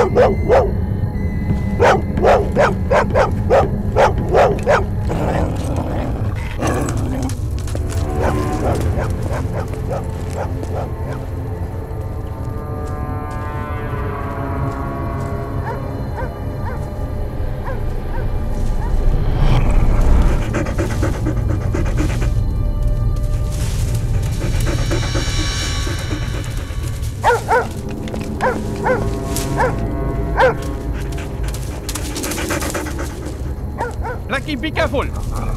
Lucky, be careful.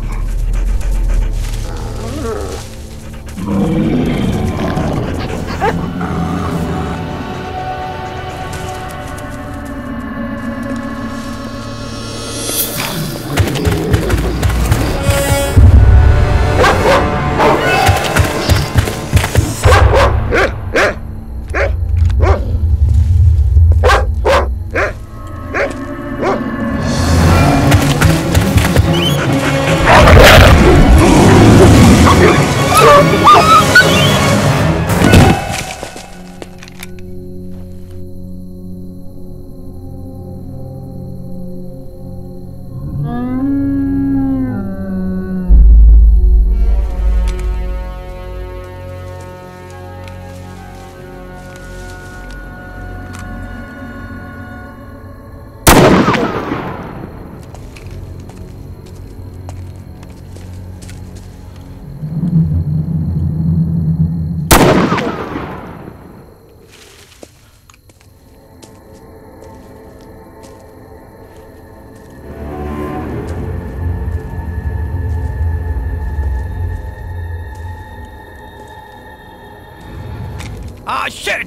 Ah, shit!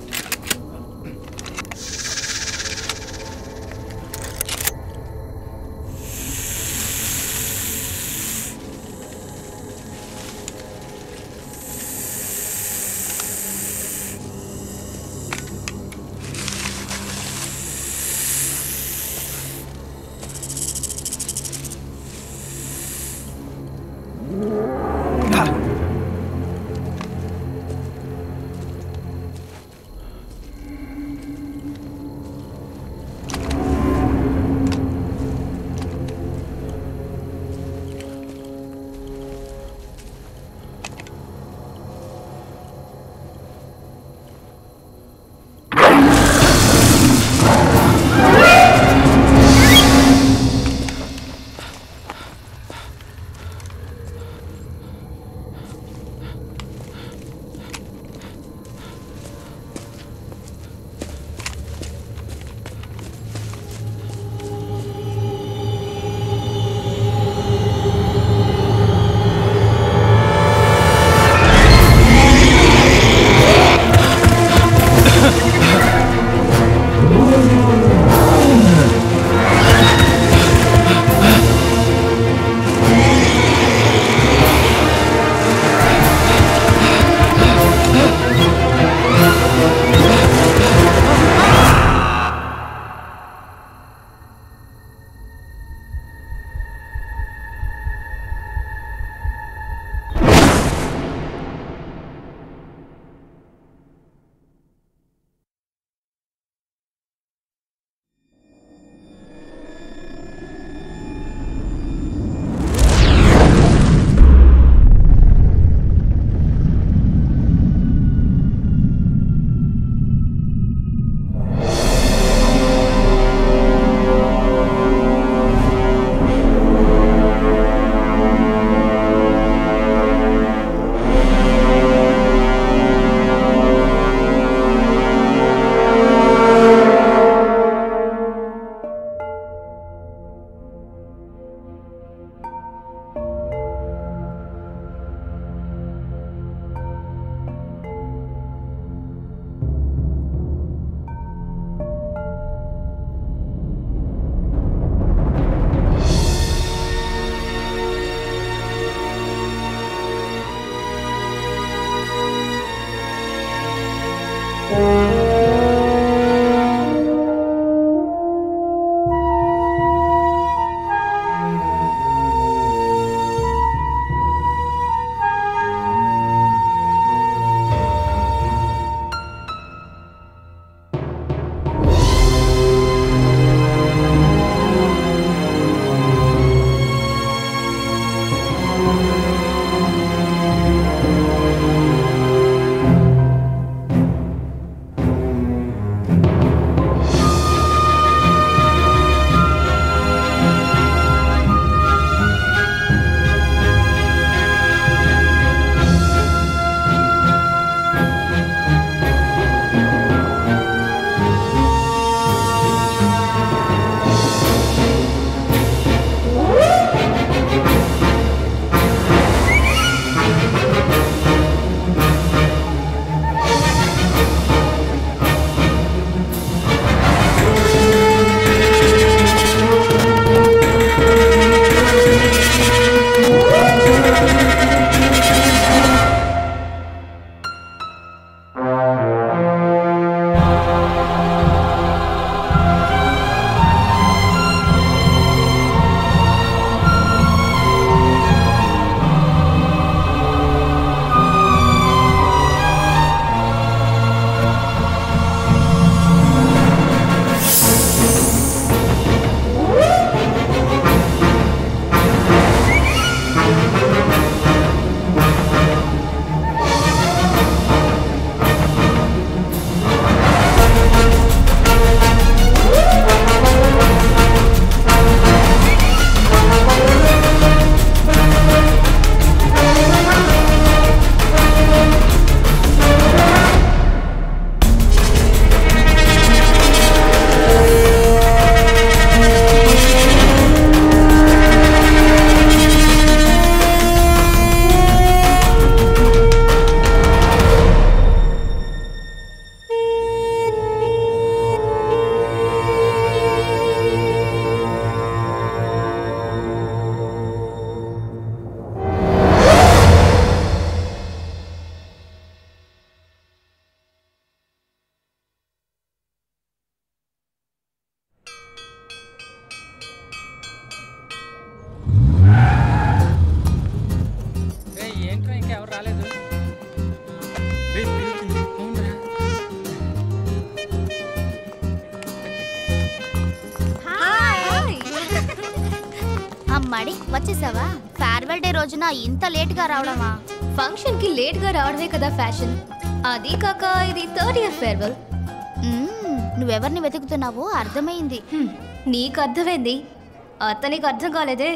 వచ్చేసావా farewell day రోజున ఇంత లేట్ గా రావడమా ఫంక్షన్ కి లేట్ గా రావడమే కదా ఫ్యాషన్ అది కాక ఇది థర్డ్ ఇయర్ ఫేర్వెల్ మ్మ్, నువ్వెవరిని వెతుకుతున్నావో అర్థమైంది నీకు అర్థమైంది అతనికి అర్థం కాలేదే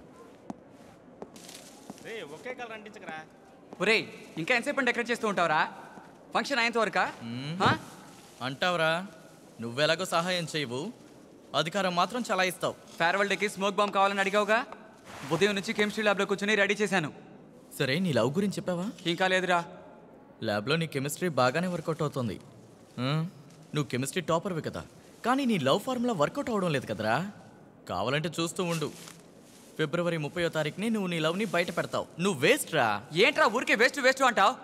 ఒరే ఇంకా ఎంతసేపు డెకరేట్ చేస్తూ ఉంటావురా ఫంక్షన్ అయ్యేంత వరకా ఆ? అంటావురా నువ్వెలాగో సహాయం చేయవు అధికారం మాత్రం చలాయిస్తావు ఫేర్వెల్ డేకి స్మోక్ బాంబ్ కావాలని అడిగావుగా ఉదయం నుంచి కెమిస్ట్రీ ల్యాబ్లో కూర్చొని రెడీ చేశాను సరే నీ లవ్ గురించి చెప్పావా ఇంకా లేదురా ల్యాబ్లో నీ కెమిస్ట్రీ బాగానే వర్కౌట్ అవుతుంది ఆ, నువ్వు కెమిస్ట్రీ టాపర్వి కదా కానీ నీ లవ్ ఫార్ములా వర్కౌట్ అవడం లేదు కదరా కావాలంటే చూస్తూ ఉండు ఫిబ్రవరి ముప్పయో తారీఖుని నువ్వు నీ లవ్ని బయట పెడతావు నువ్వు వేస్ట్ రా ఏంట్రా ఊరికే వేస్ట్ వేస్ట్ అంటావు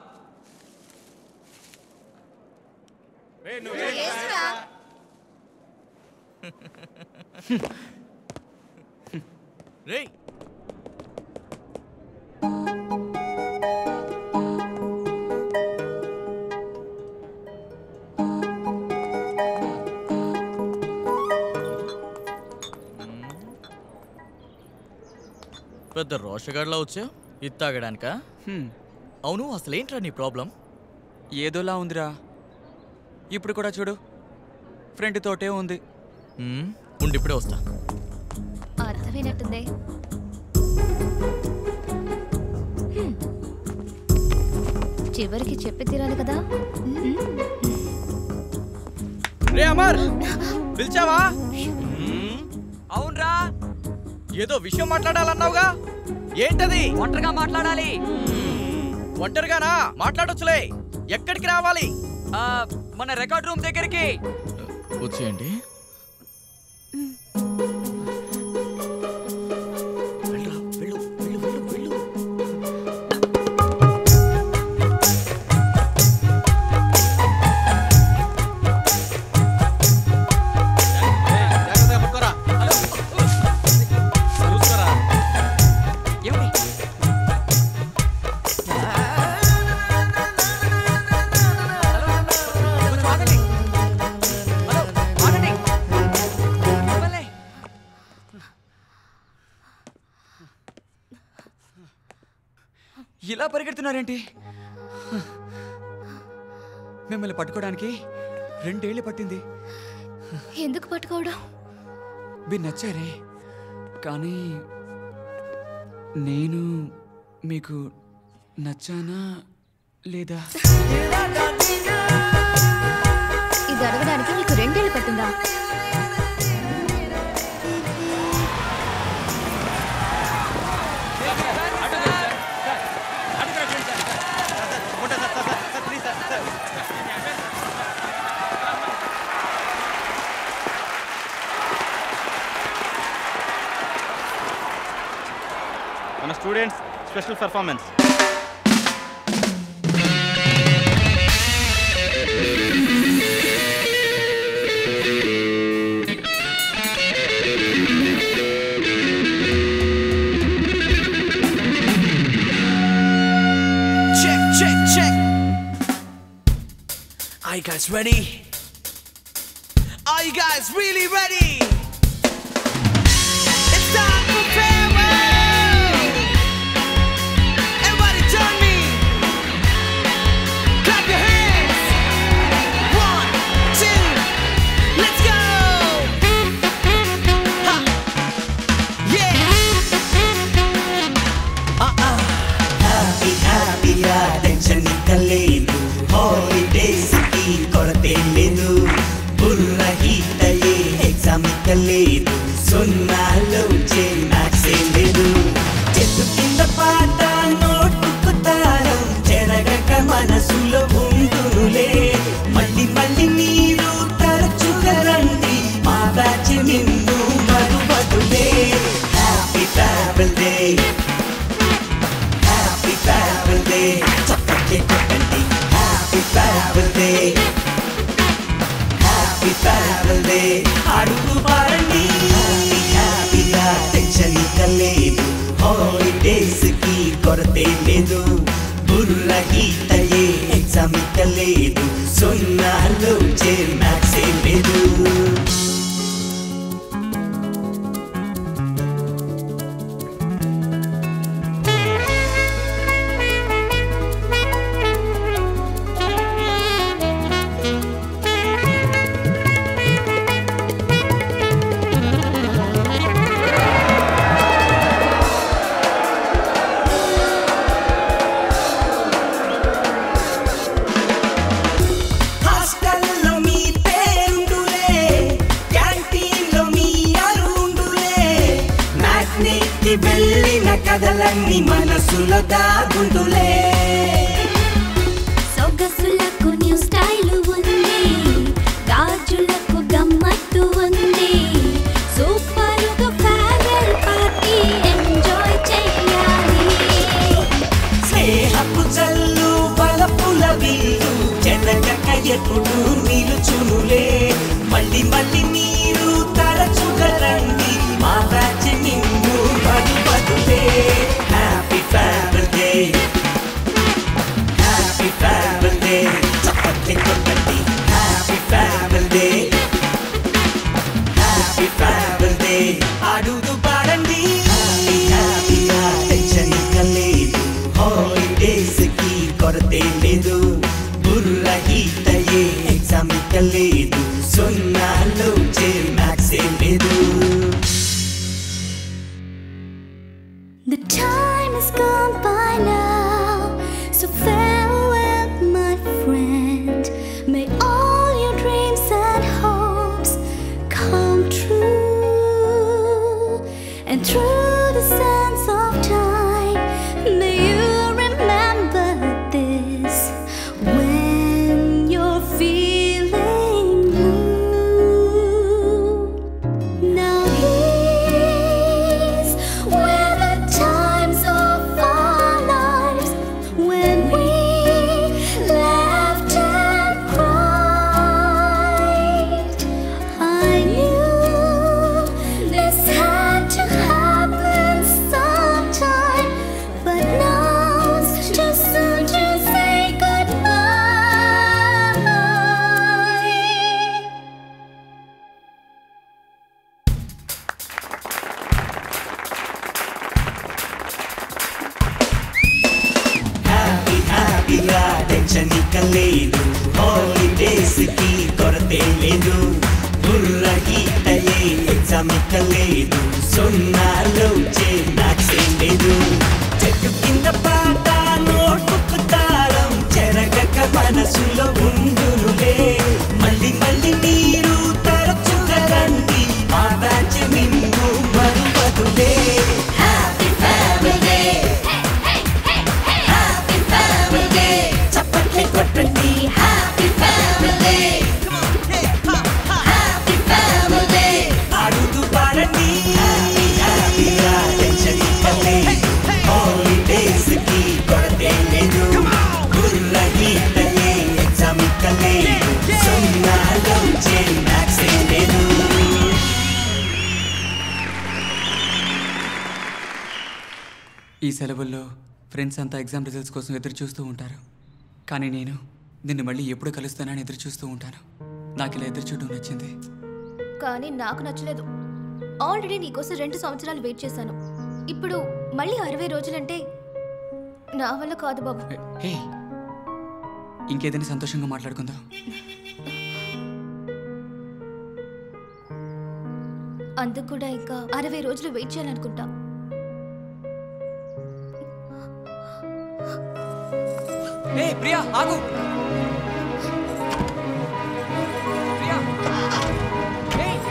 రేయ్ పెద్ద రోషగాడ్లా వచ్చా ఇది తాగడానికా హ్మ్, అవును అసలేంట్రా నీ ప్రాబ్లం ఏదోలా ఉందిరా ఇప్పుడు కూడా చూడు ఫ్రెండ్ తోటే ఉంది మ్మ్, ఉండి ఇప్పుడే వస్తా అర్థమైనట్టుంది హ్మ్. చివరికి చెప్పి తీరాలి కదా రే అమర్ పిలిచావా అవునరా ఏదో విషయం మాట్లాడాలన్నావుగా ఏంటది ఒంటరిగా మాట్లాడాలి ఒంటరిగానా మాట్లాడొచ్చులే ఎక్కడికి రావాలి ఆ, మన రికార్డ్ రూమ్ దగ్గరికి వచ్చేయండి వెళ్ళరా, వెళ్ళు, వెళ్ళు, వెళ్ళు, వెళ్ళు. ఏమిటి కొంచెం ఆగండి. హలో, ఆగండి. మిమ్మల్ని. ఇలా పరిగెడుతున్నారేంటి మిమ్మల్ని పట్టుకోవడానికి రెండేళ్ళు పట్టింది ఎందుకు పట్టుకోవడం మీరు నచ్చారే కానీ నేను మీకు నచ్చానా లేదా ఇది అడగడానికి నీకు రెండేళ్ళు పట్టిందా మన students special performance Check, check, check. Are you guys ready? Are you guys really ready? It's time for farewell. Everybody join me. Clap your hands. One, two, let's go. Ha. Yeah. Happy హ్యాపీగా tension ఇక లేదు holidays కి కొరతే లేదు బుర్ర heat అయ్యే exam ఇక లేదు సున్నాలో మ్యాక్సే లేదు చెట్టు కింద పాట నోటుకు తాళం చెరగక మనసులో ఉంటునులే మళ్ళీ మళ్ళీ మీరు తరచుగా రండి మా బ్యాచ్ నిన్ను మరువదులే happy travel day happy travel day చప్పట్లే కొట్టండి happy travel day happy travel day అడుగు పారండి హ్యాపీ హ్యాపీగా టెన్షన్ ఇక లేదు హాలిడేస్ కి కొరతే లేదు బుర్ర హీట్ అయ్యే ఎగ్జామ్ ఇక లేదు సున్నాలో చే మ్యాక్సే లేదు కథలన్నీ మనసులో దాగుండులే సొగసులకు న్యూ స్టైల్ ఉంది గాజులకు గమ్మత్తు ఉంది సూపర్గా ఫేర్వెల్ పార్టీ ఎంజాయ్ చేయాలి స్నేహపు జల్లు బలపుల విల్లు జనగక ఎప్పుడు నిలుచునులే మళ్ళీ మళ్ళీ మీరు తరచుగా రండి మా బ్యాచ్ నిన్ను బదు బదులే హ్యాపీ ఫ్యామిలీ హ్యాపీ ఫ్యామిలీ చప్పట్లు కొట్టండి హ్యాపీ ఫ్యామిలీ హ్యాపీ ఫ్యామిలీ అడుగు పాడండి హ్యాపీ హ్యాపీగా టెన్షన్ ఇక లేదు హాలిడేస్ కి కొరతే లేదు బుర్ర హీట్ అయ్యే ఎగ్జామ్ ఇక లేదు సున్నాలో చే మ్యాక్సే లేదు The time has gone by now, so farewell, my friend. May all your dreams and hopes come true. And through the sands of time, may you remember this when you're feeling blue. Now here's where the times of our lives when we laughed and cried. I knew this had to happen sometime, but now's too soon to say goodbye. Happy హ్యాపీగా tension ఇక లేదు holidays కి కొరతే లేదు బుర్ర heat అయ్యే exam ఇక లేదు సున్నాలో చే మ్యాక్సే లేదు చెట్టు కింద పాట నోటుకు తాళం చెరగక మనసులో ఉండునులే మళ్ళీ మళ్ళీ మీరు తరచుగా రండి మా బ్యాచ్ నిన్ను మరువదులే హ్యాపీ ఫ్యామిలీ హ్యాపీ ఫ్యామిలీ చప్పట్లు కొట్టండి హ్యాపీ ఫ్యామిలీ హ్యాపీ ఫ్యామిలీ అడుగు పాడండి హ్యాపీ హ్యాపీగా టెన్షన్ ఇక్కలే హాలిడేస్ కి కొరతే లేదు గుర్ర గీతలే ఎగ్జామ్ ఇక్కలే సున్నాలో చే మ్యాక్సే లేదు ఈ సెలవుల్లో ఫ్రెండ్స్ అంతా ఎగ్జామ్ రిజల్ట్స్ కోసం ఎదురు చూస్తూ ఉంటారు కానీ నేను నిన్ను మళ్ళీ ఎప్పుడు కలుస్తానని ఎదురు చూస్తూ ఉంటాను నాకు ఇలా ఎదురు చూడడం నచ్చింది కానీ నాకు నచ్చలేదు ఆల్రెడీ నీకోసం రెండు సంవత్సరాలు వెయిట్ చేశాను ఇప్పుడు మళ్ళీ అరవై రోజులంటే నా వల్ల కాదు బాబు హే ఇంకేదైనా సంతోషంగా మాట్లాడుకుందాం అందుకు కూడా ఇంకా అరవై రోజులు వెయిట్ చేయాలనుకుంటా ఏ ప్రియా ఆగు ప్రియా ఏయ్!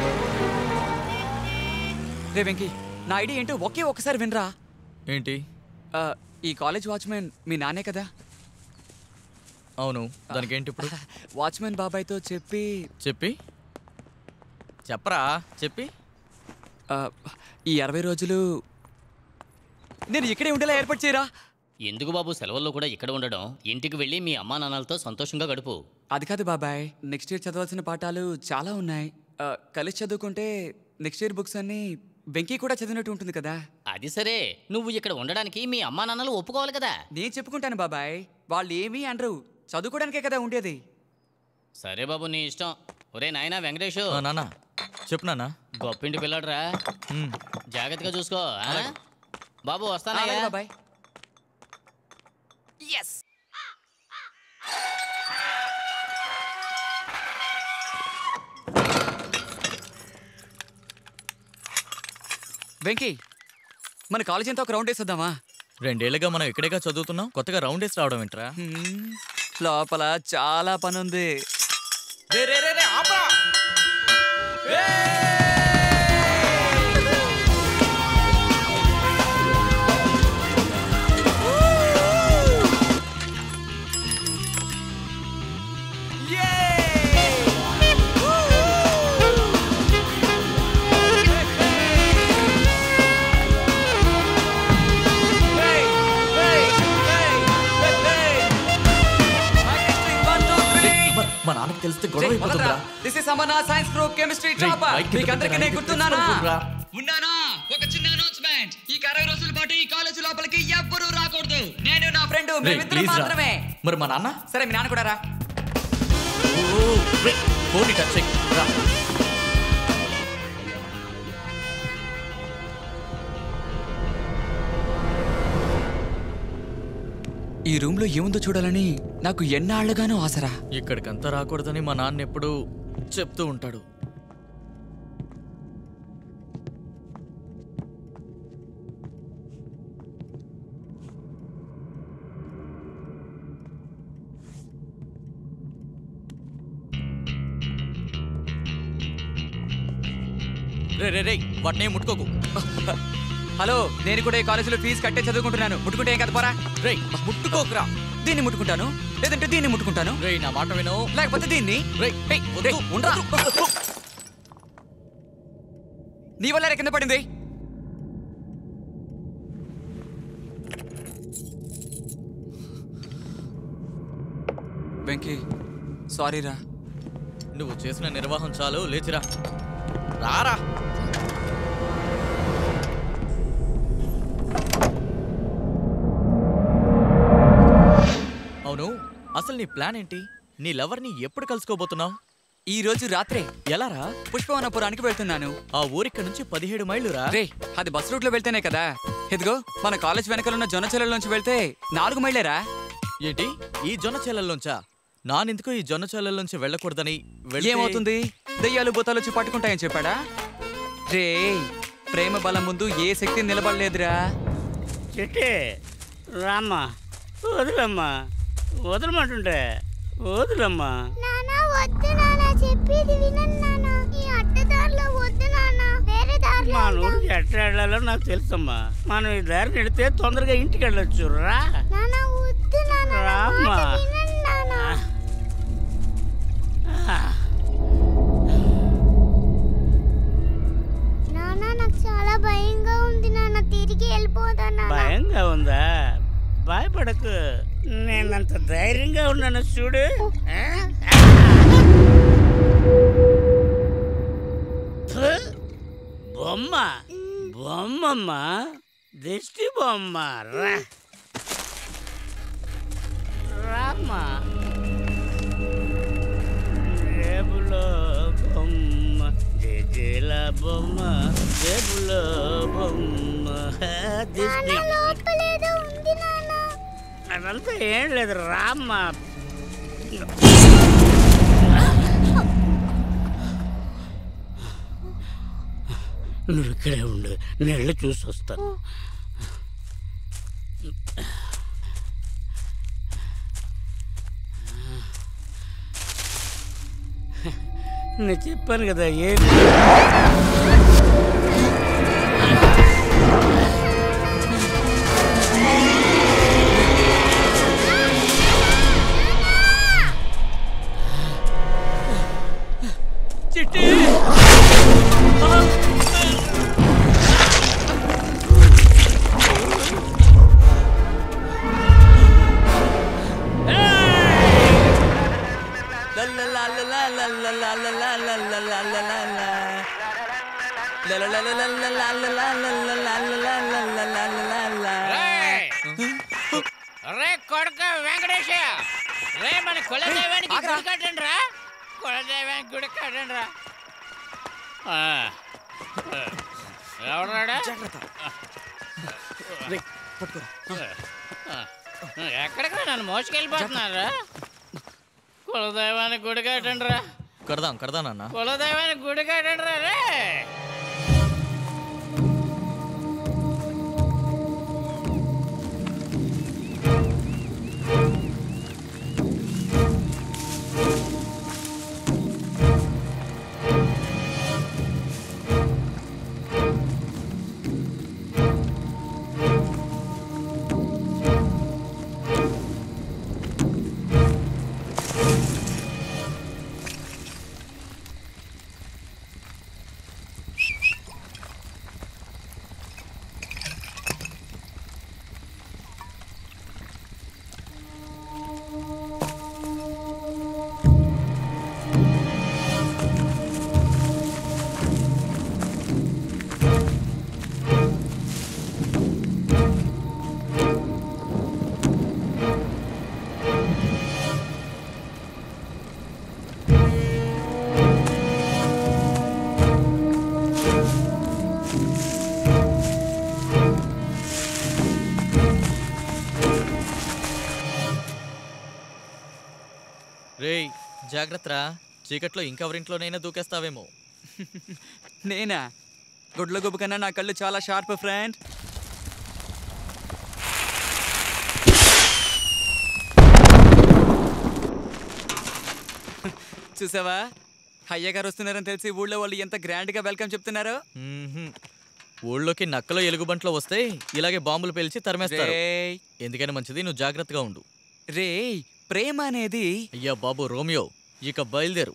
రే వెంకీ నా ఐడియా ఏంటో ఒకే ఒక్కసారి వినరా ఏంటి ఆ, ఈ కాలేజ్ వాచ్మెన్ మీ నానే కదా అవును దానికి ఏంటి ఇప్పుడు వాచ్మెన్ బాబాయ్తో చెప్పి చెప్పి చెప్పరా చెప్పి ఆ, ఈ అరవై రోజులు నేను ఇక్కడే ఉండేలా ఏర్పాటు చేయరా ఎందుకు బాబు సెలవుల్లో కూడా ఇక్కడ ఉండడం ఇంటికి వెళ్ళి మీ అమ్మా నాన్నలతో సంతోషంగా గడుపు అది కాదు బాబాయ్ నెక్స్ట్ ఇయర్ చదవాల్సిన పాఠాలు చాలా ఉన్నాయి ఆ, కలిసి చదువుకుంటే నెక్స్ట్ ఇయర్ బుక్స్ అన్ని వెంకీ కూడా చదివినట్టు ఉంటుంది కదా అది సరే నువ్వు ఇక్కడ ఉండడానికి మీ అమ్మా నాన్నలు ఒప్పుకోవాలి కదా నేను చెప్పుకుంటాను బాబాయ్ వాళ్ళు ఏమీ అనరు చదువుకోవడానికే కదా ఉండేది సరే బాబు నీ ఇష్టం ఒరే నాయనా వెంకటేష్ ఆ, నాన్న చెప్పు నాన్న గొప్పింటి పిల్లడురా ఉమ్, జాగ్రత్తగా చూసుకో ఆ? బాబు అలాగే వస్తానయ్యా బాబాయ్ వెంకీ మన కాలేజ్ అంతా ఒక రౌండ్ వేసేద్దామా రెండేళ్లుగా మనం ఇక్కడేగా చదువుతున్నాం కొత్తగా రౌండ్ వేసి రావడం ఏంట్రా హ్మ్, లోపల చాలా పని ఉంది తెలిస్తే గొడవ అయిపోతుందిరా దిస్ ఇస్ అమర్నా సైన్స్ గ్రూప్ కెమిస్ట్రీ రేయ్, టాపర్ మైక్ కింద మీకు అందరికీ పెట్టరా, నేను ఇది గుర్తున్నానా తెలుసుకోకుర్రా. ఉన్నానా ఒక చిన్న అనౌన్స్మెంట్ ఈ అరవై రోజుల పాటు ఈ కాలేజ్ లోపలికి ఎవ్వరూ రాకూడదు నేను నా ఫ్రెండ్ రేయ్, మేమిద్దరం please రా. మాత్రమే మరి మా నాన్న సరే మీ నాన్న కూడా రా ఫోన్ టచ్ చెయ్యి రా ఈ రూమ్ లో ఏముందో చూడాలని నాకు ఎన్నాళ్లుగానో ఆసరా ఇక్కడికంతా రాకూడదని మా నాన్న ఎప్పుడూ చెప్తూ ఉంటాడు రే రే రే వాటినే ముట్టుకోకు హలో నేను కూడా ఈ కాలేజీలో ఫీజు కట్టే చదువుకుంటున్నాను ముట్టుకుంటే ఏం కదా పోరా రే ముట్టుకోకురా దీన్ని ముట్టుకుంటాను లేదంటే దీన్ని ముట్టుకుంటాను రే నా మాట విను లేకపోతే దీన్ని రే ఏయ్, ఏయ్, ఉండరా? నీ వల్ల కింద పడింది వెంకీ సారీ రా నువ్వు చేసిన నిర్వాహం చాలు లేచిరా రారా అవును అసలు నీ ప్లాన్ ఏంటి నీ లవర్ని ఎప్పుడు కలుసుకోబోతున్నావు ఈ రోజు రాత్రే ఎలారా పుష్పవనపురానికి వెళ్తున్నాను ఆ ఊరిక్కడ నుంచి పదిహేడు మైళ్ళు రా రే అది బస్ రూట్ లో వెళ్తేనే కదా ఇదిగో మన కాలేజ్ వెనకాలన్న జొన్నచెలలోంచి వెళ్తే నాలుగు మైళ్ళేరా ఏంటి ఈ జొన్న చేలల్లోంచా నానెందుకు ఈ జొన్న చేలల్లోంచి వెళ్ళకూడదని వెళ్తే- ఏమవుతుంది దెయ్యాలు భూతాలు వచ్చి పట్టుకుంటాయని చెప్పాడా రే ప్రేమ బలం ముందు ఏ శక్తి నిలబడలేదురా చెట్టే రామ్మా వదిలమ్మా వదలమంటుంటే వదిలమ్మా నానా వద్దు నానా చెప్పేది వినండి నానా ఈ అడ్డదారిలో వద్దు నానా వేరే దారిలో మా నూరికి ఎట్లా వెళ్ళాలో నాకు తెలుసమ్మా మనం ఈ దారి వెళితే తొందరగా ఇంటికి వెళ్ళొచ్చు రా నానా వద్దు నానా నా రామ్మా. మాట వినండి నానా ఆ, నానా నాకు చాలా భయంగా ఉంది నాన్న తిరిగి వెళ్ళిపోదా నాన్న భయంగా ఉందా భయపడకు నేనంత ధైర్యంగా ఉన్నాను చూడు ఆ? ఫు, బొమ్మ బొమ్మమ్మ దిష్టి బొమ్మ రా రామ్మా జేబులో బొమ్మ జేజేల బొమ్మ జేబులో బొమ్మ దిష్టి లోపలేదో ఉంది నాన్న అదంతా ఏం లేదు రామ్మా నువ్వు ఇక్కడే ఉండు నేను వెళ్ళి చూసి వస్తాను నేను చెప్పాను కదా ఏం చిట్టి రే కొడుక వెంకటేశ రే మన కులదైవానికి గుడి కట్టండి రా కులదైవానికి గుడి కట్టండి రా ఎవరాడా ఎక్కడికి నన్ను మోసుకెళ్ళిపోతున్నారా కులదైవానికి గుడి కట్టండి రా కడదాం కడదాం నాన్న కులదైవానికి గుడి కట్టండి రా రే రేయ్ జాగ్రత్తరా చీకట్లో ఇంకెవరింట్లోనైనా దూకేస్తావేమో నేనా గుడ్ల గుబ్బు కన్నా నా కళ్ళు చాలా షార్ప్ ఫ్రెండ్ చూసావా అయ్య గారు వస్తున్నారని తెలిసి ఊళ్ళో వాళ్ళు ఎంత గ్రాండ్గా వెల్కమ్ చెప్తున్నారో మ్మ్హ్మ్. ఊళ్ళోకి నక్కలో ఎలుగుబంట్లో వస్తే ఇలాగే బాంబులు పేల్చి తరిమేస్తారు రేయ్. ఎందుకని మంచిది నువ్వు జాగ్రత్తగా ఉండు రే ప్రేమ అనేది అయ్యా బాబు రోమియో ఇక బయలుదేరు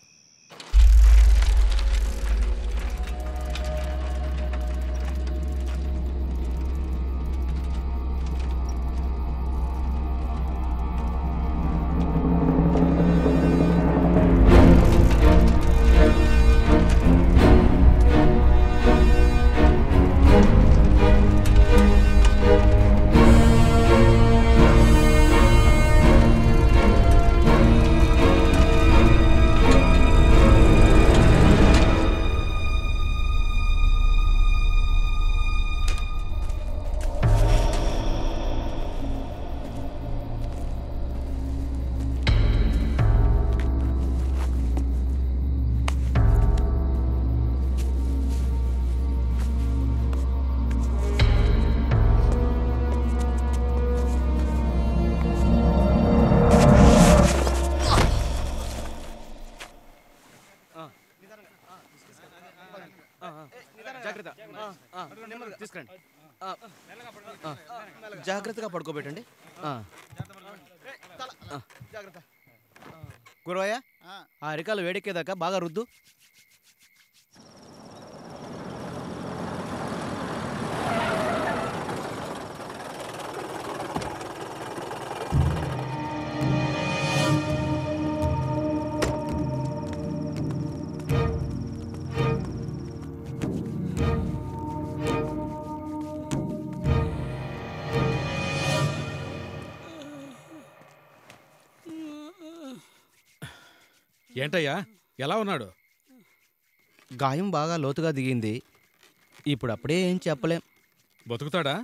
జాగ్రత్త తీసుకురండి జాగ్రత్తగా పడుకోబెట్టండి జాగ్రత్త గురవయ్య ఆ అరికాలు వేడెక్కేదాకా బాగా రుద్దు ఏంటయ్యా ఎలా ఉన్నాడు గాయం బాగా లోతుగా దిగింది ఇప్పుడు అప్పుడే ఏం చెప్పలేం బతుకుతాడా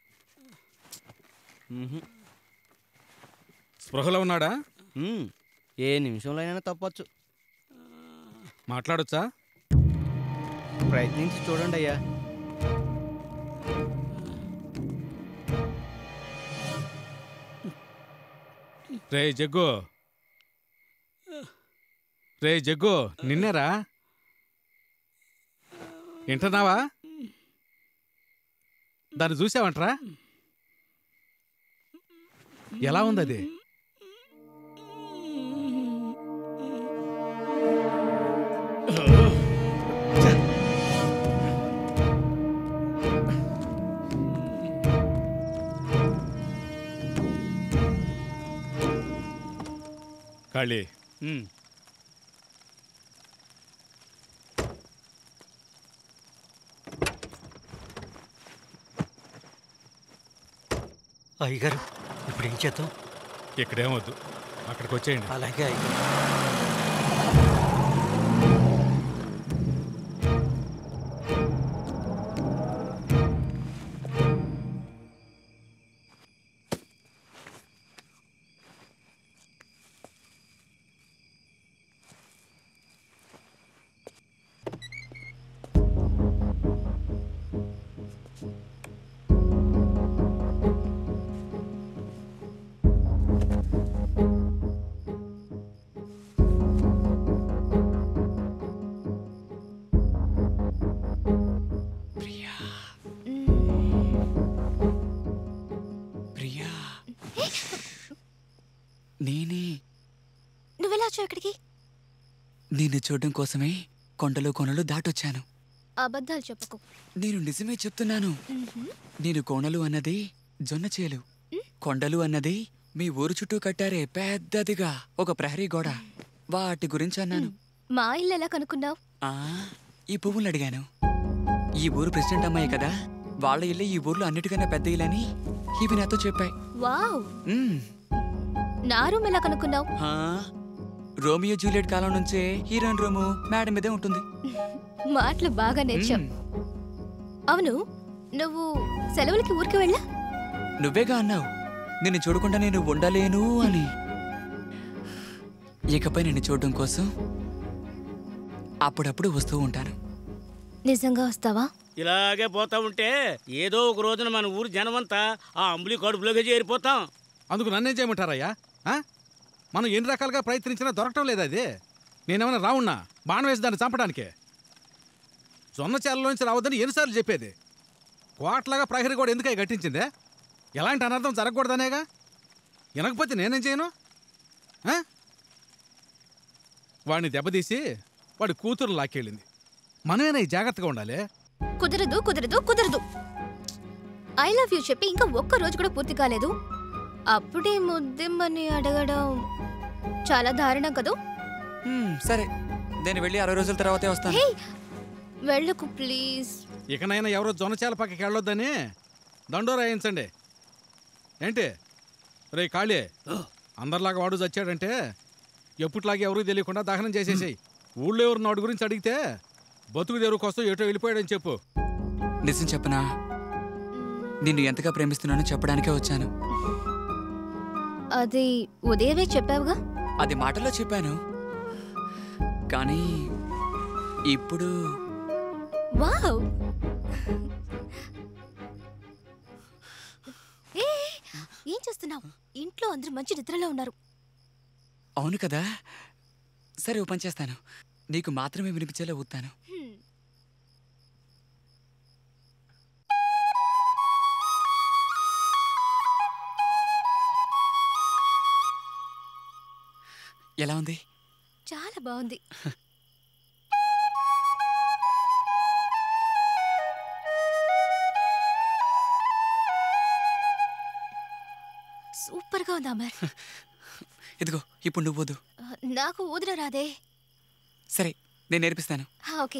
మ్మ్హ. స్పృహలో ఉన్నాడా మ్మ్. ఏ నిమిషంలో అయినా తప్పచ్చు మాట్లాడొచ్చా ప్రయత్నించి చూడండి అయ్యా రే జగ్గు రే జగ్గు నిన్నేరా వింటున్నావా దాన్ని చూసావంట్రా ఎలా ఉంది అది కాళీ అయ్యగారు ఇప్పుడు ఏం చేద్దాం ఇక్కడేమొద్దు అక్కడికి వచ్చేయండి అలాగే అయ్యగారు ప్రియా నేనే నువ్వెలా వచ్చావు ఇక్కడికి నిన్ను చూడడం కోసమే కొండలు కొనలు దాటొచ్చాను అబద్ధాలు చెప్పకు నేను నిజమే చెప్తున్నాను నేను కోణలు అన్నది జొన్న చేలు కొండలు అన్నది మీ ఊరు చుట్టూ కట్టారే పెద్దదిగా ఒక ప్రహరీ గోడ వాటి గురించి అన్నాను మా ఇల్లు ఎలా కనుక్కున్నావు ఆ ఈ పువ్వులు అడిగాను ఈ ఊరు ప్రెసిడెంట్ అమ్మాయి కదా వాళ్ళ ఇల్లే ఈ ఊర్లో అన్నిటికన్నా పెద్ద ఇల్లని ఇవి నాతో చెప్పాయి వావ్ మ్మ్. నా రూమ్ ఎలా కనుక్కున్నావు ఆ, రోమియో జూలియట్ కాలం నుంచే హీరోయిన్ రూము మేడం మీదే ఉంటుంది మాటలు బాగా నేర్చావు అవును నువ్వు సెలవులకి ఊరికి వెళ్ళా నువ్వేగా అన్నావు నిన్ను చూడకుండా నేను ఉండలేను అని ఇకపై నిన్ను చూడడం కోసం అప్పుడప్పుడు వస్తూ ఉంటాను నిజంగా వస్తావా ఇలాగే పోతా ఉంటే ఏదో ఒక రోజున మన ఊరు జనమంతా ఆ అంబులి కడుపులోకి చేరిపోతాం అందుకు నన్నేం చేయమంటారయ్యా ఆ? మనం ఎన్ని రకాలుగా ప్రయత్నించినా దొరకటం లేదు అది నేనేమైనా రావున్నా బాణం వేసి దాన్ని చంపడానికే జొన్న చేలలోంచి రావద్దని ఎన్నిసార్లు చెప్పేది కోట్లాగా ప్రహరీ కూడా ఎందుకై గట్టించిందే ఎలాంటి అనర్థం జరగకూడదనేగా వినకపోతే నేనేం చేయను ఆ? వాడిని దెబ్బతీసి వాడి కూతురు లాక్కెళ్ళింది మనమేనా ఈ జాగ్రత్తగా ఉండాలి కుదరదు కుదరదు కుదరదు ఐ లవ్ యూ చెప్పి ఇంకా ఒక్క రోజు కూడా పూర్తి కాలేదు అప్పుడే ముద్దిమ్మని అడగడం చాలా దారుణం కదూ హ్మ్, సరే నేను వెళ్ళి అరవై రోజుల తర్వాతే వస్తాను హే వెళ్ళకు ప్లీజ్ ఇకనైనా ఎవరో జొన్నచేల పక్కకి వెళ్ళొద్దని దండోరా వేయించండి ఏంటి రే కాళీ అందరిలాగా వాడు చచ్చాడంటే ఎప్పట్లాగే ఎవరికి తెలియకుండా దహనం చేసేసాయి ఊళ్ళో ఎవరు వాడి గురించి అడిగితే బతుకు తెరువు కోసం ఎటో వెళ్ళిపోయాడని చెప్పు నిజం చెప్పనా నిన్ను ఎంతగా ప్రేమిస్తున్నానో చెప్పడానికే వచ్చాను అది ఉదయమే చెప్పావుగా అది మాటల్లో చెప్పాను కానీ ఇప్పుడు వావ్ ఏ ఏం చేస్తున్నావు ఇంట్లో అందరూ మంచి నిద్రలో ఉన్నారు అవును కదా సరే ఓ పని చేస్తాను నీకు మాత్రమే వినిపించేలా ఊతాను హ్మ్. ఎలా ఉంది చాలా బాగుంది సూపర్గా ఉంది అమర్ ఇదిగో ఇప్పుడు నువ్వు వద్దు నాకు ఊదిన రాదే సరే నేను నేర్పిస్తాను హా, ఓకే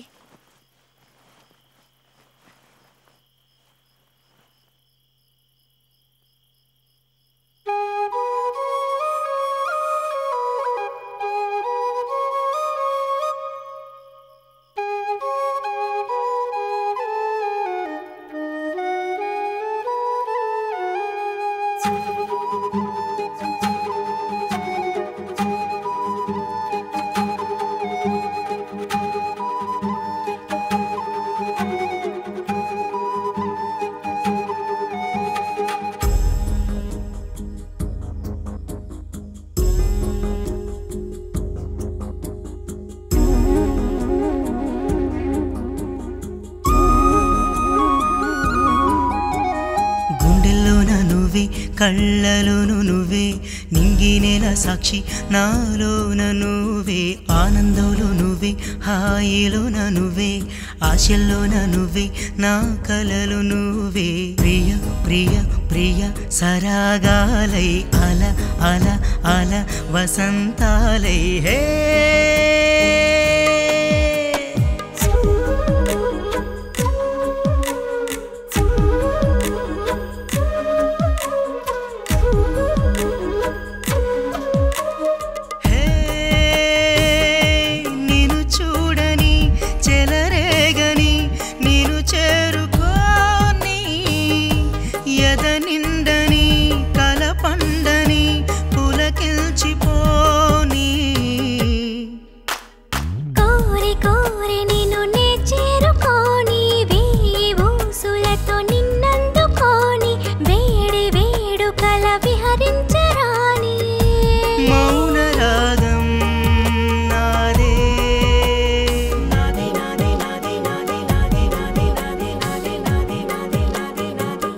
గుండెల్లోన నువ్వే కళ్ళలోను నువ్వే నింగినేల సాక్షి నాలోన నువ్వే ఆనందంలో నువ్వే హాయిలోన నువ్వే ఆశల్లోన నువ్వే నా కలలు నువ్వే ప్రియ ప్రియ ప్రియ సరాగాలై అల అల అల వసంతాలై హే హే నిన్ను చూడని చెలరేగని నిన్ను చేరుకోని ఎద నిండని కల పండని పులకిల్చిపోని కోరి కోరి నిన్ను నే చేరుకోని వేయి ఊసులతో నిన్నందుకోని వేడి వేడుకల విహరించరాని మౌన రాగం నాదే నాదే నాదే నాదే నాదే నాదే నాదే నాదే నాదే నాదే నాదే నాదే నాదే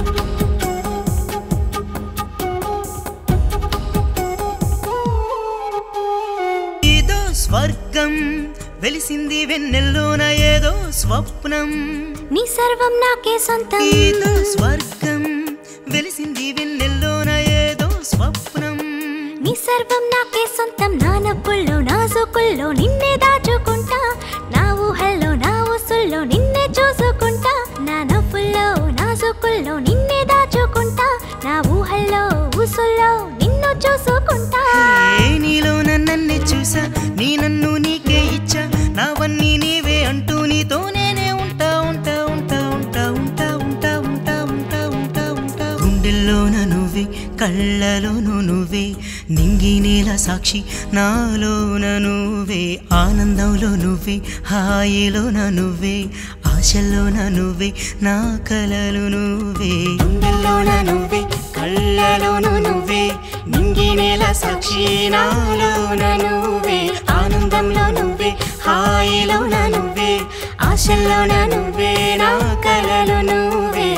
ఏదో స్వర్గం వెలిసింది వెన్నెల్లోన ఏదో స్వప్నం నీ సర్వం నాకే సొంతం ఏదో స్వర్గం వెలిసింది వెన్నెల్లోన ఏదో స్వప్నం నీ సర్వం నాకే సొంతం నా నవ్వుల్లో నా సోకుల్లో నిన్నే దాచుకుంటా నా ఊహల్లో నా ఊసుల్లో నిన్నే చూసుకుంటా నా నవ్వుల్లో నా సోకుల్లో నిన్నే దాచుకుంటా నా ఊహల్లో ఊసుల్లో నిన్ను చూసుకుంటా ఏ నీలో నన్నే చూసా నీ నన్ను నీకే ఇచ్చా నావన్నీ నీవే అంటూ నీతో నేనే ఉంటా ఉంటా ఉంటా ఉంటా ఉంటా ఉంటా ఉంటా ఉంటా ఉంటా ఉంటా గుండెల్లోన నువ్వే నువ్వే కళ్ళలోను నువ్వే నింగి నేల సాక్షి నాలోన నువ్వే ఆనందంలో నువ్వే హాయిలోన నువ్వే ఆశల్లోన నువ్వే నా కలలు నువ్వే గుండెల్లోన నువ్వే కళ్ళలోను నువ్వే నింగి నేల సాక్షి నాలోన నువ్వే ఆనందంలో నువ్వే హాయిలోన నువ్వే ఆశల్లోన నువ్వే నా కలలు నువ్వే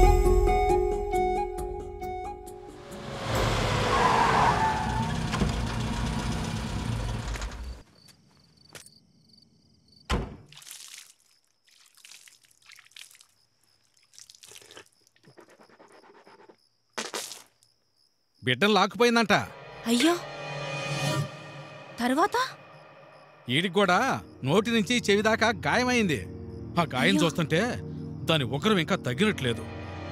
బిడ్డను లాక్కుపోయిందంట అయ్యో తర్వాత ఈడికి కూడా నోటి నుంచి చెవి దాకా గాయమైంది ఆ గాయం అయ్యో. చూస్తుంటే దాని ఉగ్రం ఇంకా తగ్గినట్లేదు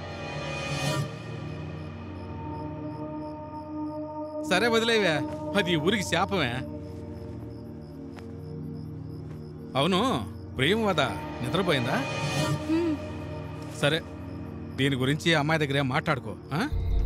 సరే వదిలేవే అది ఈ ఊరికి శాపమే అవును ప్రేమ వద నిద్రపోయిందా సరే దీని గురించి అమ్మాయి దగ్గర ఏం మాట్లాడుకో ఆ?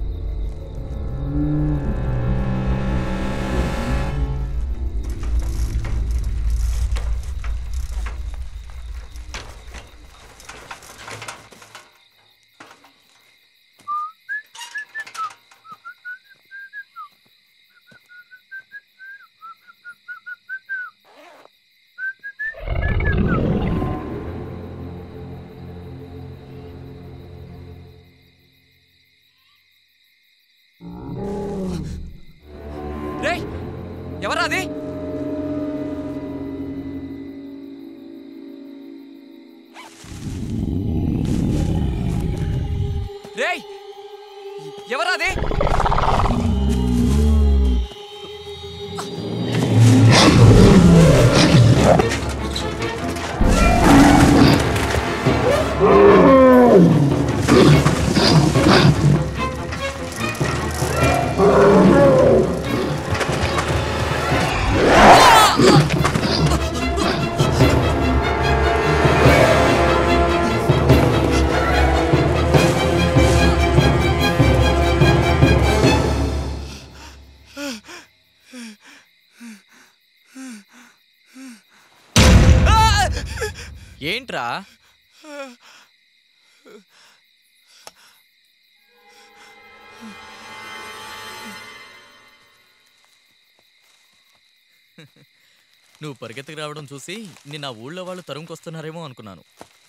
రే ఎవరా అది రే ఎవరా అది ఏంట్రా నువ్వు పరిగెత్తికి రావడం చూసి నిన్న ఆ ఊళ్ళో వాళ్ళు తరుముకొస్తున్నారేమో అనుకున్నాను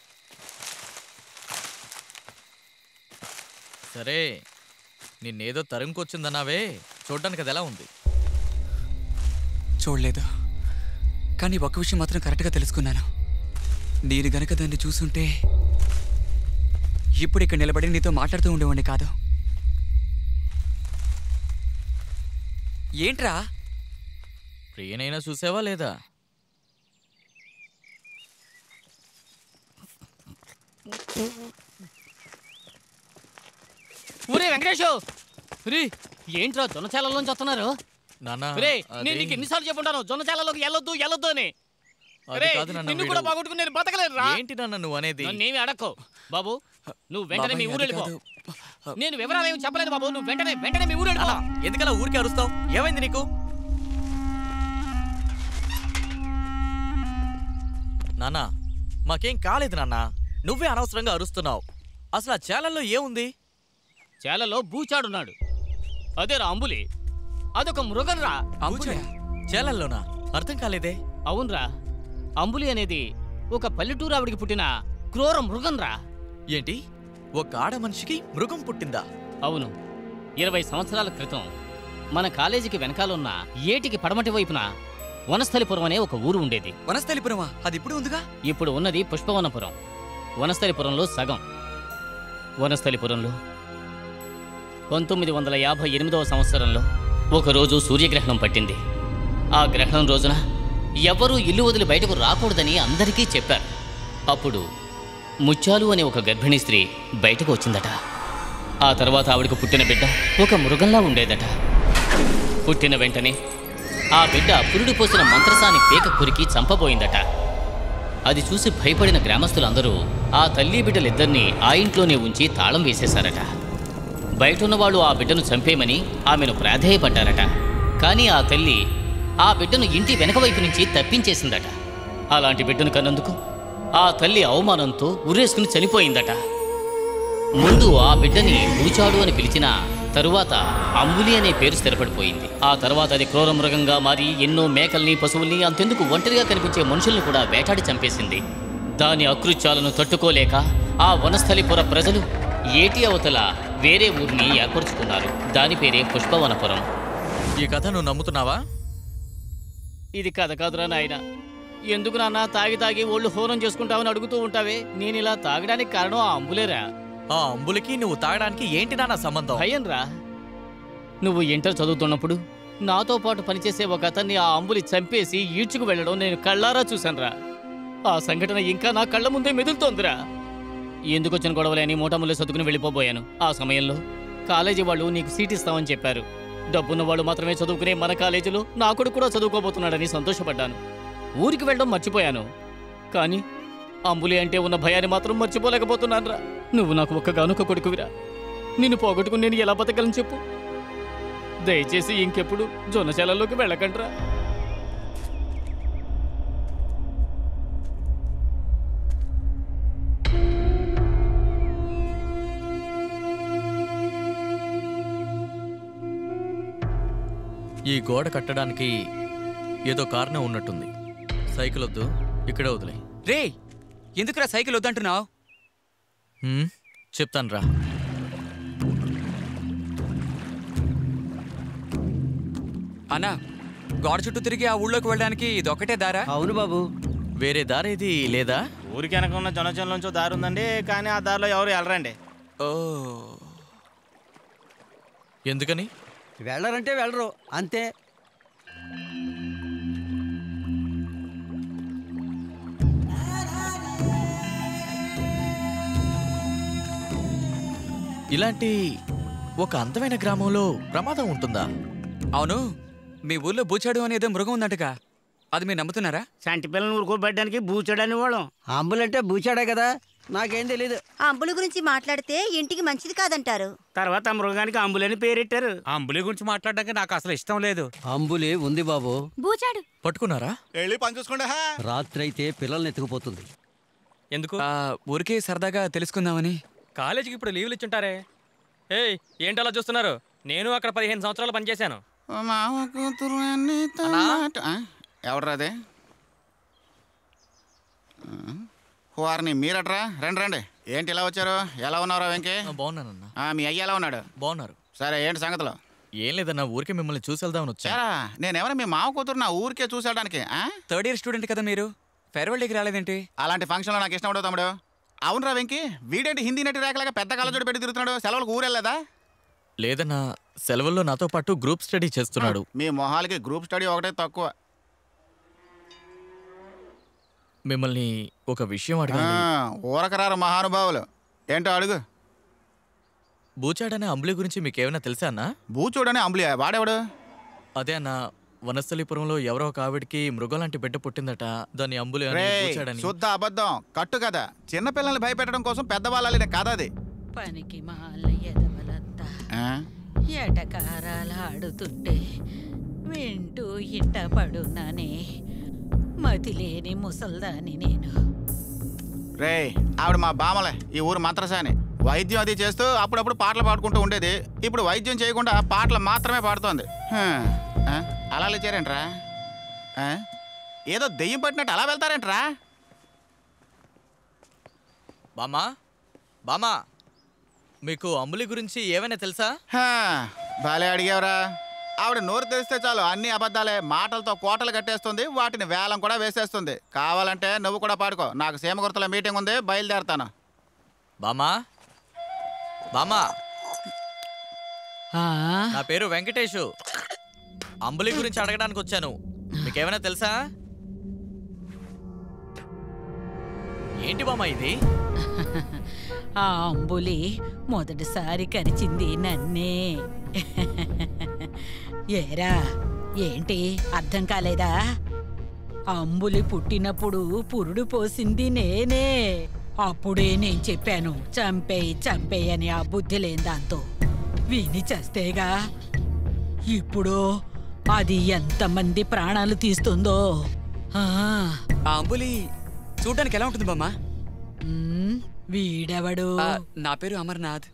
సరే నిన్నేదో తరుముకొచ్చిందన్నావే చూడ్డానికి అది ఎలా ఉంది చూడలేదు కానీ ఒక విషయం మాత్రం కరెక్ట్గా తెలుసుకున్నాను నేను గనక దాన్ని చూసుంటే ఇప్పుడు ఇక్కడ నిలబడి నీతో మాట్లాడుతూ ఉండేవాడిని కాదు ఏంట్రా ప్రియనైనా చూసావా లేదా ఊరే వెంకటేష్ రే ఏంట్రా జొన్నచాలలోంచి వస్తున్నారు నాన్న రే అది- నేను నీకు ఎన్నిసార్లు చెప్పుంటాను జొన్నచాలలోకి వెళ్ళొద్దు వెళ్ళొద్దు అని అది రే, కాదు నాన్న నిన్ను వీడు. కూడా బాగొట్టుకుని నేను బతకలేను రా ఏంటి నాన్న నువ్వు అనేది నన్నేమి అడక్కో బాబు నువ్వు వెంటనే మీ బాబాయ్, ఊరు అది వెళ్ళిపో కాదు. నేను వివరాలు ఏమి చెప్పలేదు బాబు నువ్వు వెంటనే వెంటనే మీ ఊరు వెళ్ళిపో ఎందుకలా ఊరికే అరుస్తావు ఏమైంది నీకు నాన్న మాకేం కాలేదు నాన్న నువ్వే అనవసరంగా అరుస్తున్నావు అసలు ఆ చేలల్లో ఏముంది చేలలో బూచాడున్నాడు అదేరా అంబులి అదొక మృగం రా చేలల్లోనా అర్థం కాలేదే అవునరా అంబులి అనేది ఒక పల్లెటూరు ఆవిడికి పుట్టిన క్రూర మృగం రా ఏంటి ఒక ఆడ మనిషికి మృగం పుట్టిందా అవును ఇరవై సంవత్సరాల క్రితం మన కాలేజీకి వెనకాలన్న ఏటికి పడమటి వైపున వనస్థలిపురం అనే ఒక ఊరు ఉండేది వనస్థలిపురమా అది ఇప్పుడు ఉందిగా ఇప్పుడు ఉన్నది పుష్పవనపురం వనస్థలిపురంలో సగం వనస్థలిపురంలో పంతొమ్మిది వందల యాభై ఎనిమిదవ సంవత్సరంలో ఒకరోజు సూర్యగ్రహణం పట్టింది ఆ గ్రహణం రోజున ఎవరూ ఇల్లు వదిలి బయటకు రాకూడదని అందరికీ చెప్పారు అప్పుడు ముత్యాలు అనే ఒక గర్భిణీ స్త్రీ బయటకు వచ్చిందట ఆ తర్వాత ఆవిడకు పుట్టిన బిడ్డ ఒక మృగంలా ఉండేదట పుట్టిన వెంటనే ఆ బిడ్డ పురుడు పోసిన మంత్రసాని పేక కురికి చంపబోయిందట అది చూసి భయపడిన గ్రామస్తులందరూ ఆ తల్లి బిడ్డలిద్దరినీ ఆ ఇంట్లోనే ఉంచి తాళం వేసేశారట బయట ఉన్న వాళ్ళు ఆ బిడ్డను చంపేయమని ఆమెను ప్రాధేయపడ్డారట కానీ ఆ తల్లి ఆ బిడ్డను ఇంటి వెనక వైపు నుంచి తప్పించేసిందట అలాంటి బిడ్డను కన్నందుకు ఆ తల్లి అవమానంతో ఉరేసుకుని చనిపోయిందట ముందు ఆ బిడ్డని బూచాడు అని పిలిచిన తరువాత అంబులి అనే పేరు స్థిరపడిపోయింది ఆ తర్వాత అది క్రూర మృగంగా మారి ఎన్నో మేకల్ని పశువుల్ని అంతెందుకు ఒంటరిగా కనిపించే మనుషుల్ని కూడా వేటాడి చంపేసింది దాని అకృత్యాలను తట్టుకోలేక ఆ వనస్థలిపుర ప్రజలు ఏటి అవతల వేరే ఊరిని ఏర్పరచుకున్నారు దాని పేరే పుష్పవనపురం ఈ కథ నువ్వు నమ్ముతున్నావా ఇది కథ కాదురా నాయన ఎందుకు నాన్న తాగి తాగి ఒళ్ళు హోరం చేసుకుంటావని అడుగుతూ ఉంటావే నేను ఇలా తాగడానికి కారణం ఆ అంబులేరా ఆ అంబులకి నువ్వు తాగడానికి ఏంటి నాన్న సంబంధం భయం రా నువ్వు ఇంటర్ చదువుతున్నప్పుడు నాతో పాటు పనిచేసే ఒక అతన్ని ఆ అంబులి చంపేసి ఈడ్చుకు వెళ్ళడం నేను కళ్ళారా చూశానురా ఆ సంఘటన ఇంకా నా కళ్ళ ముందే మెదులుతోందిరా ఎందుకు వచ్చిన గొడవలేని మూటములు సర్దుకుని వెళ్ళిపోబోయాను ఆ సమయంలో కాలేజీ వాళ్ళు నీకు సీట్ ఇస్తామని చెప్పారు డబ్బున్న వాళ్ళు మాత్రమే చదువుకునే మన కాలేజీలో నా కొడుకు కూడా చదువుకోబోతున్నాడని సంతోషపడ్డాను ఊరికి వెళ్ళడం మర్చిపోయాను కానీ అంబులి అంటే ఉన్న భయాన్ని మాత్రం మర్చిపోలేకపోతున్నానురా నువ్వు నాకు ఒక్కగానొక్క కొడుకువిరా నిన్ను పోగొట్టుకుని నేను ఎలా బతకలను చెప్పు దయచేసి ఇంకెప్పుడు జొన్నశాలలోకి వెళ్ళకండ్రా ఈ గోడ కట్టడానికి ఏదో కారణం ఉన్నట్టుంది సైకిల్ వద్దు ఇక్కడే వదిలే రే ఎందుకురా సైకిల్ వద్దంటున్నావు చెప్తాను రా అన్నా గోడ చుట్టూ తిరిగి ఆ ఊళ్ళోకి వెళ్ళడానికి ఇదొక్కటే దారా అవును బాబు వేరే దారేది లేదా ఊరికి వెనక ఉన్న జొన్నచంలోంచి దారి ఉందండి కానీ ఆ దారిలో ఎవరు వెళ్ళరండి ఓ ఎందుకని వెళ్ళరంటే వెళ్ళరు అంతే ఇలాంటి ఒక అందమైన గ్రామంలో ప్రమాదం ఉంటుందా అవును మీ ఊర్లో బూచాడు అనేదో మృగం ఉందంటగా అది మీరు నమ్ముతున్నారా సంటి పిల్లలు ఊరుకోబెట్టడానికి బూచాడని వాళ్ళం అంబులంటే బూచాడే కదా నాకేం తెలీదు ఆ అంబుల గురించి మాట్లాడితే ఇంటికి మంచిది కాదంటారు తర్వాత ఆ మృగానికి అంబులని పేరెట్టారు అంబులి గురించి మాట్లాడడానికి నాకు అసలు ఇష్టం లేదు అంబులి ఉంది బాబు బూచాడు పట్టుకున్నారా వెళ్ళి పని చూసుకోండి రాత్రి అయితే పిల్లల్ని ఎత్తుకుపోతుంది ఎందుకు ఊరికే సరదాగా తెలుసుకుందామని కాలేజీకి ఇప్పుడు లీవ్లు ఇచ్చుంటారే ఏయ్ ఏంటి అలా చూస్తున్నారు నేను అక్కడ పదిహేను సంవత్సరాలు పనిచేశాను మామ కూతురు అన్ని ఎవడరాదే వారిని మీరట్రా రండి రండి ఏంటి ఇలా వచ్చారు ఎలా ఉన్నారా వెంకీ బాగున్నానన్నా ఆ, మీ అయ్య ఎలా ఉన్నాడు బాగున్నారు సరే ఏంటి సంగతులు ఏం లేదన్నా ఊరికే మిమ్మల్ని చూసి వెళ్దామని వచ్చా చారా నేనెవరు మీ మామ కూతురు నా ఊరికే చూసేయడానికి థర్డ్ ఇయర్ స్టూడెంట్ కదా మీరు ఫేర్వెల్ డేకి రాలేదేంటి అలాంటి ఫంక్షన్లో నాకు ఇష్టం ఉండవు తమ్ముడు అవునరా వెంకీ వీడేంటి హిందీ నటి రేఖలాగా పెద్ద కళ్ళజోడు పెట్టి తిరుగుతున్నాడు సెలవులకు ఊరెళ్ళదా లేదన్నా సెలవుల్లో నాతో పాటు గ్రూప్ స్టడీ చేస్తున్నాడు మీ మొహాలకి గ్రూప్ స్టడీ ఒకటే తక్కువ మిమ్మల్ని ఒక విషయం అడగాలి ఆ, ఊరకరారు మహానుభావులు ఏంటో అడుగు బూచాడనే అంబులి గురించి మీకు ఏమైనా తెలుసా అన్నా బూచోడని అంబులి వాడేవాడు అదే అన్న వనస్థలిపురంలో ఎవరో ఒక ఆవిడికి మృగం లాంటి బిడ్డ పుట్టిందట దాన్ని అంబులి అని రేయ్, బూచాడని శుద్ధ అబద్ధం కట్టు కదా చిన్నపిల్లల్ని భయపెట్టడం కోసం పెద్దవాళ్ళని కథ అది పనికి మాల ఎదవలంతా ఆ? ఎటకారాలాడుతుంటే వింటూ ఇంట పడున్నానే మతిలేని ముసల్దాని నేను రేయ్ ఆవిడ మా బామలే ఈ ఊరు మంత్రసాని వైద్యం అది చేస్తూ అప్పుడప్పుడు పాటలు పాడుకుంటూ ఉండేది ఇప్పుడు వైద్యం చేయకుండా పాటలు మాత్రమే పాడుతోంది హ్మ్. ఆ? అలా లేచారేంట్రా ఆ? ఏదో దెయ్యం పట్టినట్టు అలా వెళ్తారేంట్రా బామా బామా మీకు అంబులి గురించి ఏమైనా తెలుసా హా, భలే అడిగావురా ఆవిడ నోరు తెరిస్తే చాలు అన్ని అబద్ధాలే మాటలతో కోటలు కట్టేస్తుంది వాటిని వేలం కూడా వేసేస్తుంది కావాలంటే నువ్వు కూడా పాడుకో నాకు సీమ గుర్తుల మీటింగ్ ఉంది బయలుదేరతాను బామా బామా నా పేరు వెంకటేషు అంబులి గురించి అడగడానికి వచ్చాను మీకేమైనా తెలుసా ఏంటి బామా ఇది ఆ అంబులి మొదటిసారి కరిచింది నన్నే ఏరా ఏంటి అర్థం కాలేదా అంబులి పుట్టినప్పుడు పురుడు పోసింది నేనే అప్పుడే నేను చెప్పాను చంపేయి చంపేయి అని ఆ బుద్ధి లేని దాంతో విని చేస్తేగా ఇప్పుడు అది ఎంతమంది ప్రాణాలు తీస్తుందో ఆ, ఆ అంబులి చూడడానికి ఎలా ఉంటుంది బామ్మ మ్, వీడెవడు ఆ, నా పేరు అమర్నాథ్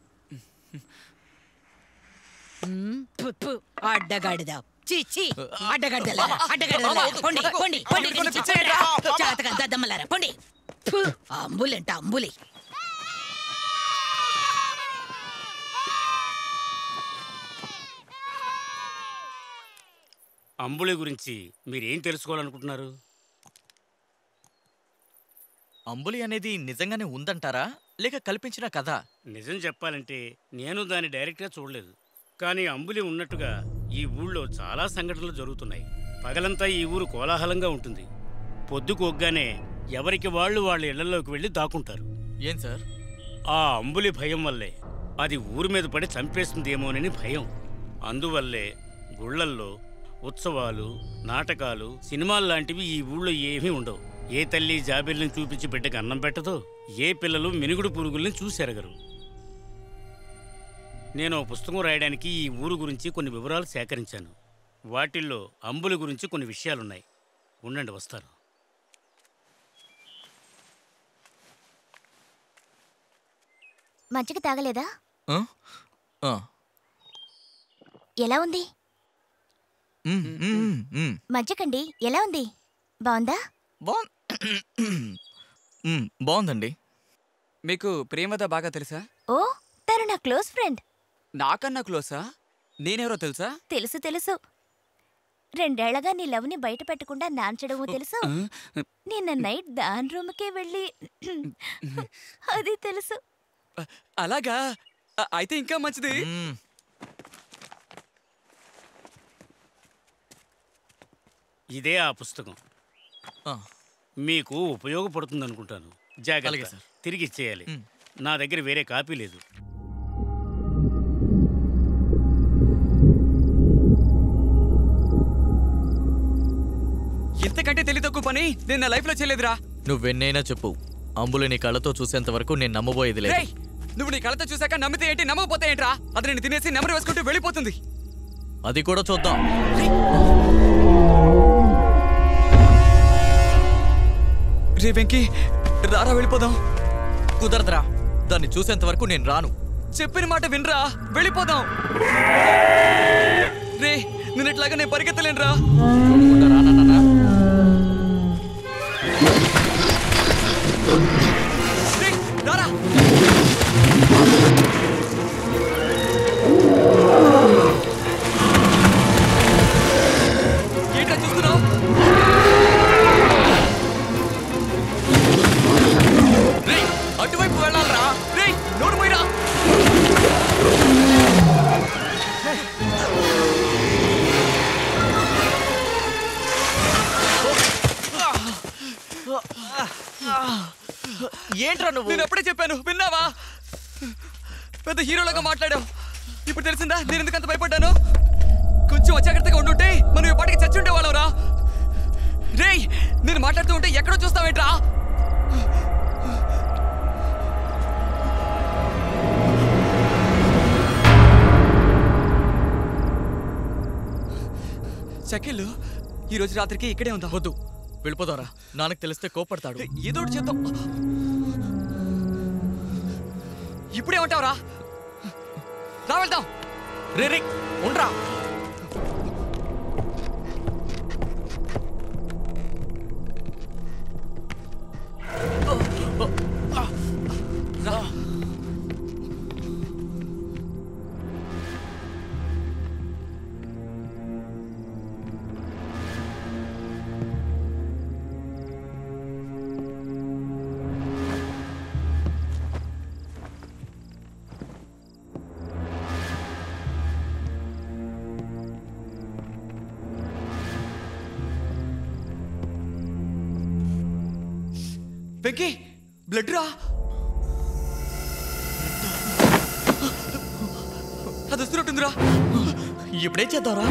మ్, పు, పు, అడ్డగాడిద చీచి అడ్డగడ్డలారా అడ్డగడ్డలారా పొండి పొండి పొండి దీన్ని చెప్పండిరా. జాతకం దద్దమ్మలారా పొండి ఫు, అంబులంట అంబులి అంబులి గురించి మీరేం తెలుసుకోవాలనుకుంటున్నారు అంబులి అనేది నిజంగానే ఉందంటారా లేక కల్పించిన కథ నిజం చెప్పాలంటే నేను దాన్ని డైరెక్ట్గా చూడలేదు కానీ అంబులి ఉన్నట్టుగా ఈ ఊళ్ళో చాలా సంఘటనలు జరుగుతున్నాయి పగలంతా ఈ ఊరు కోలాహలంగా ఉంటుంది పొద్దుకు ఒగ్గానే ఎవరికి వాళ్ళు వాళ్ళ ఇళ్లలోకి వెళ్ళి దాక్కుంటారు ఏం సార్ ఆ అంబులి భయం వల్లే అది ఊరి మీద పడి చంపేస్తుందేమోనని భయం అందువల్లే గుళ్ళల్లో ఉత్సవాలు నాటకాలు సినిమాలు లాంటివి ఈ ఊళ్ళో ఏమీ ఉండవు ఏ తల్లి జాబిల్ని చూపించి బిడ్డకు అన్నం పెట్టదో ఏ పిల్లలు మినుగుడు పురుగుల్ని చూసెరగరు నేను ఓ పుస్తకం రాయడానికి ఈ ఊరు గురించి కొన్ని వివరాలు సేకరించాను వాటిల్లో అంబులి గురించి కొన్ని విషయాలున్నాయి ఉండండి వస్తాను మజ్జిగ తాగలేదా ఆ? ఆ. ఎలా ఉంది మ్, మ్, మ్. మజ్జిగండి ఎలా ఉంది బాగుందా మ్, బాగుందండి మీకు ప్రేమద బాగా తెలుసా ఓ తను నా క్లోజ్ ఫ్రెండ్ నాకన్నా క్లోసా నేనెవరో తెలుసా తెలుసు తెలుసు రెండేళ్లగా నీ లవ్ని బయట పెట్టకుండా నాంచడము తెలుసు నిన్న నైట్ దాని రూమ్కే వెళ్ళి అది తెలుసు అలాగా అ- అయితే ఇంకా మంచిది ఇదే ఆ పుస్తకం మీకు ఉపయోగపడుతుంది అనుకుంటాను అలాగే జాగ్రత్త సార్. తిరిగి ఇచ్చేయాలి నా దగ్గర వేరే కాపీ లేదు ఇంతకంటే తెలివి తక్కువ పని నేను నా లైఫ్లో చేయలేదురా నువ్వెన్నైనా చెప్పు అంబులి నీ కళ్ళతో చూసేంత వరకు నేను నమ్మబోయేది లేదు రేయ్ నువ్వు నీ కళ్ళతో చూసాక నమ్మితే ఏంటి నమ్మకపోతే ఏంట్రా అది నేను తినేసి నెమరు వేసుకుంటూ వెళ్ళిపోతుంది అది కూడా చూద్దాం రే వెంకీ రారా వెళ్ళిపోదాం కుదరదురా దాన్ని చూసేంత వరకు నేను రాను చెప్పిన మాట వినరా వెళ్ళిపోదాం రే నేను ఇట్లాగా నేను పరిగెత్తలేనురా రేయ్, రారా ఏంట్రా చూస్తున్నావు రేయ్ అటువైపు వెళ్ళాలరా రేయ్ నోరు పోయిరా ఏంట్రా నువ్వు నేను ఎప్పుడే చెప్పాను విన్నావా పెద్ద హీరోలాగా మాట్లాడావు ఇప్పుడు తెలిసిందా నేను ఎందుకు అంత భయపడ్డాను కొంచెం అజాగ్రత్తగా ఉండుంటే మనం ఈ పాటికి చచ్చి ఉండేవాళ్ళం రా రేయ్ నేను మాట్లాడుతూ ఉంటే ఎక్కడో చూస్తావేంట్రా షకిల్ ఈ రోజు రాత్రికి ఇక్కడే ఉందా వద్దు వెళ్ళిపోదారా నాన్నకు తెలిస్తే కోపడతాడు ఏదో ఒకటి చేద్దాం ఇప్పుడేమంటావురా రా వెళ్దాం రే రే ఉండ్రా వెంకీ బ్లడ్ రా అది వస్తున్నట్టుందిరా ఇప్పుడేం చేద్దాంరా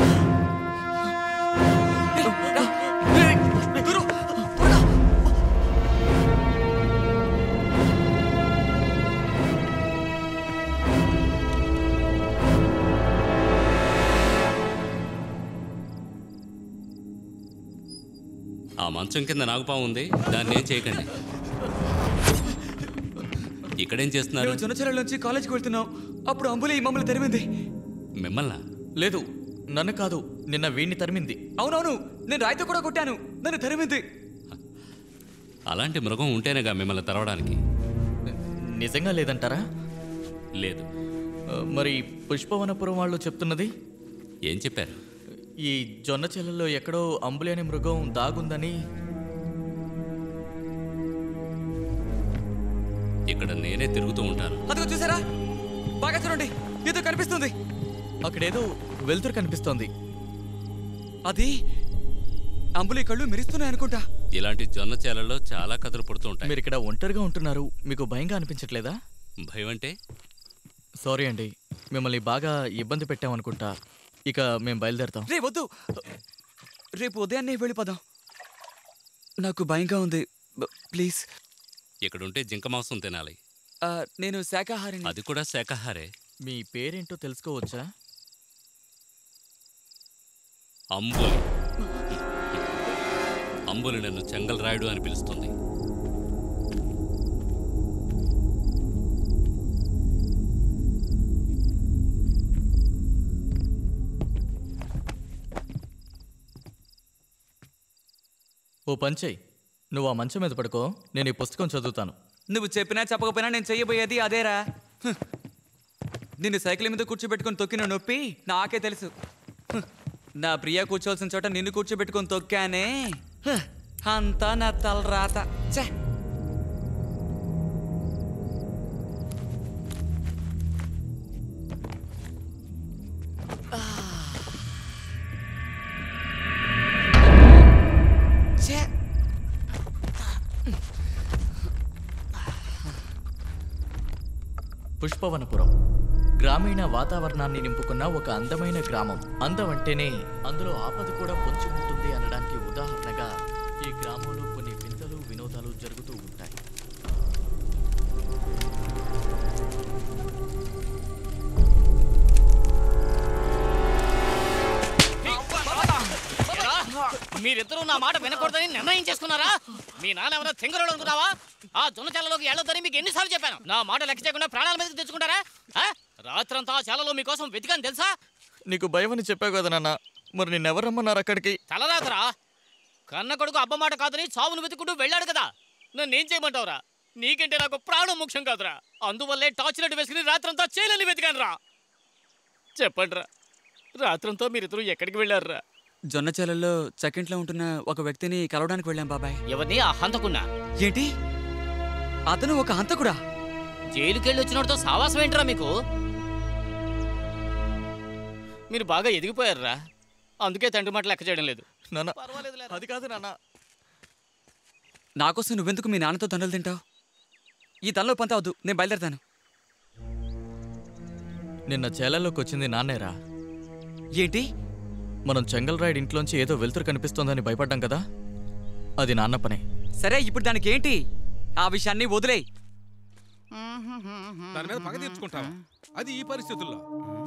మంచం కింద నాగుపాము ఉంది దాన్ని ఏం చేయకండి ఇక్కడేం చేస్తున్నారు మేము జొన్నచెరల నుంచి కాలేజీకి వెళ్తున్నాం అప్పుడు అంబులి మమ్మల్ని తరిమింది మిమ్మల్ని లేదు నన్ను కాదు నిన్న వీణ్ణి తరిమింది అవునవును నేను రాయితో కూడా కొట్టాను నన్ను తరిమింది అలాంటి మృగం ఉంటేనేగా మిమ్మల్ని తెరవడానికి నిజంగా లేదంటారా లేదు ఆ, మరి పుష్పవనపురం వాళ్ళు చెప్తున్నది ఏం చెప్పారు ఈ జొన్న చెల్లెల్లో ఎక్కడో అంబులి అనే మృగం దాగుందని ఇక్కడ నేనే తిరుగుతూ ఉంటాను అదిగో చూసారా బాగా చూడండి ఏదో కనిపిస్తుంది అక్కడేదో వెలుతురు కనిపిస్తోంది అది అంబులి కళ్ళు మెరుస్తున్నాయి అనుకుంటా ఇలాంటి జొన్న చేలలో చాలా కథలు పుడుతూ ఉంటాయి మీరు ఇక్కడ ఒంటరిగా ఉంటున్నారు మీకు భయంగా అనిపించట్లేదా భయం అంటే సారీ అండి మిమ్మల్ని బాగా ఇబ్బంది పెట్టామనుకుంటా ఇక మేము బయలుదేరుతాం రే వద్దు రేపు ఉదయాన్నే వెళ్ళిపోదాం నాకు భయంగా ఉంది బ- ప్లీజ్ ఇక్కడుంటే జింక మాంసం తినాలి ఆ, నేను శాకాహారిని అది కూడా శాకాహారే మీ పేరేంటో తెలుసుకోవచ్చా అంబులి అంబులి నన్ను చెంగల్ రాయుడు అని పిలుస్తుంది ఓ పంచయ్ నువ్వు ఆ మంచం మీద పడుకో నేను ఈ పుస్తకం చదువుతాను నువ్వు చెప్పినా చెప్పకపోయినా నేను చెయ్యబోయేది అదేరా హ్. నిన్ను సైకిల్ మీద కూర్చోబెట్టుకొని తొక్కిన నొప్పి నాకే తెలుసు హ్. నా ప్రియ కూర్చోవలసిన చోట నిన్ను కూర్చోబెట్టుకొని తొక్కానే హ్. అంతా నా తలరాత ఛే ఛే పుష్పవనపురం గ్రామీణ వాతావరణాన్ని నింపుకున్న ఒక అందమైన గ్రామం అందం అంటేనే అందులో ఆపద కూడా పొంచి ఉంటుంది అనడానికి ఉదాహరణగా ఈ గ్రామంలో కొన్ని వింతలు వినోదాలు జరుగుతూ ఉంటాయి ఏరా, మీరిద్దరూ నా మాట వినకూడదని నిర్ణయం చేసుకున్నారా మీ నాన్న ఏమైనా తెంగరోడు అనుకున్నావా ఆ జొన్న చాలలోకి వెళ్ళొద్దని మీకు ఎన్నిసార్లు చెప్పాను నా మాట లెక్క చేయకుండా ప్రాణాల మీదకి తెచ్చుకుంటారా ఆ? రాత్రంతా ఆ చాలలో మీకోసం వెతికాను తెలుసా నీకు భయం అని చెప్పావు కదా నాన్న మరి నిన్నెవరు రమ్మన్నారు అక్కడికి తలరాతరా కన్న కొడుకు అబ్బ మాట కాదని చావును వెతుకుంటూ వెళ్ళాడు కదా నన్నేం చేయమంటావురా నీకంటే నాకు ప్రాణం ముఖ్యం కాదురా అందువల్లే టార్చ్ లైట్ వేసుకుని రాత్రంతా చేయలని వెతికాను రా చెప్పండి రా రాత్రంతా మీరిద్దరూ ఎక్కడికి వెళ్ళారురా జొన్నచేలలో చక్కింట్లో ఉంటున్న ఒక వ్యక్తిని కలవడానికి వెళ్ళాం బాబాయ్ ఎవరిని ఆ హంతకున్నా ఏంటి అతను ఒక హంతకుడా జైలుకెళ్ళి వచ్చినోడితో సావాసం ఏంట్రా మీకు మీరు బాగా ఎదిగిపోయారురా అందుకే తండ్రి మాట లెక్క చేయడం లేదు నాన్న అది కాదు నాన్న నాకోసం నువ్వెందుకు మీ నాన్నతో దండలు తింటావు ఈ తనలో పంత అవద్దు నేను బయలుదేరతాను నిన్న చేలల్లోకి వచ్చింది నాన్నేరా ఏంటి మనం చెంగల్ రాయుడు ఇంట్లోంచి ఏదో వెలుతురు కనిపిస్తోందని భయపడ్డాం కదా అది నాన్న పనే సరే ఇప్పుడు దానికి ఏంటి ఆ విషయాన్ని వదిలేయ్ దాని మీద పగ తీర్చుకుంటావా అది ఈ పరిస్థితుల్లో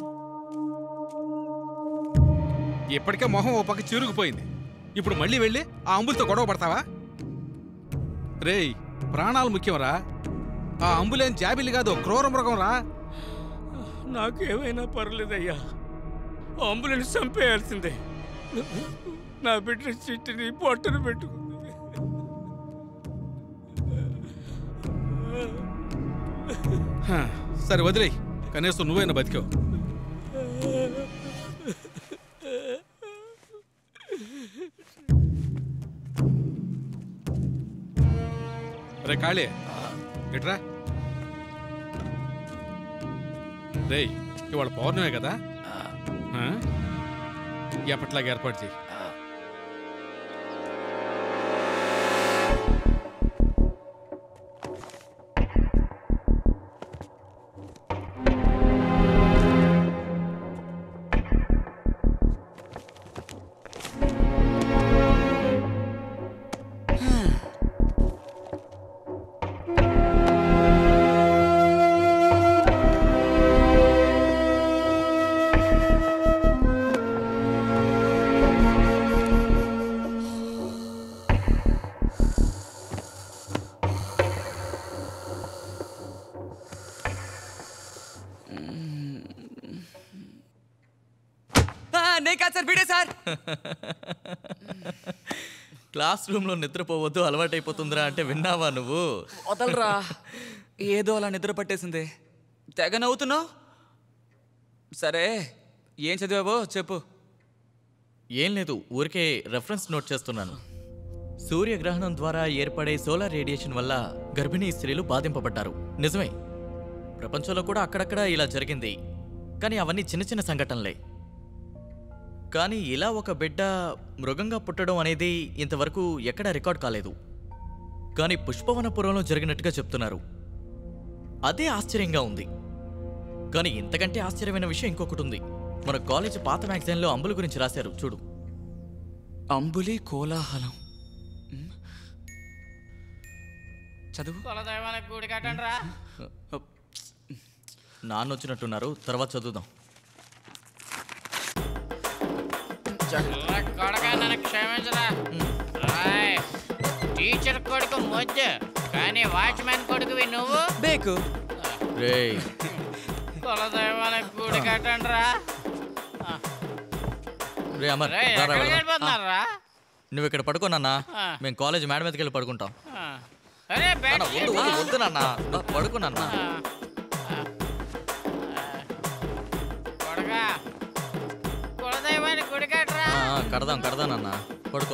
ఇప్పటికే మొహం ఓ పక్క చిరుగుపోయింది ఇప్పుడు మళ్ళీ వెళ్ళి ఆ అంబులతో గొడవ పడతావా రేయ్ ప్రాణాలు ముఖ్యంరా ఆ అంబులేం జాబిలి కాదు క్రూర మృగం రా నాకేమైనా పర్లేదయ్యా అంబులెన్స్ చంపేయాల్సిందే నా బిడ్డ చిట్టిని పొట్టను పెట్టుకుంది హ, సరే వదిలేయ్ కనీసం నువ్వైనా బతికావు రే కాళీ ఇట్రా రేయ్ ఇవాళ పౌర్ణమే కదా ఆ? ఎప్పట్లాగా ఏర్పాటు చేయి ఆ నే కాదు సార్ వీడే సార్ క్లాస్ రూమ్లో నిద్రపోవద్దు అలవాటైపోతుందిరా అంటే విన్నావా నువ్వు వదలరా ఏదో అలా నిద్ర పట్టేసింది తెగ నవ్వుతున్నావు సరే ఏం చదివావో చెప్పు ఏం లేదు ఊరికే రెఫరెన్స్ నోట్ చేస్తున్నాను సూర్యగ్రహణం ద్వారా ఏర్పడే సోలార్ రేడియేషన్ వల్ల గర్భిణీ స్త్రీలు బాధింపబడ్డారు నిజమే ప్రపంచంలో కూడా అక్కడక్కడ ఇలా జరిగింది కానీ అవన్నీ చిన్న చిన్న సంఘటనలే కానీ ఇలా ఒక బిడ్డ మృగంగా పుట్టడం అనేది ఇంతవరకు ఎక్కడా రికార్డ్ కాలేదు కానీ పుష్పవనపురంలో జరిగినట్టుగా చెప్తున్నారు అదే ఆశ్చర్యంగా ఉంది కానీ ఇంతకంటే ఆశ్చర్యమైన విషయం ఇంకొకటి ఉంది మన కాలేజ్ పాత మ్యాగజైన్లో అంబుల గురించి రాశారు చూడు అంబులి కోలాహలం ఉమ్. చదువు కులదైవానికి గుడి కట్టండి రా నాన్న వచ్చినట్టున్నారు తర్వాత చదువుదాం కొడక నన్ను క్షమించరా రాయ్ టీచర్ కొడుకు మొద్దు కానీ వాచ్మెన్ కొడుకువి నువ్వు బేకు రేయ్ కులదైవానికి గుడి కట్టండి రా రే అమర్ రేయ్, రా, రా, ఎక్కడికి వెళ్దాం. వెళ్ళిపోతున్నారా? నువ్వు ఇక్కడ పడుకో నాన్న ఆ. మేము కాలేజ్ మేడ మీదకి వెళ్ళి పడుకుంటాం అరే నాన్న, బెడ్ వద్దు వద్దు వద్దు నాన్న నా, పడుకో నాన్న కొడక కులదైవానికి గుడి కట్టరా ఆ, ఆ, కడదాం కడదాం నాన్న పడుకో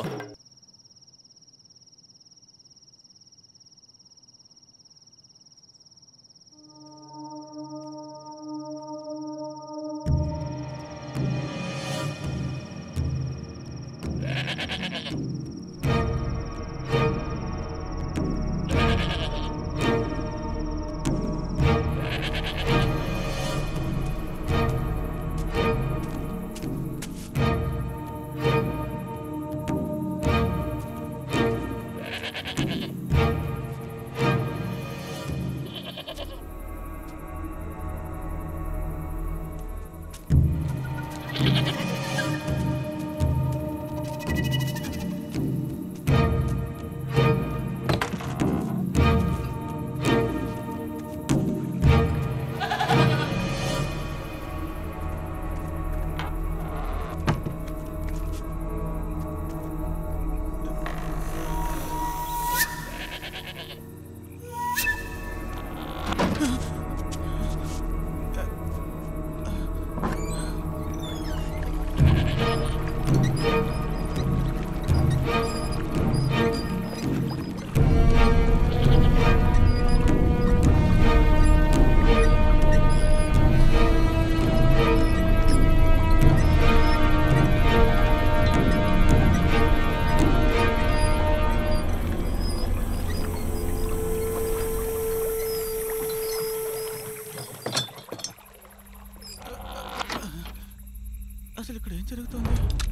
అసలు ఇక్కడ ఏం జరుగుతుంది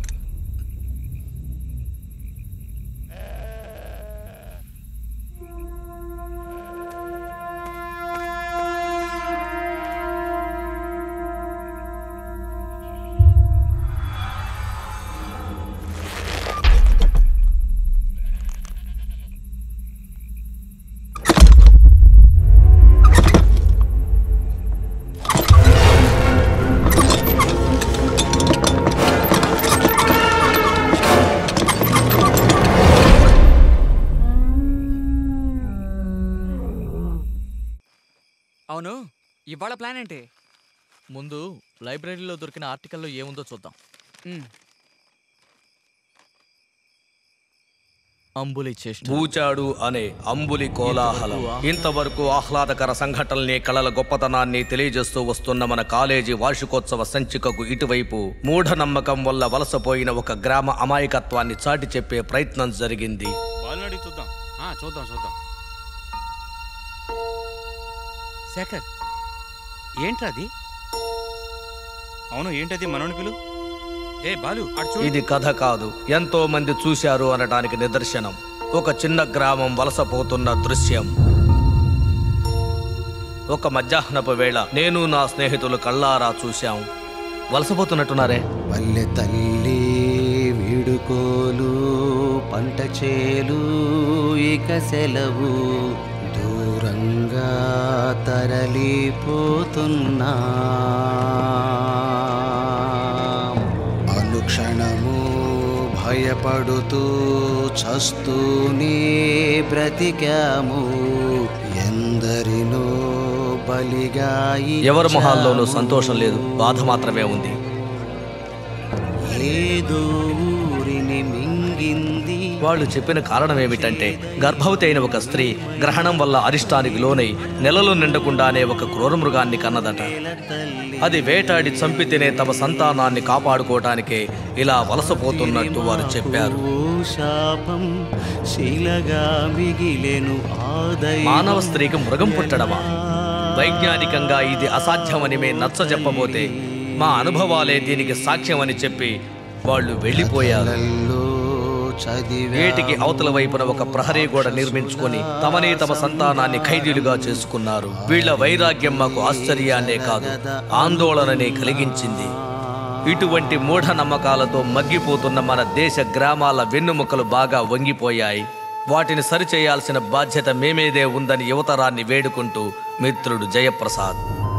అవును ఇవాళ ప్లాన్ ఏంటి ముందు లైబ్రరీలో దొరికిన ఆర్టికల్లో ఏముందో చూద్దాం అంబులి చేష్ట బూచాడు అనే అంబులి కోలాహలం ఇంతవరకు ఆహ్లాదకర సంఘటనల్ని కళల గొప్పతనాన్ని తెలియజేస్తూ వస్తున్న మన కాలేజీ వార్షికోత్సవ సంచికకు ఇటువైపు మూఢనమ్మకం వల్ల వలసపోయిన ఒక గ్రామ అమాయకత్వాన్ని చాటి చెప్పే ప్రయత్నం జరిగింది బాలుని అడిగి చూద్దాం ఆ, చూద్దాం చూద్దాం శేఖర్ ఏంట్రా అది అవును ఏంటది మనోని పిలు ఏ బాలు అటు చూడు ఇది కథ కాదు ఎంతో మంది చూశారు అనడానికి నిదర్శనం ఒక చిన్న గ్రామం వలసపోతున్న దృశ్యం ఒక మధ్యాహ్నపు వేళ నేను నా స్నేహితులు కళ్ళారా చూశాం వలసపోతున్నట్టున్నారే పల్లె తల్లి వీడుకోలు పంట చేలు ఇక సెలవు దూరంగా తరలిపోతున్నా క్షణము భయపడుతూ చస్తూనే బ్రతికాము ఎందరినో బలిగా ఎవరి మొహాల్లోనూ ఇచ్చాము. సంతోషం లేదు బాధ మాత్రమే ఉంది ఏదో ఊరిని మింగింది వాళ్ళు చెప్పిన కారణం ఏమిటంటే గర్భవతి అయిన ఒక స్త్రీ గ్రహణం వల్ల అరిష్టానికి లోనై నెలలు నిండకుండానే ఒక క్రూరమృగాన్ని కన్నదట అది వేటాడి చంపి తినే తమ సంతానాన్ని కాపాడుకోవటానికే ఇలా వలసపోతున్నట్టు వారు చెప్పారు ఓ శాపం శిలగా మిగిలెను ఆదయ మానవ స్త్రీకి మృగం పుట్టడమా వైజ్ఞానికంగా ఇది అసాధ్యమని మే నచ్చ చెప్పబోతే మా అనుభవాలే దీనికి సాక్ష్యమని చెప్పి వాళ్ళు వెళ్ళిపోయారు ఏటికి అవతల వైపున ఒక ప్రహరీ గోడ నిర్మించుకొని తమనే తమ సంతానాన్ని ఖైదీలుగా చేసుకున్నారు వీళ్ళ వైరాగ్యం మాకు ఆశ్చర్యాన్నే కాదు ఆందోళననే కలిగించింది ఇటువంటి మూఢ నమ్మకాలతో మగ్గిపోతున్న మన దేశ గ్రామాల వెన్నుముకలు బాగా వంగిపోయాయి వాటిని సరిచేయాల్సిన బాధ్యత మేమేదే ఉందని యువతరాన్ని వేడుకుంటూ మిత్రుడు జయప్రసాద్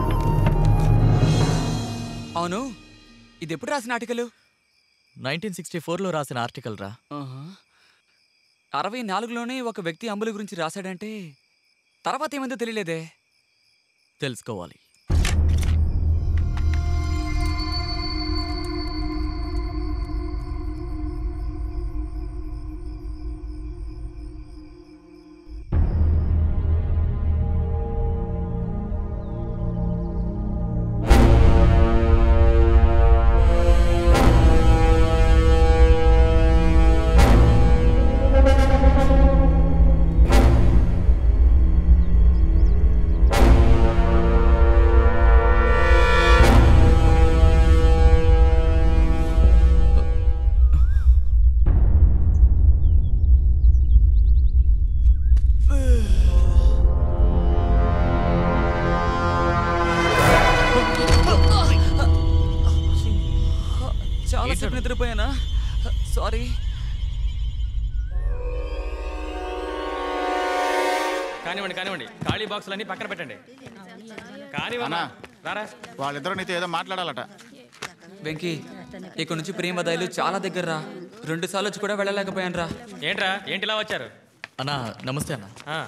అవును ఇది ఎప్పుడు రాసిన ఆర్టికల్ నైన్టీన్ సిక్స్టీ ఫోర్లో రాసిన ఆర్టికల్ రా అరవై నాలుగులోనే ఒక వ్యక్తి అంబుల గురించి రాశాడంటే తర్వాత ఏమైందో తెలియలేదే తెలుసుకోవాలి చాలా సేపు నిద్రపోయానా సారీ కానివ్వండి కానివ్వండి ఖాళీ బాక్సులన్నీ పక్కన పెట్టండి కానివ్వన్నా రారా వాళ్ళిద్దరూ నీతో ఏదో మాట్లాడాలట వెంకీ ఇక్కడ నుంచి ప్రేమదాయిలు చాలా దగ్గర రా రెండు సార్లు వచ్చి కూడా వెళ్ళలేకపోయాను రా ఏంట్రా ఏంటిలా వచ్చారు అన్నా నమస్తే అన్న ఆ,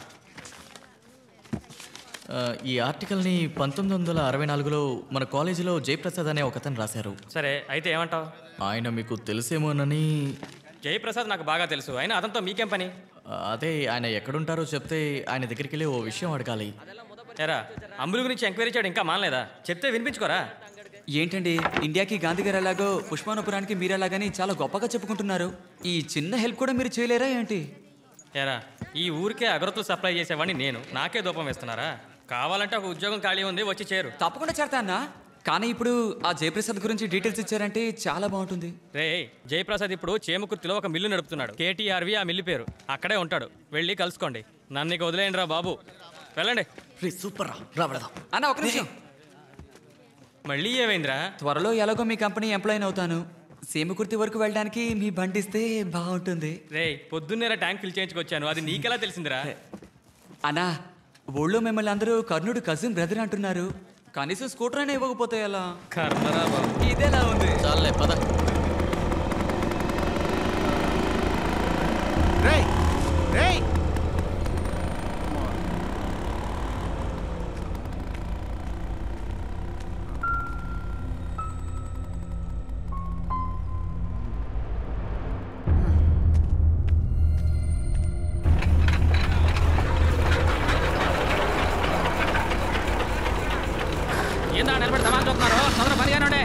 ఆ, ఈ ఆర్టికల్ని పంతొమ్మిది వందల అరవై నాలుగులో మన కాలేజీలో జయప్రసాద్ అనే ఒకతను రాశారు సరే అయితే ఏమంటావు ఆయన మీకు తెలిసేమోనని జయప్రసాద్ నాకు బాగా తెలుసు అయినా అతనితో మీకేం పని ఆ, అదే ఆయన ఎక్కడుంటారో చెప్తే ఆయన దగ్గరికి వెళ్ళి ఓ విషయం అడగాలి ఎరా అంబుల గురించి ఎంక్వైరీ చేయడం ఇంకా మానలేదా చెప్తే వినిపించుకోరా ఏంటండి ఇండియాకి గాంధీ గారు ఎలాగో పుష్పానపురానికి మీరు ఎలాగని చాలా గొప్పగా చెప్పుకుంటున్నారు ఈ చిన్న హెల్ప్ కూడా మీరు చేయలేరా ఏంటి ఎరా ఈ ఊరికే అగరత్తులు సప్లై చేసేవాడిని నేను నాకే దూపం వేస్తున్నారా కావాలంటే ఒక ఉద్యోగం ఖాళీ ఉంది వచ్చి చేరు తప్పకుండా చేరతా అన్నా కానీ ఇప్పుడు ఆ జయప్రసాద్ గురించి డీటెయిల్స్ ఇచ్చారంటే చాలా బాగుంటుంది రే జయప్రసాద్ ఇప్పుడు చేమకుర్తిలో ఒక మిల్లు నడుపుతున్నాడు కేటీఆర్వి ఆ మిల్లు పేరు అక్కడే ఉంటాడు వెళ్ళి కలుసుకోండి నన్ను ఇక వదిలేయండి రా బాబు వెళ్ళండి సూపర్ రా అన్న ఒక నిమిషం మళ్ళీ ఏమైందిరా త్వరలో ఎలాగో మీ కంపెనీ ఎంప్లాయ్ అవుతాను సీమకుర్తి వరకు వెళ్ళడానికి మీ బండి ఇస్తే బాగుంటుంది రే పొద్దున్నేరా ట్యాంక్ ఫిల్ చేయించుకొచ్చాను అది నీకెలా తెలిసిందిరా అన్నా ఊళ్ళో మిమ్మల్ని అందరూ కర్ణుడు కజిన్ బ్రదర్ అంటున్నారు కనీసం స్కూటర్ అయినా ఇవ్వకపోతే ఎలా కర్మరా బాబు ఇదేలా ఉంది చాలే పద రేయ్ రేయ్ ఏందా నిలబడి సమాన్ చూస్తున్నారు తొందర పని కానివ్వండి.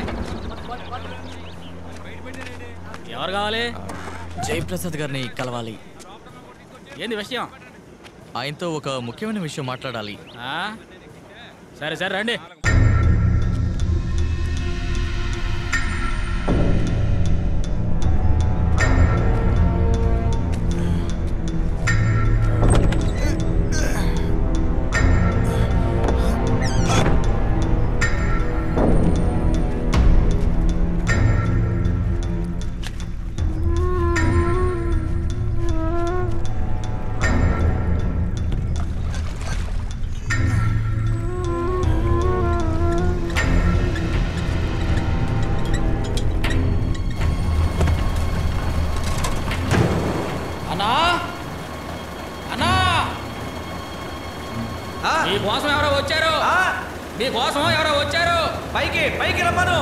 ఎవరు కావాలి జయప్రసాద్ గారిని కలవాలి ఏంది విషయం ఆయనతో ఒక ముఖ్యమైన విషయం మాట్లాడాలి ఆ? సరే సరే రండి ఆ నీ కోసం ఎవరో వచ్చారు పైకి పైకి రమ్మను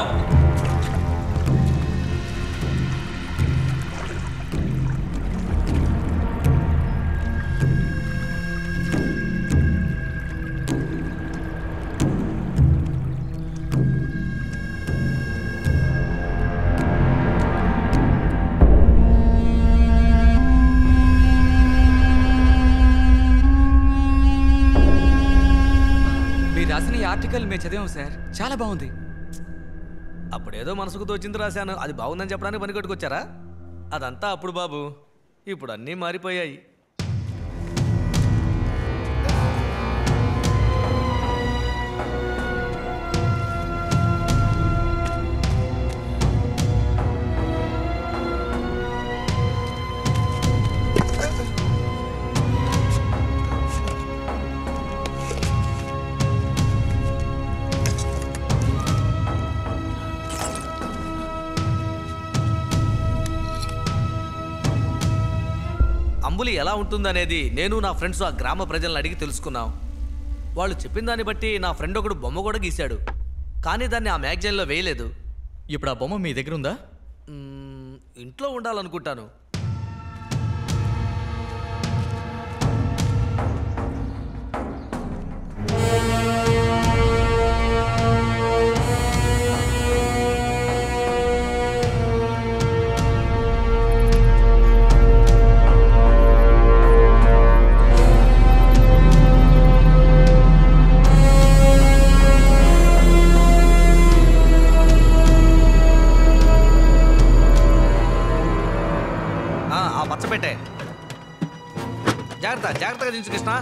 మీరు రాసిన ఈ ఆర్టికల్ మేము చదివాం సార్ చాలా బాగుంది అప్పుడేదో మనసుకు తోచింది రాశాను అది బాగుందని చెప్పడానికి పని కట్టుకొచ్చారా అదంతా అప్పుడు బాబు ఇప్పుడు అన్నీ మారిపోయాయి అంబులి ఎలా ఉంటుందనేది నేను నా ఫ్రెండ్స్ ఆ గ్రామ ప్రజలను అడిగి తెలుసుకున్నాం వాళ్ళు చెప్పిన దాన్ని బట్టి నా ఫ్రెండ్ ఒకడు బొమ్మ కూడా గీశాడు కానీ దాన్ని ఆ మ్యాగజైన్లో వేయలేదు ఇప్పుడు ఆ బొమ్మ మీ దగ్గర ఉందా మ్మ్, ఇంట్లో ఉండాలనుకుంటాను ఆ, ఆ పచ్చ పెట్టే జాగ్రత్త జాగ్రత్తగా దించు కృష్ణ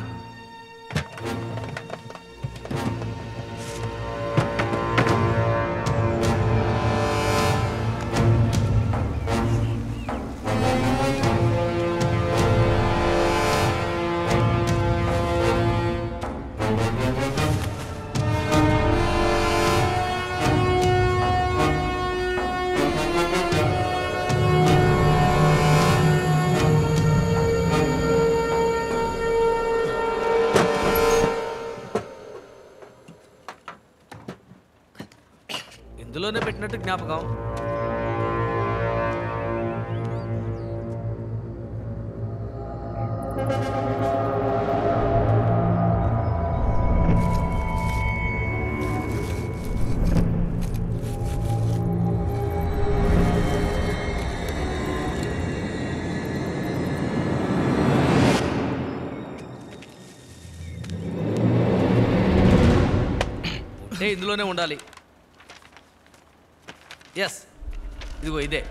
ఇందులోనే పెట్టినట్టు జ్ఞాపకం ఉంటే ఇందులోనే ఉండాలి ఎస్ ఇదిగో ఇదే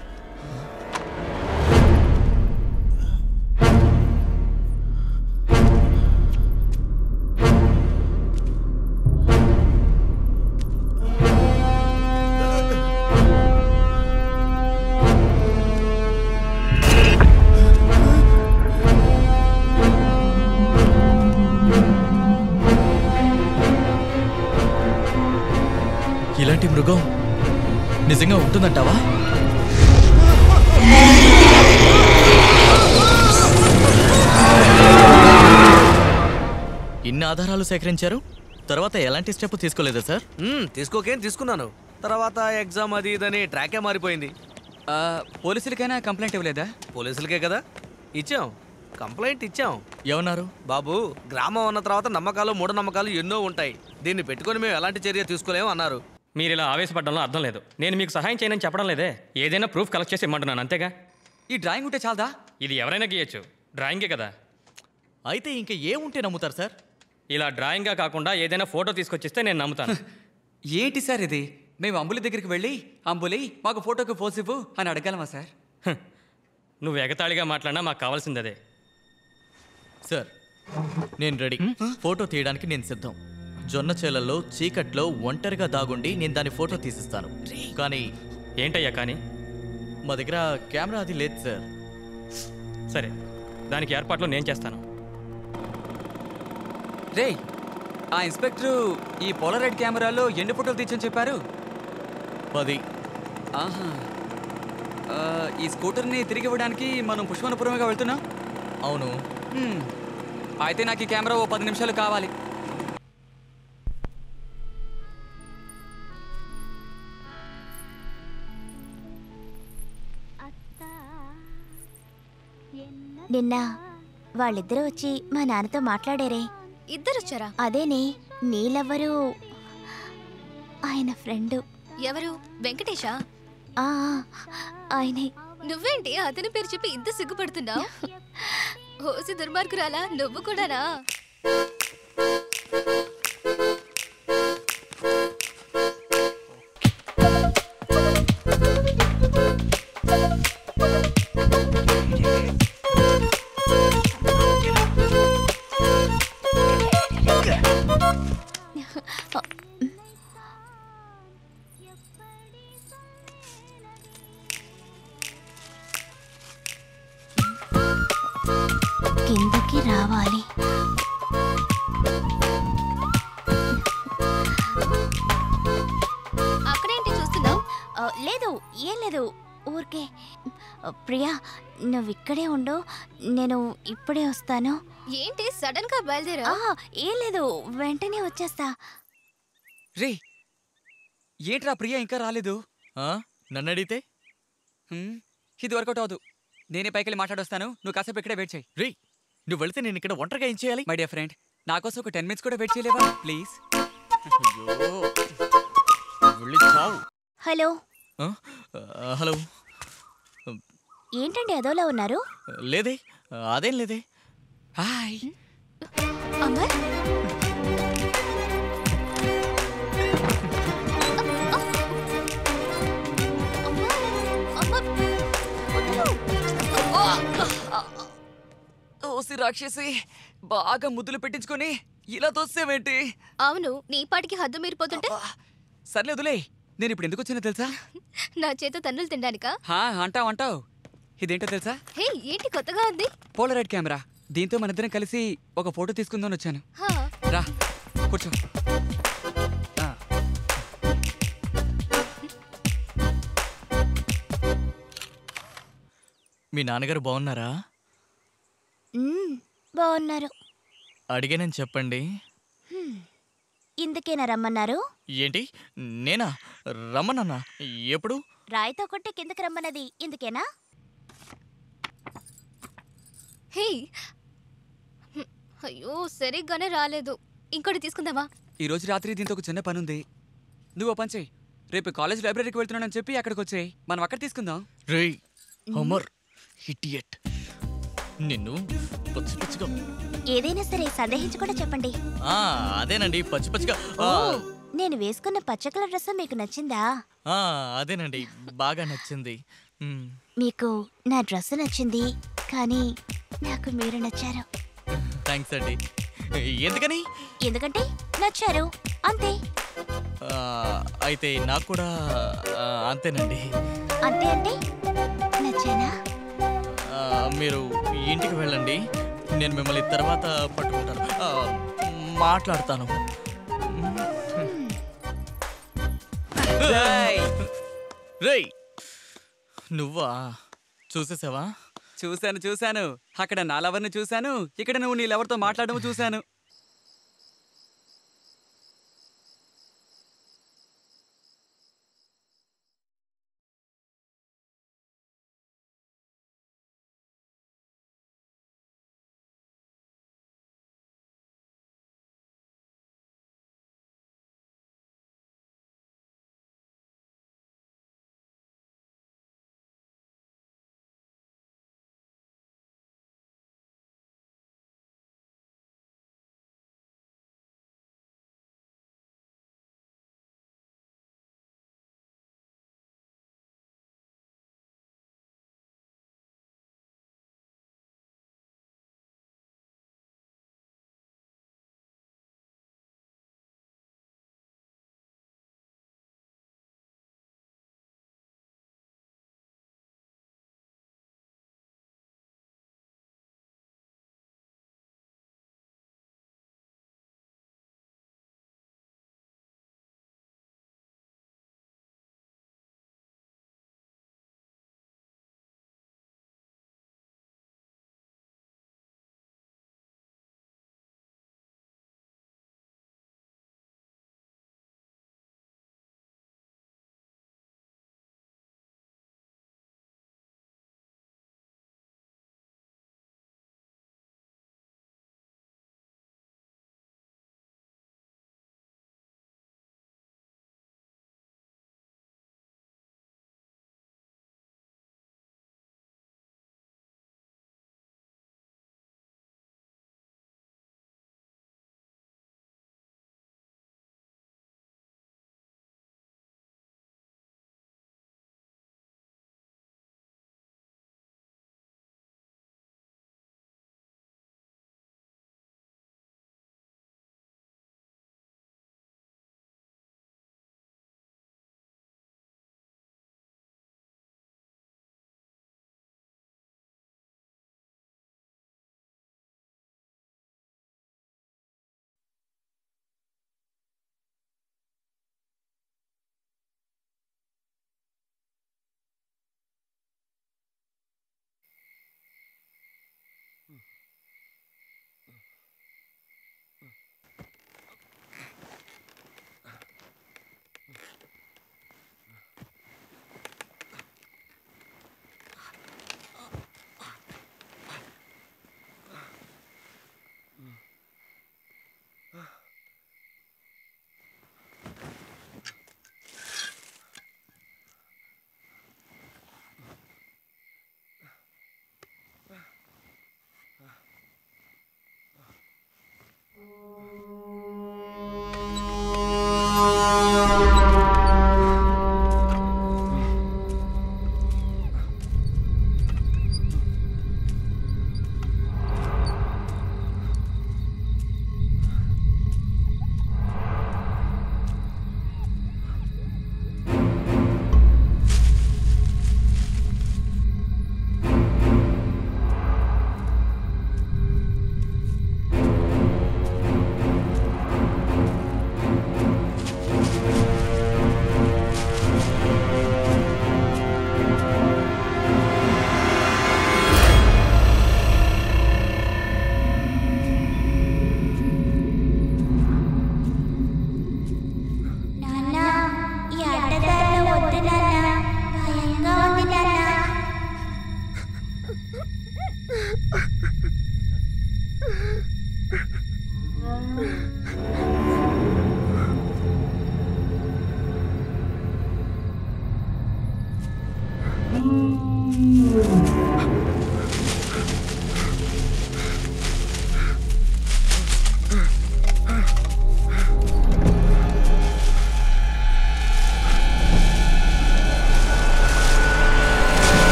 ఇలాంటి మృగం నిజంగా ఉంటుందంటావా ఇన్ని ఆధారాలు సేకరించారు తర్వాత ఎలాంటి స్టెప్ తీసుకోలేదా సార్ మ్మ్, తీసుకోకేం తీసుకున్నాను తర్వాత ఎగ్జామ్ అది ఇదని ట్రాకే మారిపోయింది పోలీసులకైనా కంప్లైంట్ ఇవ్వలేదా పోలీసులకే కదా ఇచ్చాం కంప్లైంట్ ఇచ్చాం ఏమన్నారు బాబు గ్రామం అన్న తర్వాత నమ్మకాలు మూఢనమ్మకాలు ఎన్నో ఉంటాయి దీన్ని పెట్టుకొని మేము ఎలాంటి చర్య తీసుకోలేము అన్నారు మీరు ఇలా ఆవేశపడడంలో అర్థం లేదు నేను మీకు సహాయం చేయనని చెప్పడం లేదే ఏదైనా ప్రూఫ్ కలెక్ట్ చేసి ఇమ్మంటున్నాను అంతేగా ఈ డ్రాయింగ్ ఉంటే చాలదా ఇది ఎవరైనా గీయచ్చు డ్రాయింగే కదా అయితే ఇంకా ఏముంటే నమ్ముతారు సార్ ఇలా డ్రాయింగ్గా కాకుండా ఏదైనా ఫోటో తీసుకొచ్చిస్తే నేను నమ్ముతాను ఏంటి సార్ ఇది మేము అంబులి దగ్గరికి వెళ్ళి అంబులి మాకు ఫోటోకి పోస్ ఇవ్వు అని అడగలమా సార్ నువ్వు ఎగతాళిగా మాట్లాడినా మాకు కావాల్సింది అదే సార్ నేను రెడీ ఫోటో తీయడానికి నేను సిద్ధం జొన్న చేలల్లో చీకట్లో ఒంటరిగా దాగుండి నేను దాని ఫోటో తీసిస్తాను కానీ ఏంటయ్యా కానీ మా దగ్గర కెమెరా అది లేదు సార్ సరే దానికి ఏర్పాట్లు నేను చేస్తాను రే ఆ ఇన్స్పెక్టర్ ఈ పోలరైడ్ కెమెరాలో ఎన్ని ఫోటోలు తీర్చని చెప్పారు పది ఆహా ఆ, ఈ స్కూటర్ని తిరిగి ఇవ్వడానికి మనం పుష్పనపురమేగా వెళ్తున్నాం అవును అయితే నాకు ఈ కెమెరా ఓ పది నిమిషాలు కావాలి నిన్న వాళ్ళిద్దరూ వచ్చి మా నాన్నతో మాట్లాడారే ఇద్దరు వచ్చారా అదేనే నీలెవ్వరు ఆయన ఫ్రెండు ఎవరు వెంకటేశా ఆ, ఆయనే నువ్వేంటి అతని పేరు చెప్పి ఇంత సిగ్గుపడుతున్నావు ఓసి దుర్మార్గురాలా నువ్వు కూడానా కిందకి రావాలి అక్కడేంటి చూస్తున్నావు ఆ, లేదు ఏం లేదు ఊరికే ఆ, ప్రియా నువ్వు ఇక్కడే ఉండు నేను ఇప్పుడే వస్తాను ఏంటి సడన్ గా బయలుదేరా ఆ, ఏం లేదు వెంటనే వచ్చేస్తా రే ఏంట్రా ప్రియ ఇంకా రాలేదు నన్ను అడిగితే హ్మ్, ఇది వర్కౌట్ అవ్వదు నేనే పైకి వెళ్ళి మాట్లాడొస్తాను నువ్వు కాసేపు ఇక్కడే వెయిట్ చేయి రే నువ్వు వెళ్తే నేను ఇక్కడ ఒంటరిగా ఏం చేయాలి మై డియర్ ఫ్రెండ్ నా కోసం ఒక టెన్ మినిట్స్ కూడా వెయిట్ చేయలేవా ప్లీజ్ వెళ్ళి చావు హలో ఆ? ఆ, హలో ఏంటండి అదోలా ఉన్నారు లేదే అదేం లేదే హాయ్ అమర్ ఓసి రాక్షసి బాగా ముద్దులు పెట్టించుకొని ఇలా తోసేవేంటి అవును నీ పాటికి హద్దు మీరిపోతుంటే సర్లే వదిలే నేను ఇప్పుడు ఎందుకు వచ్చినా తెలుసా నా చేత తన్నులు తినడానికా హా అంటావు అంటావు ఇదేంటో తెలుసా హే ఏంటి కొత్తగా ఉంది పోలరైడ్ కెమెరా దీంతో మనిద్దరం కలిసి ఒక ఫోటో తీసుకుందామని వచ్చాను హా, రా కూర్చో ఆ, మీ నాన్నగారు బాగున్నారా మ్మ్, బాగున్నారు అడిగానని చెప్పండి హ్మ్. ఇందుకేనా రమ్మన్నారు ఏంటి నేనా రమ్మనన్నా ఎప్పుడు రాయితో కొట్టి కిందకి రమ్మన్నది ఇందుకేనా హే హ్మ్, అయ్యో సరిగ్గానే రాలేదు ఇంకోటి తీసుకుందామా ఈ రోజు రాత్రి దీంతో ఒక చిన్న పని ఉంది నువ్వు ఓ పని చెయ్యి రేపు కాలేజ్ లైబ్రరీకి వెళ్తున్నానని చెప్పి అక్కడికి వచ్చేయి మనం అక్కడ తీసుకుందాం రేయ్ అమర్ ఇడియట్ నిన్ను పచ్చి పచ్చిగా ఏదైనా సరే సందేహించకుండా చెప్పండి ఆ, అదేనండి పచ్చి పచ్చిగా ఆ, నేను వేసుకున్న పచ్చ కలర్ డ్రెస్ మీకు నచ్చిందా ఆ, అదేనండి బాగా నచ్చింది మ్, మీకు నా డ్రెస్ నచ్చింది కానీ నాకు మీరు నచ్చారు థ్యాంక్స్ అండి ఎందుకని ఎందుకంటే నచ్చారు అంతే ఆ, అయితే నాకు కూడా ఆ, అంతేనండి అంతే అంటే నచ్చానా ఆ, మీరు ఇంటికి వెళ్ళండి నేను మిమ్మల్ని తర్వాత పట్టుకుంటాను ఆ, మాట్లాడతాను రేయ్ నువ్వా చూసేసావా చూశాను చూశాను అక్కడ నా లవర్ని చూశాను ఇక్కడ నువ్వు నీ లవర్తో మాట్లాడడం చూశాను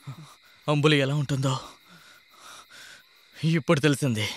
అంబులి ఎలా ఉంటుందో ఇప్పుడు తెలిసింది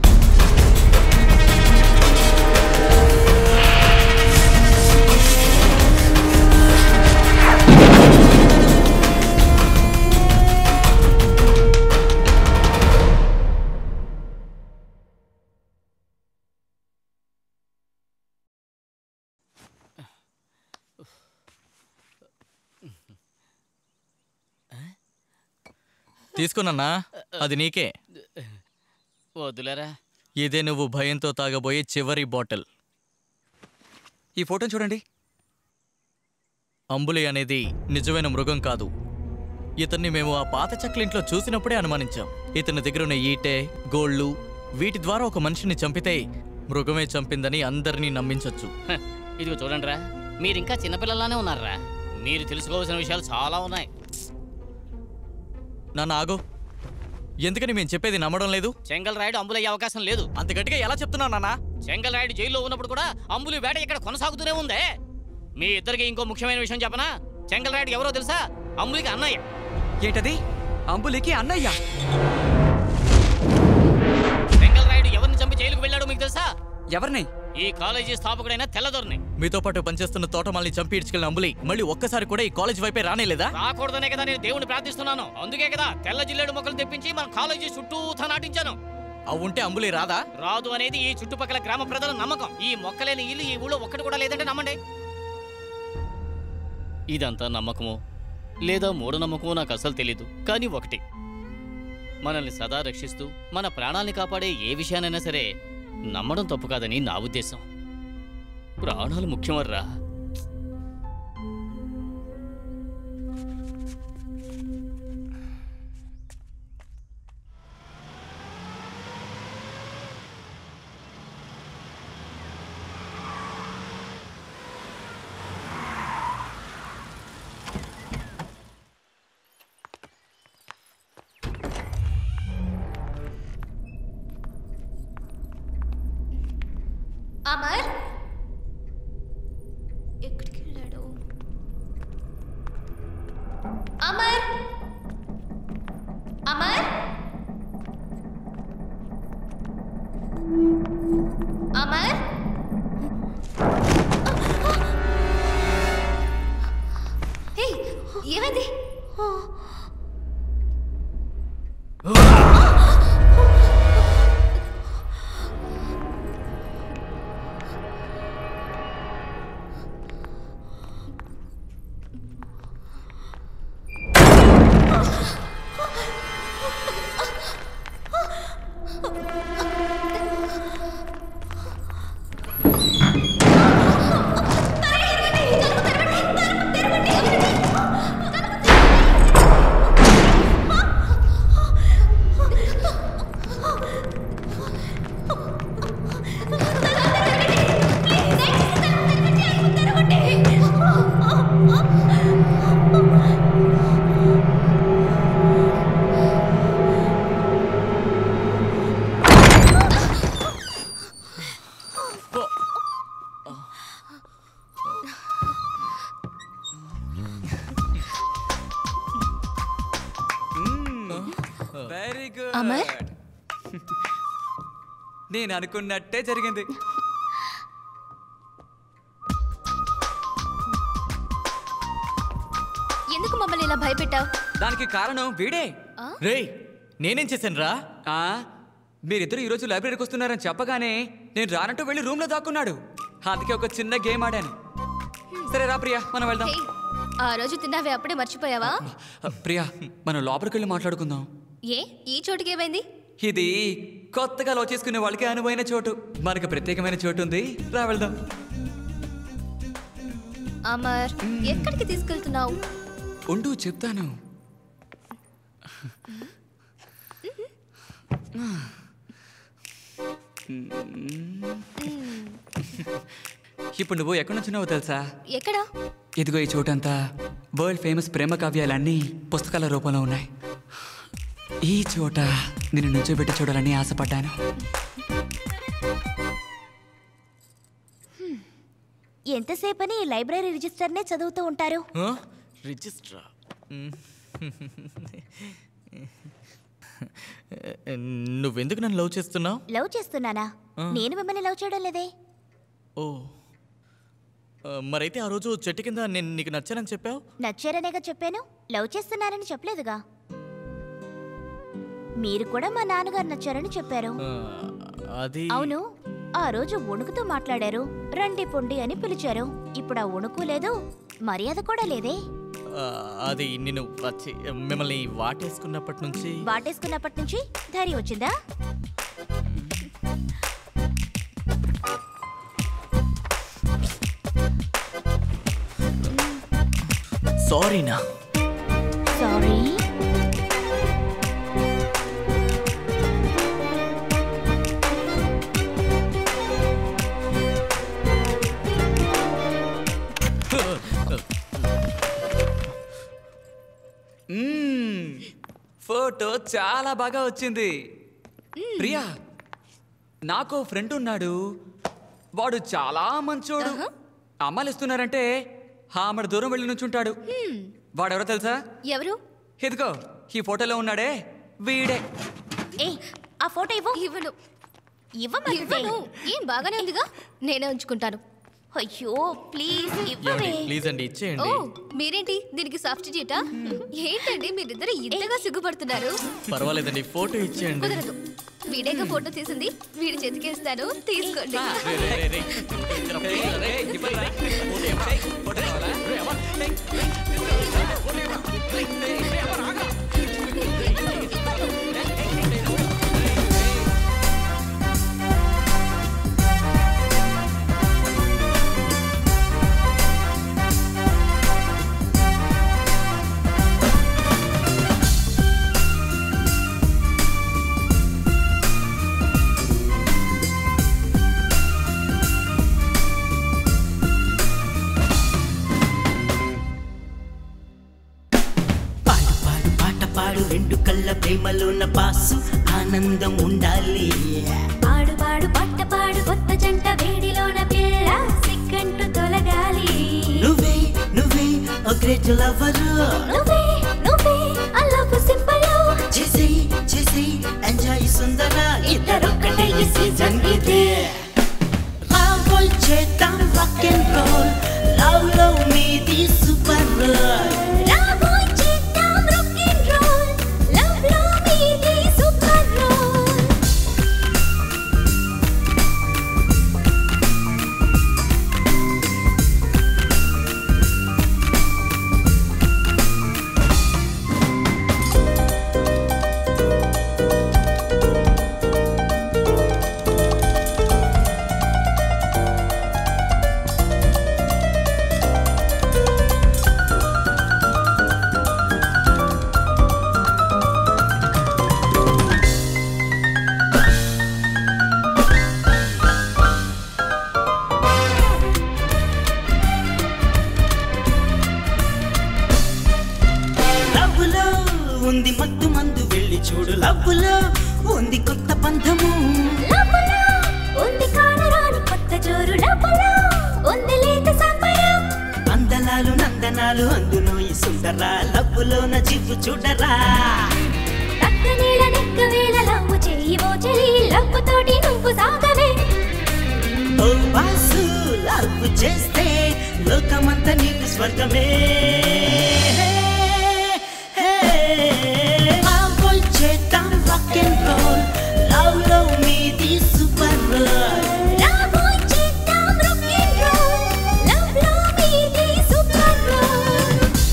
తీసుకున్నా అది నీకే వద్దులేరా ఇదే నువ్వు భయంతో తాగబోయే చివరి బాటిల్ ఈ ఫోటోని చూడండి అంబులి అనేది నిజమైన మృగం కాదు ఇతన్ని మేము ఆ పాత చెక్కలింట్లో చూసినప్పుడే అనుమానించాం ఇతని దగ్గర ఉన్న ఈటె గోళ్ళు వీటి ద్వారా ఒక మనిషిని చంపితే మృగమే చంపిందని అందరినీ నమ్మించొచ్చు హ, ఇదిగో చూడండిరా మీరు ఇంకా చిన్నపిల్లలానే ఉన్నారా మీరు తెలుసుకోవాల్సిన విషయాలు చాలా ఉన్నాయి నాన్న ఆగు ఎందుకని మేము చెప్పేది నమ్మడం లేదు చెంగల్ రాయుడు అంబులు అయ్యే అవకాశం లేదు అంత గట్టిగా ఎలా చెప్తున్నావు నాన్న చెంగల్ రాయుడు జైల్లో ఉన్నప్పుడు కూడా అంబులి వేట ఇక్కడ కొనసాగుతూనే ఉందే మీ ఇద్దరికి ఇంకో ముఖ్యమైన విషయం చెప్పనా చెంగల్ రాయుడు ఎవరో తెలుసా అంబులికి అన్నయ్య ఏంటది అంబులికి అన్నయ్య చెంగల్ రాయుడు ఎవరిని చంపి జైలుకు వెళ్ళాడో మీకు తెలుసా ఎవరిని ఈ కాలేజీ స్థాపకుడైన తెల్లదొరని మీతో పాటు పనిచేస్తున్న తోటమాలిని చంపి ఇడ్చుకెళ్ళిన అంబులి మళ్ళీ ఒక్కసారి కూడా ఈ కాలేజ్ వైపే రానేలేదా రాకూడదనే కదా నేను దేవుని ప్రార్థిస్తున్నాను అందుకే కదా తెల్ల జిల్లేడు మొక్కలు తెప్పించి మన కాలేజీ చుట్టూ నాటించాను అవుంటే అంబులి రాదా రాదు అనేది ఈ చుట్టుపక్కల గ్రామ ప్రజల నమ్మకం ఈ మొక్కలేని ఇల్లు ఈ ఊళ్ళో ఒక్కటి కూడా లేదంటే నమ్మండి ఇదంతా నమ్మకమో లేదా మూఢనమ్మకమో నాకు అసలు తెలీదు కానీ ఒకటి మనల్ని సదా రక్షిస్తూ మన ప్రాణాల్ని కాపాడే ఏ విషయానైనా సరే నమ్మడం తప్పు కాదని నా ఉద్దేశం ప్రాణాలు ముఖ్యమర్రా అమర్ ఎక్కడికి వెళ్ళాడు అమర్ అమర్ అమర్ హే ఏమైంది వెరీ గుడ్ అమర్? నేను అనుకున్నట్టే జరిగింది ఎందుకు మమ్మల్ని ఇలా భయపెట్టావు దానికి కారణం వీడే రేయ్ నేనేం చేశాను రా ఆ, మీరిద్దరు ఈరోజు లైబ్రరీకి వస్తున్నారని చెప్పగానే నేను రానట్టు వెళ్ళి రూమ్లో దాక్కున్నాడు అందుకే ఒక చిన్న గేమ్ ఆడాను సరే రా ప్రియా మనం వెళ్దాం హే, ఆ రోజు తిన్నావే అప్పుడే మర్చిపోయావా ప్రియా మనం లోపలికి వెళ్ళి మాట్లాడుకుందాం ఏ ఈ చోటుకి ఏమైంది ఇది కొత్తగా లో చేసుకునే వాళ్ళకి అనువైన చోటు మనకు ప్రత్యేకమైన చోటు ఉంది రా వెళ్దాం అమర్ ఎక్కడికి తీసుకెళ్తున్నావు ఉండు చెప్తాను ఇప్పుడు నువ్వు ఎక్కడి నుంచి ఉన్నావో తెలుసా ఎక్కడా ఇదిగో ఈ చోటంతా వరల్డ్ ఫేమస్ ప్రేమ కావ్యాలన్నీ పుస్తకాల రూపంలో ఉన్నాయి ఈ చోట నిన్ను నుంచోబెట్టి చూడాలని ఆశపడ్డాను ఎంతసేపని ఈ లైబ్రరీ రిజిస్టర్నే చదువుతూ ఉంటారు రిజిస్ట్రా నువ్వెందుకు నన్ను లవ్ చేస్తున్నావు లవ్ చేస్తున్నానా ఆ. నేను మిమ్మల్ని లవ్ చేయడం లేదే ఓ ఆ, మరైతే ఆ రోజు చెట్టు కింద నేను నీకు నచ్చానని చెప్పావు నచ్చారనేగా చెప్పాను లవ్ చేస్తున్నారని చెప్పలేదుగా మీరు కూడా మా నాన్నగారు నచ్చారని చెప్పారు ఆ, అది అవును ఆ రోజు వణుకుతూ మాట్లాడారు రండి పొండి అని పిలిచారు ఇప్పుడు ఆ వణుకు లేదు మర్యాద కూడా లేదే ఆ, అది నేను వచ్చి మిమ్మల్ని వాటేసుకున్నప్పటి నుంచి వాటేసుకున్నప్పటి నుంచి ధైర్యం వచ్చిందా సారీనా సారీ మ్మ్. ఫోటో చాలా బాగా వచ్చింది ప్రియా నాకు ఫ్రెండ్ ఉన్నాడు వాడు చాలా మంచోడు అమ్మాయిలు ఇస్తున్నారంటే ఆమెడ దూరం వెళ్ళి నుంచుంటాడు వాడెవరో తెలుసా ఎవరు ఇదిగో ఈ ఫోటోలో ఉన్నాడే వీడే ఏ ఆ ఫోటో ఇవ్వు ఇవ్వను ఇవ్వమంటే ఇవ్వను ఏం బాగానే ఉందిగా నేనే ఉంచుకుంటాను అయ్యో ప్లీజ్ ఏమండి ప్లీజ్ అండి ఓ ఇచ్చేయండి మీరేంటి దీనికి సబ్స్టిట్యూటా ఏంటండి మీరిద్దరు ఇంతగా సిగ్గుపడుతున్నారు పర్వాలేదండి ఫోటో ఇచ్చేయండి కుదరదు వీడేగా ఫోటో తీసింది వీడి చేతికేస్తాను తీసుకోండి పాట పాడు రెండు కళ్ళ ప్రేమలోన బాసు ఆనందం ఉండాలి పాడు పాడు పట్ట పాడు కొత్త జంట వేడిలోన పిల్ల సిగ్గంటూ తొలగాలి నువ్వే నువ్వే ఓ గ్రేట్ లవరు నువ్వే నువ్వే అల్లపు సింపలు చేసి చేసి ఎంజాయ్ సుందర ఇద్దరొక్కటే ఈ సీజన్ ఇదే రాబోయ్ చేద్దాం రాక్ అండ్ రోల్ లవ్ లో మీది సూపర్ రాబోయ్ చేద్దాం rock and roll. Love లో మీది super roll. లవ్ లో ఉంది మత్తు మందు వెళ్ళి చూడు లవ్ లో ఉంది కొత్త బంధము Love లో ఉంది కానరాని కొత్త జోరు Love లో ఉంది లేత సంబరం అందలాలు నందనాలు అందులో ఈ సుందర లవ్ లోన చిప్పు చూడరా తక్క నీళ్ళ నెక్క వేళ లవ్వు చెయ్యివో చెలి లవ్వు తోటి నువ్వు సాగవే ఓ బాసు లవ్ చేస్తే లోకమంతా నీకు స్వర్గమే ఆబోయ్ చేద్దాం రాక్ అండ్ రోల్ లవ్ లో మీది సూపర్ రాబోయ్ చేద్దాం rock and roll. Love లో మీది super roll.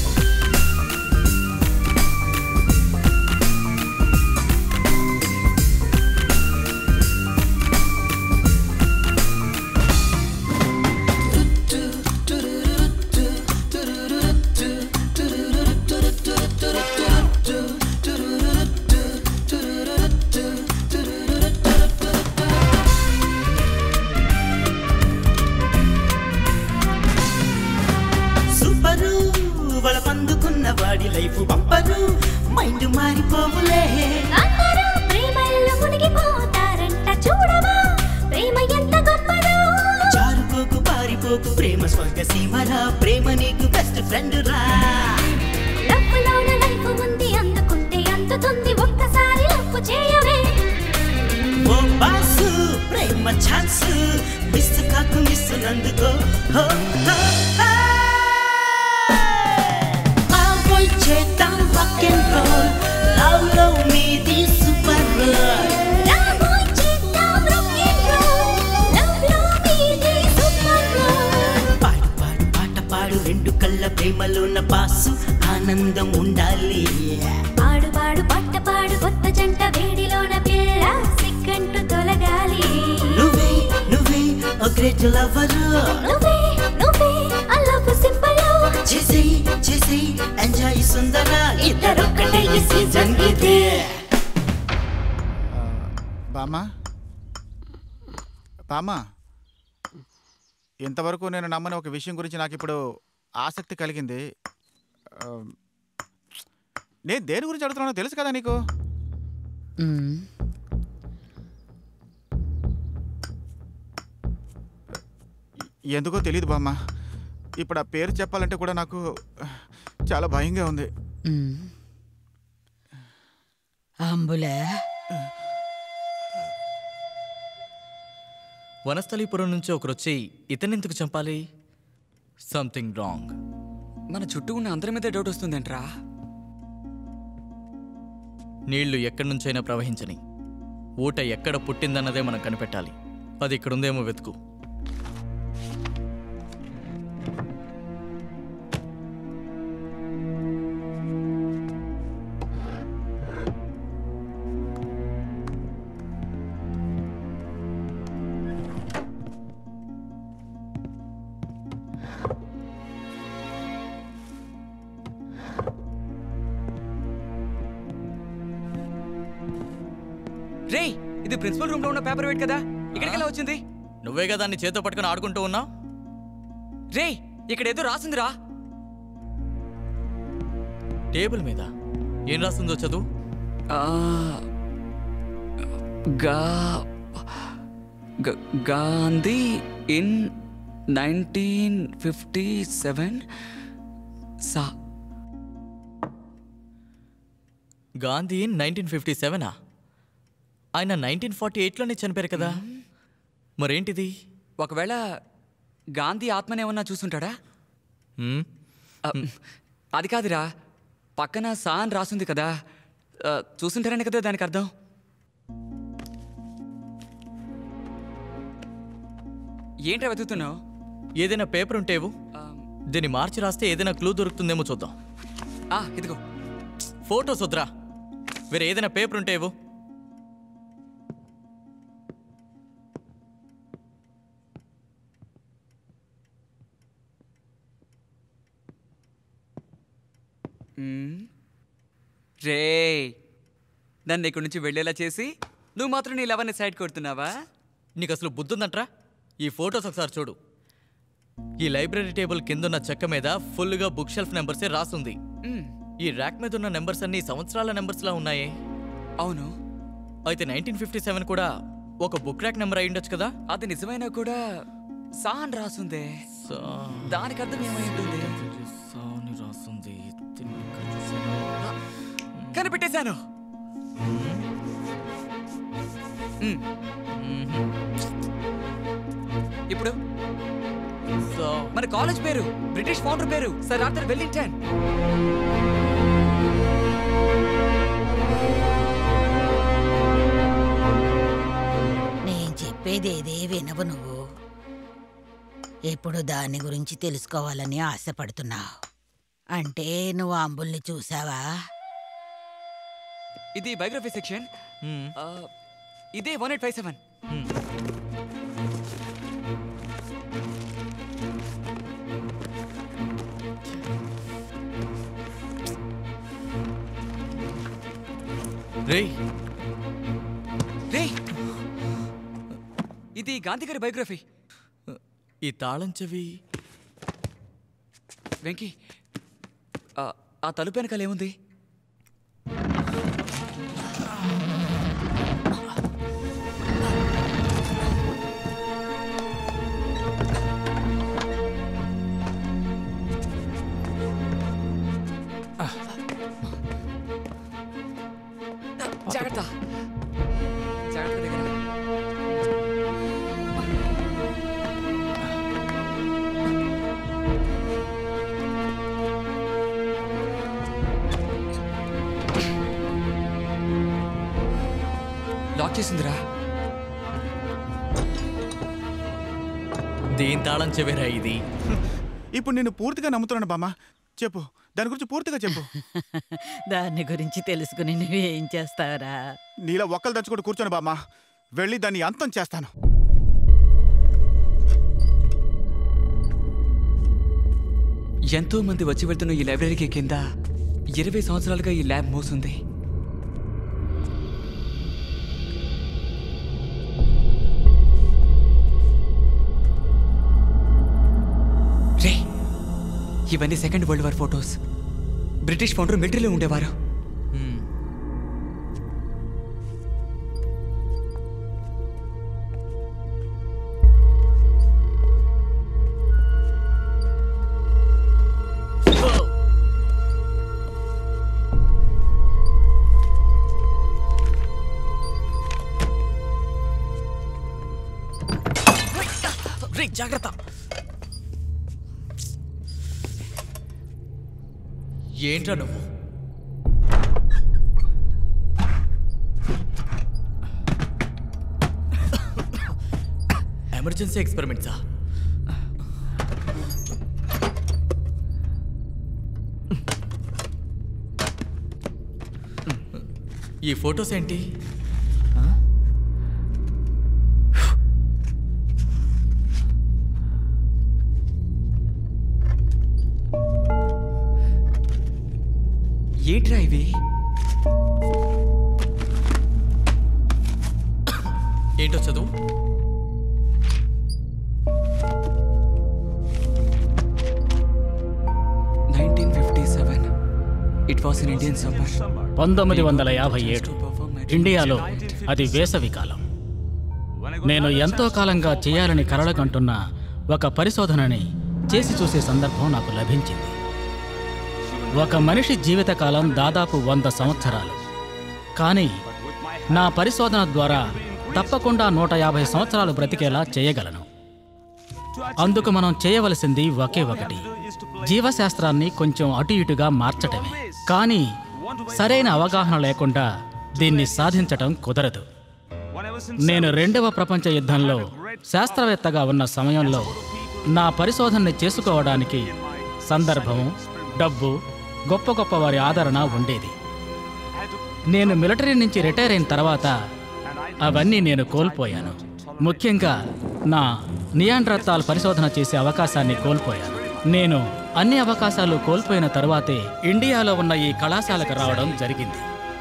సూపరు వాళ్ళ పందుకున్న వాడి లైఫ్ బంపరు మైండ్ మారిపోవులే అందరూ ప్రేమల్లో మునిగిపోతారంట చూడవా ప్రేమ ఎంత గొప్పదో జారుకోకు పారిపోకు ప్రేమ స్వర్గ సీమరా ప్రేమ నీకు బెస్ట్ ఫ్రెండ్ రా లవ్వులోన లైఫ్ పట్టుతుంది ఒక్కసారి లప్పు చేయవే ఓ బాసు ప్రేమ ఛాన్స్ మిస్ కాకు మిస్ నందుకో హో, హో, హో. ఆవోయ్ చేద్దాం rock and roll. Love లో మీది super roll. రాబోయ్ చేద్దాం rock and roll. Love లో మీది super roll. పాడు పాడు పాట పాడు రెండు కళ్ళ ప్రేమలోన బాసు ఆనందం ఉండాలి పాడు పాడు పాట పాడు కొత్త జంట వేడిలోన పిల్ల సిగ్గంటూ తొలగాలి నువ్వే నువ్వే ఓ గ్రేట్ లవర్ నువ్వే నువ్వే అల్లపు సింపలు చేసి చేసి ఎంజాయ్ సుందర ఇద్దరొక్కటే ఈ సీజన్ ఇదే బామ్మ బామ్మ ఇంతవరకు నేను నమ్మని ఒక విషయం గురించి నాకు ఇప్పుడు ఆసక్తి కలిగింది ఆ, నేను దేని గురించి అడుగుతున్నానో తెలుసు కదా నీకు ఎందుకో తెలియదు బామ్మ ఇప్పుడు ఆ పేరు చెప్పాలంటే కూడా నాకు చాలా భయంగా ఉంది అంబులే వనస్థలీపురం నుంచి ఒకరొచ్చి ఇతనెందుకు చంపాలి సంథింగ్ రాంగ్ మన చుట్టూ ఉన్న అందరి మీద డౌట్ వస్తుందేంట్రా నీళ్లు ఎక్కడి నుంచైనా ప్రవహించని ఊట ఎక్కడ పుట్టిందన్నదే మనం కనిపెట్టాలి అది ఇక్కడుందేమో వెతుకు రేయ్ ఇది ప్రిన్సిపల్ రూమ్ లో ఉన్న పేపర్ వెయిట్ కదా ఇక్కడికి ఎలా వచ్చింది నువ్వే కదా దాన్ని చేతితో పట్టుకొని ఆడుకుంటూ ఉన్నావు రేయ్ ఇక్కడ ఏదో రాసిందిరా టేబుల్ మీద ఏం రాస్తుందో చదువు ఆ, గా గ- Gandhi in nineteen fifty seven సా గాంధీ నైన్టీన్ ఫిఫ్టీ సెవెనా ఆయన నైన్టీన్ ఫార్టీ ఎయిట్లోనే చనిపోయారు కదా మరేంటిది ఒకవేళ గాంధీ ఆత్మనేమన్నా చూసుంటాడా హ్మ్? ఆ, అది కాదురా పక్కన సా అని రాసుంది కదా ఆ, చూసుంటారని కదా దానికి అర్థం ఏంట్రా వెతుకుతున్నావు ఏదైనా పేపర్ ఉంటేవు దీన్ని మార్చి రాస్తే ఏదైనా క్లూ దొరుకుతుందేమో చూద్దాం ఆ, ఇదిగో ఫోటోస్ వద్దురా వేరే ఏదైనా పేపర్ ఉంటేవు రే నన్ను ఇక్కడి నుంచి వెళ్ళేలా చేసి నువ్వు మాత్రం నీ లవర్ని సైడ్ కొడుతున్నావా నీకు అసలు బుద్ధుందంట్రా ఈ ఫోటోస్ ఒకసారి చూడు ఈ లైబ్రరీ టేబుల్ కిందున్న చెక్క మీద ఫుల్గా బుక్ షెల్ఫ్ నెంబర్సే రాసుంది మ్, ఈ ర్యాక్ మీద ఉన్న నెంబర్స్ అన్ని సంవత్సరాల నెంబర్స్లా ఉన్నాయే అవును అయితే నైన్టీన్ ఫిఫ్టీ సెవెన్ కూడా ఒక బుక్ ర్యాక్ నెంబర్ అయి ఉండొచ్చు కదా అది నిజమైనా కూడా సా అని రాసుందే దానికి అర్థం ఏమై ఉంటుంది రాసుంది కనిపెట్టేశాను మ్. ఇప్పుడు మన కాలేజ్ పేరు బ్రిటిష్ ఫౌండర్ పేరు సర్ ఆర్థర్ వెల్లింగ్టన్ నేను చెప్పేది ఏదే వినవు నువ్వు ఇప్పుడు దాని గురించి తెలుసుకోవాలని ఆశపడుతున్నావు అంటే నువ్వు అంబుల్ని చూసావా ఇది బయోగ్రఫీ సెక్షన్ ఇదే వన్ ఎయిట్ ఫైవ్ సెవెన్ రేయ్ రే ఇది గాంధీ గారి బయోగ్రఫీ ఈ తాళం చెవి వెంకీ ఆ, ఆ తలుపు వెనకాల ఏముంది జాగ్రత్త జాగ్రత్త దగ్గర లాక్ చేసిందిరా దేని తాళం చెవిరా ఇది ఇప్పుడు నేను పూర్తిగా నమ్ముతున్నాను బామ్మ చెప్పు దాని గురించి పూర్తిగా చెప్పు దాని గురించి తెలుసుకుని నువ్వేం చేస్తావురా నీలో ఒక్కలు దంచుకుంటూ కూర్చొని బామ్మ వెళ్ళి దాన్ని అంతం చేస్తాను ఎంతో మంది వచ్చి వెళ్తున్న ఈ లైబ్రరీకి కింద ఇరవై సంవత్సరాలుగా ఈ ల్యాబ్ మోసుంది రే ఇవన్నీ second world war photos British founder మిలిటరీలో ఉండేవారు రే జాగ్రత్త ఏంట్రా నువ్వు ఎమర్జెన్సీ ఎక్స్పెరిమెంట్సా ఈ ఫొటోస్ ఏంటి ఏంట్రా ఇవి ఏంటో చదువు nineteen fifty seven it was in Indian summer పంతొమ్మిది వందల యాభై ఏడు ఇండియాలో అది వేసవి కాలం నేను ఎంతో కాలంగా చేయాలని కలలకంటున్న ఒక పరిశోధనని చేసి చూసే సందర్భం నాకు లభించింది ఒక మనిషి జీవితకాలం దాదాపు వంద సంవత్సరాలు కానీ నా పరిశోధన ద్వారా తప్పకుండా నూట యాభై సంవత్సరాలు బ్రతికేలా చేయగలను అందుకు మనం చేయవలసింది ఒకే ఒకటి జీవశాస్త్రాన్ని కొంచెం అటు ఇటుగా మార్చటమే కానీ సరైన అవగాహన లేకుండా దీన్ని సాధించటం కుదరదు నేను రెండవ ప్రపంచ యుద్ధంలో శాస్త్రవేత్తగా ఉన్న సమయంలో నా పరిశోధనని చేసుకోవడానికి సందర్భం డబ్బు గొప్ప గొప్ప వారి ఆదరణ ఉండేది నేను మిలిటరీ నుంచి రిటైర్ అయిన తర్వాత అవన్నీ నేను కోల్పోయాను ముఖ్యంగా నా నియాండ్రత్తాల్ పరిశోధన చేసే అవకాశాన్ని కోల్పోయాను నేను అన్ని అవకాశాలు కోల్పోయిన తర్వాతే ఇండియాలో ఉన్న ఈ కళాశాలకు రావడం జరిగింది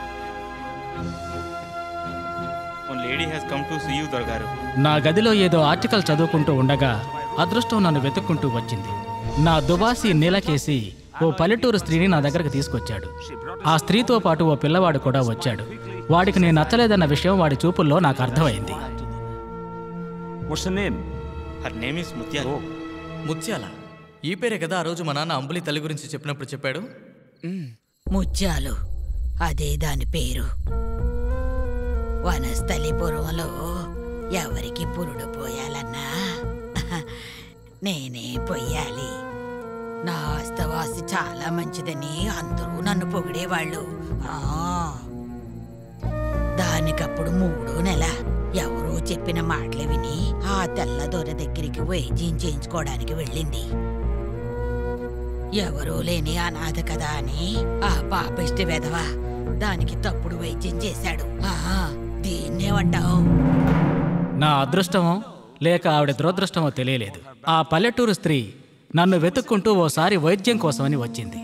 One lady has come to see you, దొరగారు నా గదిలో ఏదో ఆర్టికల్ చదువుకుంటూ ఉండగా అదృష్టం నన్ను వెతుక్కుంటూ వచ్చింది నా దుబాసి నీలకేసి ఓ పల్లెటూరు స్త్రీని నా దగ్గరకు తీసుకొచ్చాడు ఆ స్త్రీతో పాటు ఓ పిల్లవాడు కూడా వచ్చాడు వాడికి నేను నచ్చలేదన్న విషయం వాడి చూపుల్లో నాకు అర్థమైంది What's her name? Her name is ముత్యాల ముత్యాల ఈ పేరే కదా ఆ రోజు మా నాన్న అంబులి తల్లి గురించి చెప్పినప్పుడు చెప్పాడు ముత్యాలు అదే దాని పేరు వనస్థలిపురంలో ఎవరికి పురుడు పోయాలన్నా నేనే పొయ్యాలి నా ఆస్తవాసి చాలా మంచిదని అందరూ నన్ను పొగిడేవాళ్ళు ఆ, దానికప్పుడు మూడో నెల ఎవరో చెప్పిన మాటలు విని ఆ తెల్ల దొర దగ్గరికి వైద్యం చేయించుకోవడానికి వెళ్ళింది ఎవరూ లేని అనాథ కదా అని ఆ పాపిష్టి వెధవ దానికి తప్పుడు వైద్యం చేశాడు ఆహా, దీన్నేమంటావు నా అదృష్టమో లేక ఆవిడ దురదృష్టమో తెలియలేదు ఆ పల్లెటూరు స్త్రీ నన్ను వెతుక్కుంటూ ఓసారి వైద్యం కోసమని వచ్చింది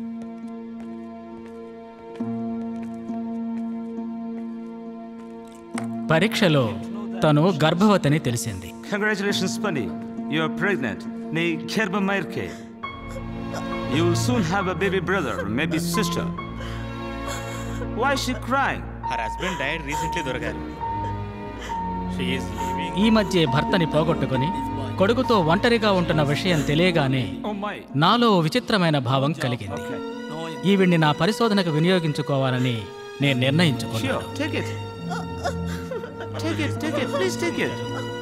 పరీక్షలో తను గర్భవతిని తెలిసింది Congratulations, Bunny. You are pregnant. నీ గర్భం మైర్కే You will soon have a baby brother, maybe sister. Why is she crying? Her husband died recently, దొరగారు She is leaving. ఈ మధ్య భర్తని పోగొట్టుకుని కొడుకుతో ఒంటరిగా ఉంటున్న విషయం తెలియగానే Oh my. నాలో ఓ విచిత్రమైన భావం కలిగింది ఈవిడ్ని నా పరిశోధనకు వినియోగించుకోవాలని నేను నిర్ణయించుకున్నాను Sure, take it. Take it, take it, please take it.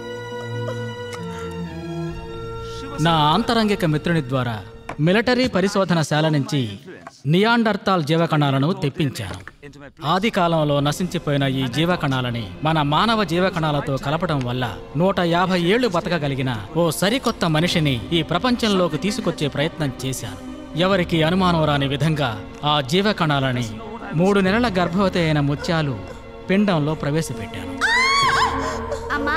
నా ఆంతరంగిక మిత్రుని ద్వారా మిలిటరీ పరిశోధనశాల నుంచి నియాండర్తాల్ జీవకణాలను తెప్పించాను ఆది కాలంలో నశించిపోయిన ఈ జీవకణాలని మన మానవ జీవకణాలతో కలపడం వల్ల నూట యాభై ఏళ్లు బతకగలిగిన ఓ సరికొత్త మనిషిని ఈ ప్రపంచంలోకి తీసుకొచ్చే ప్రయత్నం చేశాను ఎవరికి అనుమానం రాని విధంగా ఆ జీవకణాలని మూడు నెలల గర్భవతి అయిన ముత్యాలు పిండంలో ప్రవేశపెట్టాను అమ్మా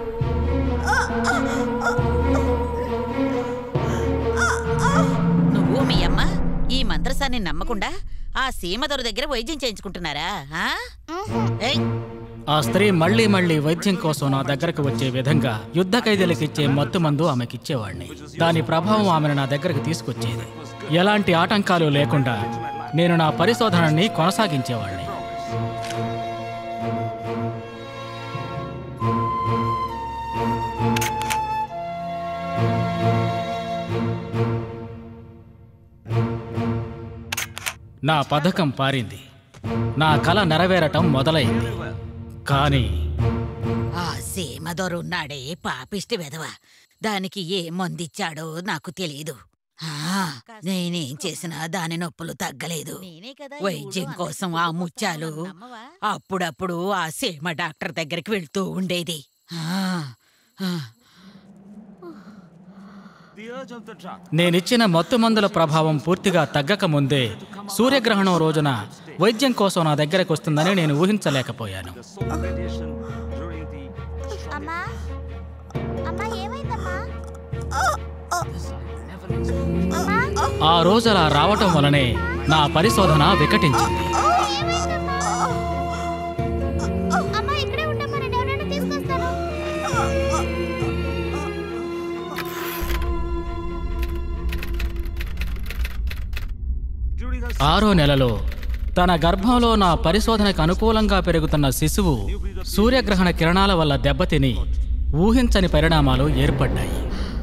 నువ్వు మీ అమ్మ ఈ మంత్రసాన్ని నమ్మకుండా ఆ సీమదొర దగ్గర వైద్యం చేయించుకుంటున్నారా ఆ? ఏయ్, ఆ స్త్రీ మళ్ళీ మళ్ళీ వైద్యం కోసం నా దగ్గరకు వచ్చే విధంగా యుద్ధ ఖైదీలకు ఇచ్చే మత్తు మందు ఆమెకిచ్చేవాడిని దాని ప్రభావం ఆమెను నా దగ్గరకు తీసుకొచ్చేది ఎలాంటి ఆటంకాలు లేకుండా నేను నా పరిశోధనని కొనసాగించేవాడిని నా పథకం పారింది నా కల నెరవేరటం మొదలైంది కానీ ఆ సీమదొర ఉన్నాడే పాపిష్టి వెధవ దానికి ఏ మందిచ్చాడో నాకు తెలియదు ఆ, నేనేం చేసినా దాని నొప్పులు తగ్గలేదు వైద్యం కోసం ఆ ముత్యాలు అప్పుడప్పుడు ఆ సీమ డాక్టర్ దగ్గరికి వెళ్తూ ఉండేది ఆ, ఆ. The urge of the drug. నేనిచ్చిన మత్తు మందుల ప్రభావం పూర్తిగా తగ్గక ముందే సూర్యగ్రహణం రోజున వైద్యం కోసం నా దగ్గరకు వస్తుందని నేను ఊహించలేకపోయాను Radiation during the అమ్మా అమ్మా ఏమైందమ్మా ఆ రోజు అలా రావటం వలనే నా పరిశోధన వికటించింది అమ్మా ఇక్కడే ఉండమ్మా నేను ఎవరైనా తీసుకొస్తాను ఆరో నెలలో తన గర్భంలో నా పరిశోధనకు అనుకూలంగా పెరుగుతున్న శిశువు సూర్యగ్రహణ కిరణాల వల్ల దెబ్బతిని ఊహించని పరిణామాలు ఏర్పడ్డాయి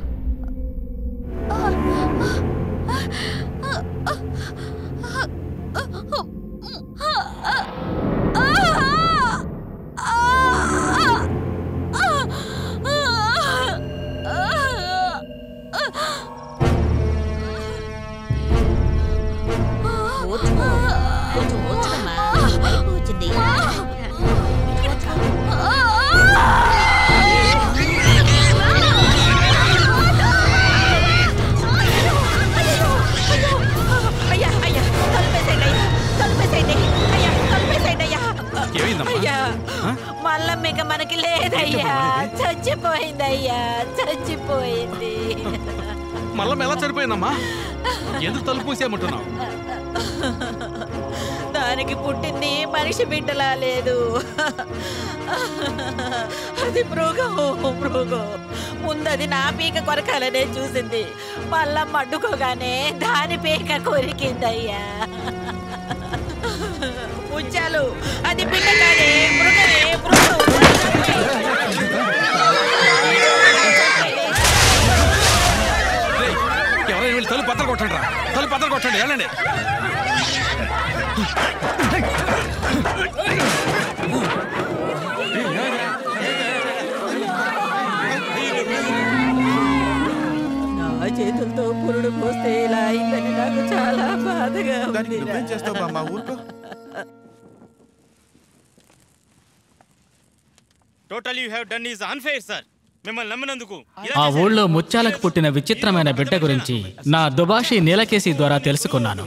ఓర్చుకో. కొంచెం ఓర్చుకోమ్మా. అయిపో వచ్చింది. అయ్యా అయ్యా తలుపేసేయండి అయ్యా తలుపేసేయండి అయ్యా తలుపేసేయండి అయ్యా ఏమైందమ్మా? అయ్యా మళ్ళం ఇక మనకి లేదయ్యా చచ్చిపోయిందయ్యా చచ్చిపోయింది మళ్ళీ ఎలా చనిపోయిందమ్మా ఎందుకు తలుపు మూసేయమంటున్నావు దానికి పుట్టింది మనిషి బిడ్డలా లేదు అది మృగం మృగం ముందది నా పీక కొరకాలనే చూసింది మళ్ళా మడ్డుకోగానే దాని పీక కొరికిందయ్యా ముచ్చాలు అది బిడ్డ కాదే మృగమే మృగం ఎవరైనా వెళ్ళి తలుపు బద్దలు కొట్టండి రా తలుపు బద్దలు కొట్టండి వెళ్ళండి నా చేతులతో పురుడు పోస్తే ఇలా అయిందని నాకు చాలా బాధగా ఉంది నువ్వేం చేస్తావు బామ్మ ఊరుకో total you have done is unfair sir మిమ్మల్ని నమ్మినందుకు ఇలా ఆ ఊళ్ళో ముత్యాలకు పుట్టిన విచిత్రమైన బిడ్డ గురించి నా దుబాషి నీలకేసి ద్వారా తెలుసుకున్నాను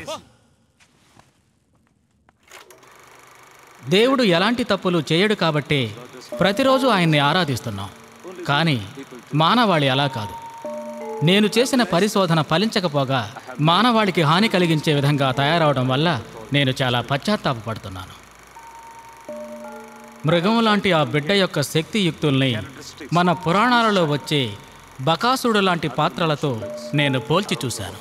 దేవుడు ఎలాంటి తప్పులు చేయడు కాబట్టే ప్రతిరోజు ఆయన్ని ఆరాధిస్తున్నాం కానీ మానవాళి అలా కాదు నేను చేసిన పరిశోధన ఫలించకపోగా మానవాళికి హాని కలిగించే విధంగా తయారవడం వల్ల నేను చాలా పశ్చాత్తాపపడుతున్నాను మృగం లాంటి ఆ బిడ్డ యొక్క శక్తియుక్తుల్ని మన పురాణాలలో వచ్చే బకాసుడు లాంటి పాత్రలతో నేను పోల్చి చూశాను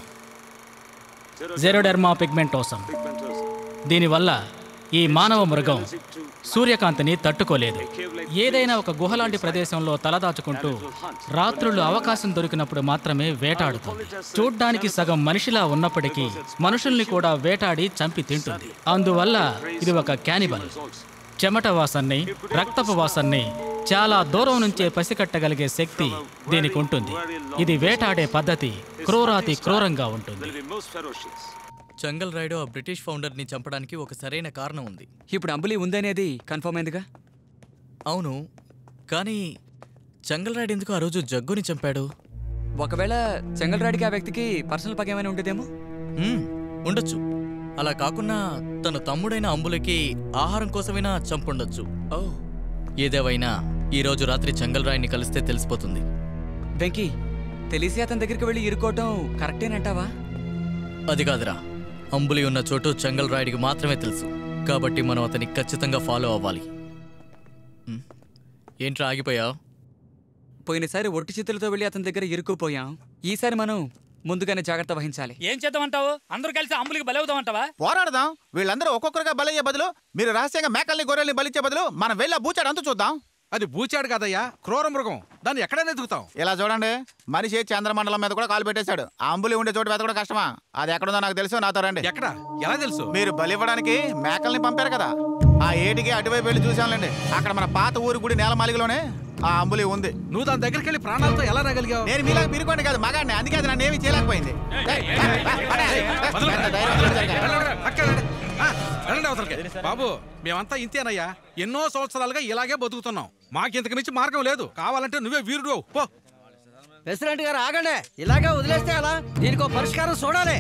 జెరోడెర్మా పిగ్మెంటోసం దీనివల్ల ఈ మానవ మృగం సూర్యకాంతిని తట్టుకోలేదు ఏదైనా ఒక గుహలాంటి ప్రదేశంలో తలదాచుకుంటూ రాత్రులు అవకాశం దొరికినప్పుడు మాత్రమే వేటాడుతుంది చూడ్డానికి సగం మనిషిలా ఉన్నప్పటికీ మనుషుల్ని కూడా వేటాడి చంపి తింటుంది అందువల్ల ఇది ఒక క్యానిబల్ చెమట వాసన్ని రక్తపు వాసన్ని చాలా దూరం నుంచే పసికట్టగలిగే శక్తి దీనికి ఉంటుంది ఇది వేటాడే పద్ధతి క్రూరాతి క్రూరంగా ఉంటుంది జంగల్ రైడో ఆ బ్రిటిష్ ఫౌండర్ని చంపడానికి ఒక సరైన కారణం ఉంది ఇప్పుడు అంబులి ఉందనేది కన్ఫర్మ్ అయిందిగా అవును కానీ జంగల్ రైడ్ ఎందుకు ఆ రోజు జగ్గుని చంపాడు ఒకవేళ చెంగల్ రాడికి ఆ వ్యక్తికి పర్సనల్ పగ ఏమైనా ఉండేదేమో హ్మ్, ఉండొచ్చు అలా కాకుండా తన తమ్ముడైన అంబులకి ఆహారం కోసమైనా చంపుండొచ్చు ఓ ఏదేవైనా ఈ రోజు రాత్రి చెంగల్ రాయిని కలిస్తే తెలిసిపోతుంది వెంకీ తెలిసి అతని దగ్గరికి వెళ్ళి ఇరుకోవటం కరెక్టేనంటావా అది కాదురా అంబులి ఉన్న చోటు చెంగల్ రాయుడికి మాత్రమే తెలుసు కాబట్టి మనం అతన్ని ఖచ్చితంగా ఫాలో అవ్వాలి హ్మ్. ఏంట్రా ఆగిపోయావు పోయినసారి ఒట్టి చేతులతో వెళ్ళి అతని దగ్గర ఇరుక్కుపోయాం ఈసారి మనం ముందుగానే జాగ్రత్త వహించాలి ఏం చేద్దామంటావు అందరూ కలిసి అంబులికి బలవుదామంటావా పోరాడదాం వీళ్ళందరూ ఒక్కొక్కరుగా బలయ్యే బదులు మీరు రహస్యంగా మేకల్ని గొర్రెల్ని బలిచ్చే బదులు మనం వెళ్ళి ఆ బూచాడు అంతు చూద్దాం అది బూచాడు కదయ్యా క్రూర మృగం దాన్ని ఎక్కడైనా ఎదుగుతాం ఇలా చూడండి మనిషి చంద్రమండలం మీద కూడా కాలు పెట్టేశాడు ఆ అంబులి ఉండే చోటు వెతకడం కష్టమా అది ఎక్కడుందో నాకు తెలుసు నాతో రండి ఎక్కడ ఎలా తెలుసు మీరు బలి ఇవ్వడానికి మేకల్ని పంపారు కదా ఆ ఏటికి అటువైపు వెళ్ళి చూసాంలేండి అక్కడ మన పాత ఊరి గుడి నేలమాలిగలోనే ఆ అంబులి ఉంది నువ్వు దాని దగ్గరికి వెళ్ళి ప్రాణాలతో ఎలా రాగలిగావు నేను మీలాగా పిరుకోండి కాదు మగాడిని అందుకే అది నన్ను ఏమీ చేయలేకపోయింది ఏయ్, ఏయ్, ఏయ్, పడే, ఏయ్, ఎంత ధైర్యం ఉంది జరిగారు. వెళ్ళండి అవతలకి బాబు మేమంతా ఇంతేనయ్యా ఎన్నో సంవత్సరాలుగా ఇలాగే బతుకుతున్నాం మాకింతకు మించి మార్గం లేదు కావాలంటే నువ్వే వీరుడు అవ్వు. పో ప్రెసిడెంట్ గారు ఆగండి ఇలాగే వదిలేస్తే ఎలా దీనికి ఒక పరిష్కారం చూడాలి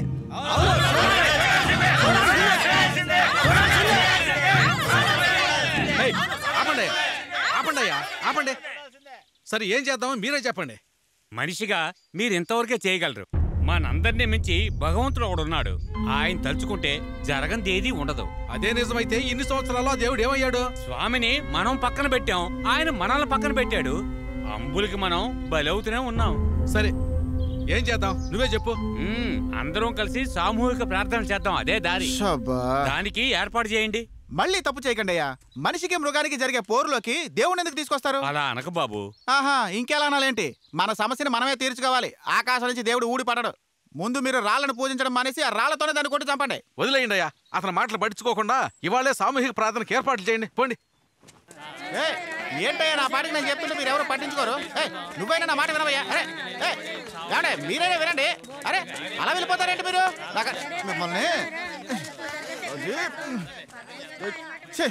ఏయ్, ఆపండి ఆపండి అయ్యా ఆపండి సరే ఏం చేద్దామో మీరే చెప్పండి మనిషిగా మీరు ఇంతవరకే చేయగలరు మనందరినీ మించి భగవంతుడు ఒకడున్నాడు ఆయన తలుచుకుంటే జరగంది ఏదీ ఉండదు అదే నిజమైతే ఇన్ని సంవత్సరాల్లో దేవుడు ఏమయ్యాడు స్వామిని మనం పక్కన పెట్టాం ఆయన మనల్ని పక్కన పెట్టాడు అంబులకి మనం బలవుతూనే ఉన్నాం సరే ఏం చేద్దాం నువ్వే చెప్పు అందరం కలిసి సామూహిక ప్రార్థన చేద్దాం అదే దారి శబ్బా. దానికి ఏర్పాటు చేయండి మళ్ళీ తప్పు చేయకండి అయ్యా మనిషికి మృగానికి జరిగే పోరులోకి దేవుని ఎందుకు తీసుకొస్తారు అలా అనక బాబు ఆహా ఇంకెలా అనాలేంటి మన సమస్యని మనమే తీర్చుకోవాలి ఆకాశం నుంచి దేవుడు ఊడి పడడు ముందు మీరు రాళ్ళను పూజించడం మానేసి ఆ రాళ్లతోనే దాన్ని కొట్టి చంపండి వదిలేయండి అయ్యా అతని మాటలు పట్టించుకోకుండా ఇవాళే సామూహిక ప్రార్థనకి ఏర్పాట్లు చేయండి పోండి ఏయ్, ఏంటయ్యా నా పాటికి నేను చెప్తుంటే మీరు ఎవరు పట్టించుకోరు ఏయ్, నువ్వైనా నా మాట వినవయ్యా అరే ఏయ్, ఏమండే మీరైనా వినండి అరే అలా వెళ్ళిపోతారేంటి మీరు నాకు మిమ్మల్ని అది, ఛీ.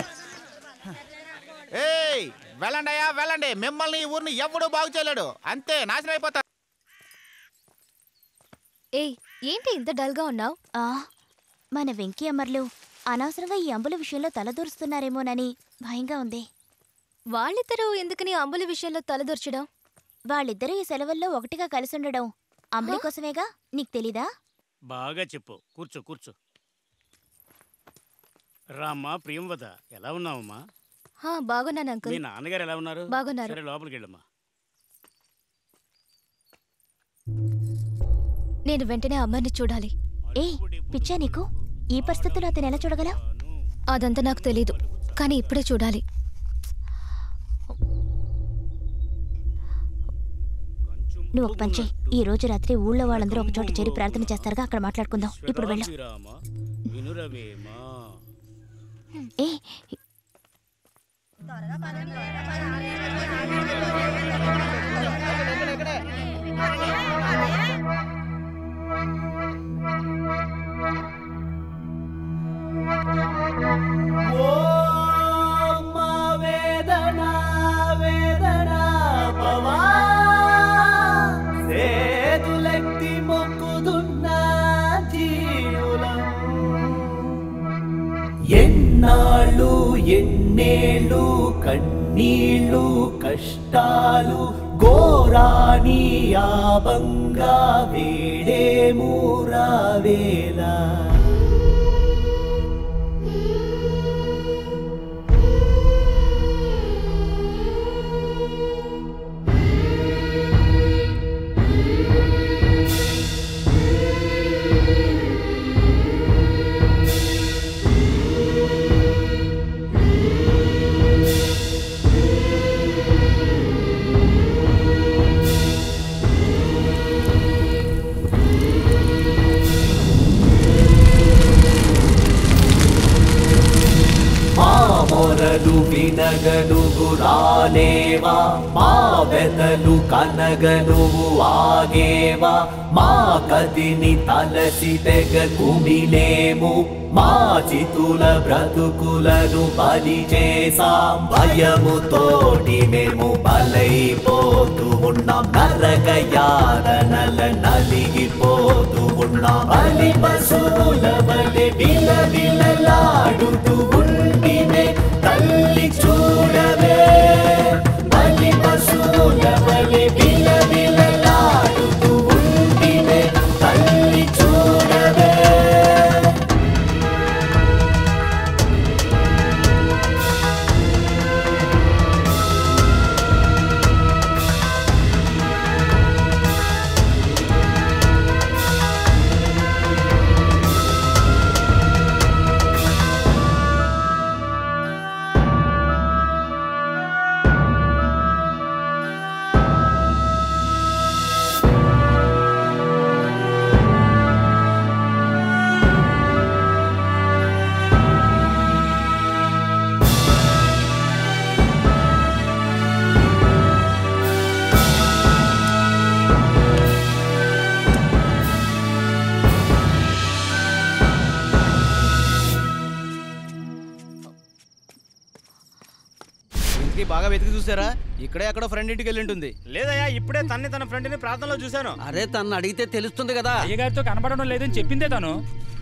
ఏయ్ వెళ్ళండి అయ్యా వెళ్ళండి మిమ్మల్ని ఈ ఊరిని ఎవడూ బాగు చేయలేడు అంతే నాశనం అయిపోతారు ఏయ్ ఏంటి ఇంత డల్గా ఉన్నావు ఆ మన వెంకీ అమర్లు అనవసరంగా ఈ అంబుల విషయంలో తలదూరుస్తున్నారేమోనని భయంగా ఉంది వాళ్ళిద్దరూ ఎందుకని అంబులి విషయంలో తలదూర్చడం వాళ్ళిద్దరూ ఈ సెలవుల్లో ఒకటిగా కలిసి ఉండడం అంబులి కోసమేగా నీకు తెలీదా బాగా చెప్పు కూర్చో కూర్చో రామ్మా ప్రియంవద ఎలా ఉన్నావమ్మా హా బాగున్నాను అంకుల్ మీ నాన్నగారు ఎలా ఉన్నారు బాగున్నారు. సరే లోపలికి వెళ్ళమ్మా నేను వెంటనే అమ్మని చూడాలి ఏ పిచ్చా నీకు ఈ పరిస్థితుల్లో అతను ఎలా చూడగలవు అదంతా నాకు తెలీదు కానీ ఇప్పుడే చూడాలి నువ్వు ఒక పని చెయ్యి. ఈ రోజు రాత్రి ఊళ్ళో వాళ్ళందరూ ఒక చోట చేరి ప్రార్థన చేస్తారుగా అక్కడ మాట్లాడుకుందాం ఇప్పుడు వెళ్ళు శ్రీరామ వినురవేమా ఏ వేదన వేదన పవా సేతులెత్తి మొక్కుతున్న జీవులం ఎన్నాళ్ళు ఎన్నేళ్ళు కన్నీళ్ళు కష్టాలు ఘోరాని ఆబంగా వేడేమూరావేలా వినగనువు రానేవా మా వెతలు కనగనువు ఆగేవా మా కదిని తలసి తెగ కుమిలేము మా చితుల బ్రతుకులను బలి చేసాం భయముతోటి మేము బలైపోతూ ఉన్నాం నరక యాతనల నలిగిపోతూ ఉన్నాం బలి పశువుల బలి విల విలలాడుతూ ఉంటినే తల్లి చూడవే బలి పశువుల బలి విల విలలాడుతూ ఉంటినే తల్లి చూడవే ఇంటికి బాగా వెతికి చూసారా ఇక్కడే ఎక్కడో ఫ్రెండ్ ఇంటికి వెళ్ళి ఉంటుంది లేదయ్యా ఇప్పుడే తన్ని తన ఫ్రెండ్ని ప్రార్థనలో చూశాను అరే తను అడిగితే తెలుస్తుంది కదా అయ్యగారితో కనబడడం లేదని చెప్పిందే తను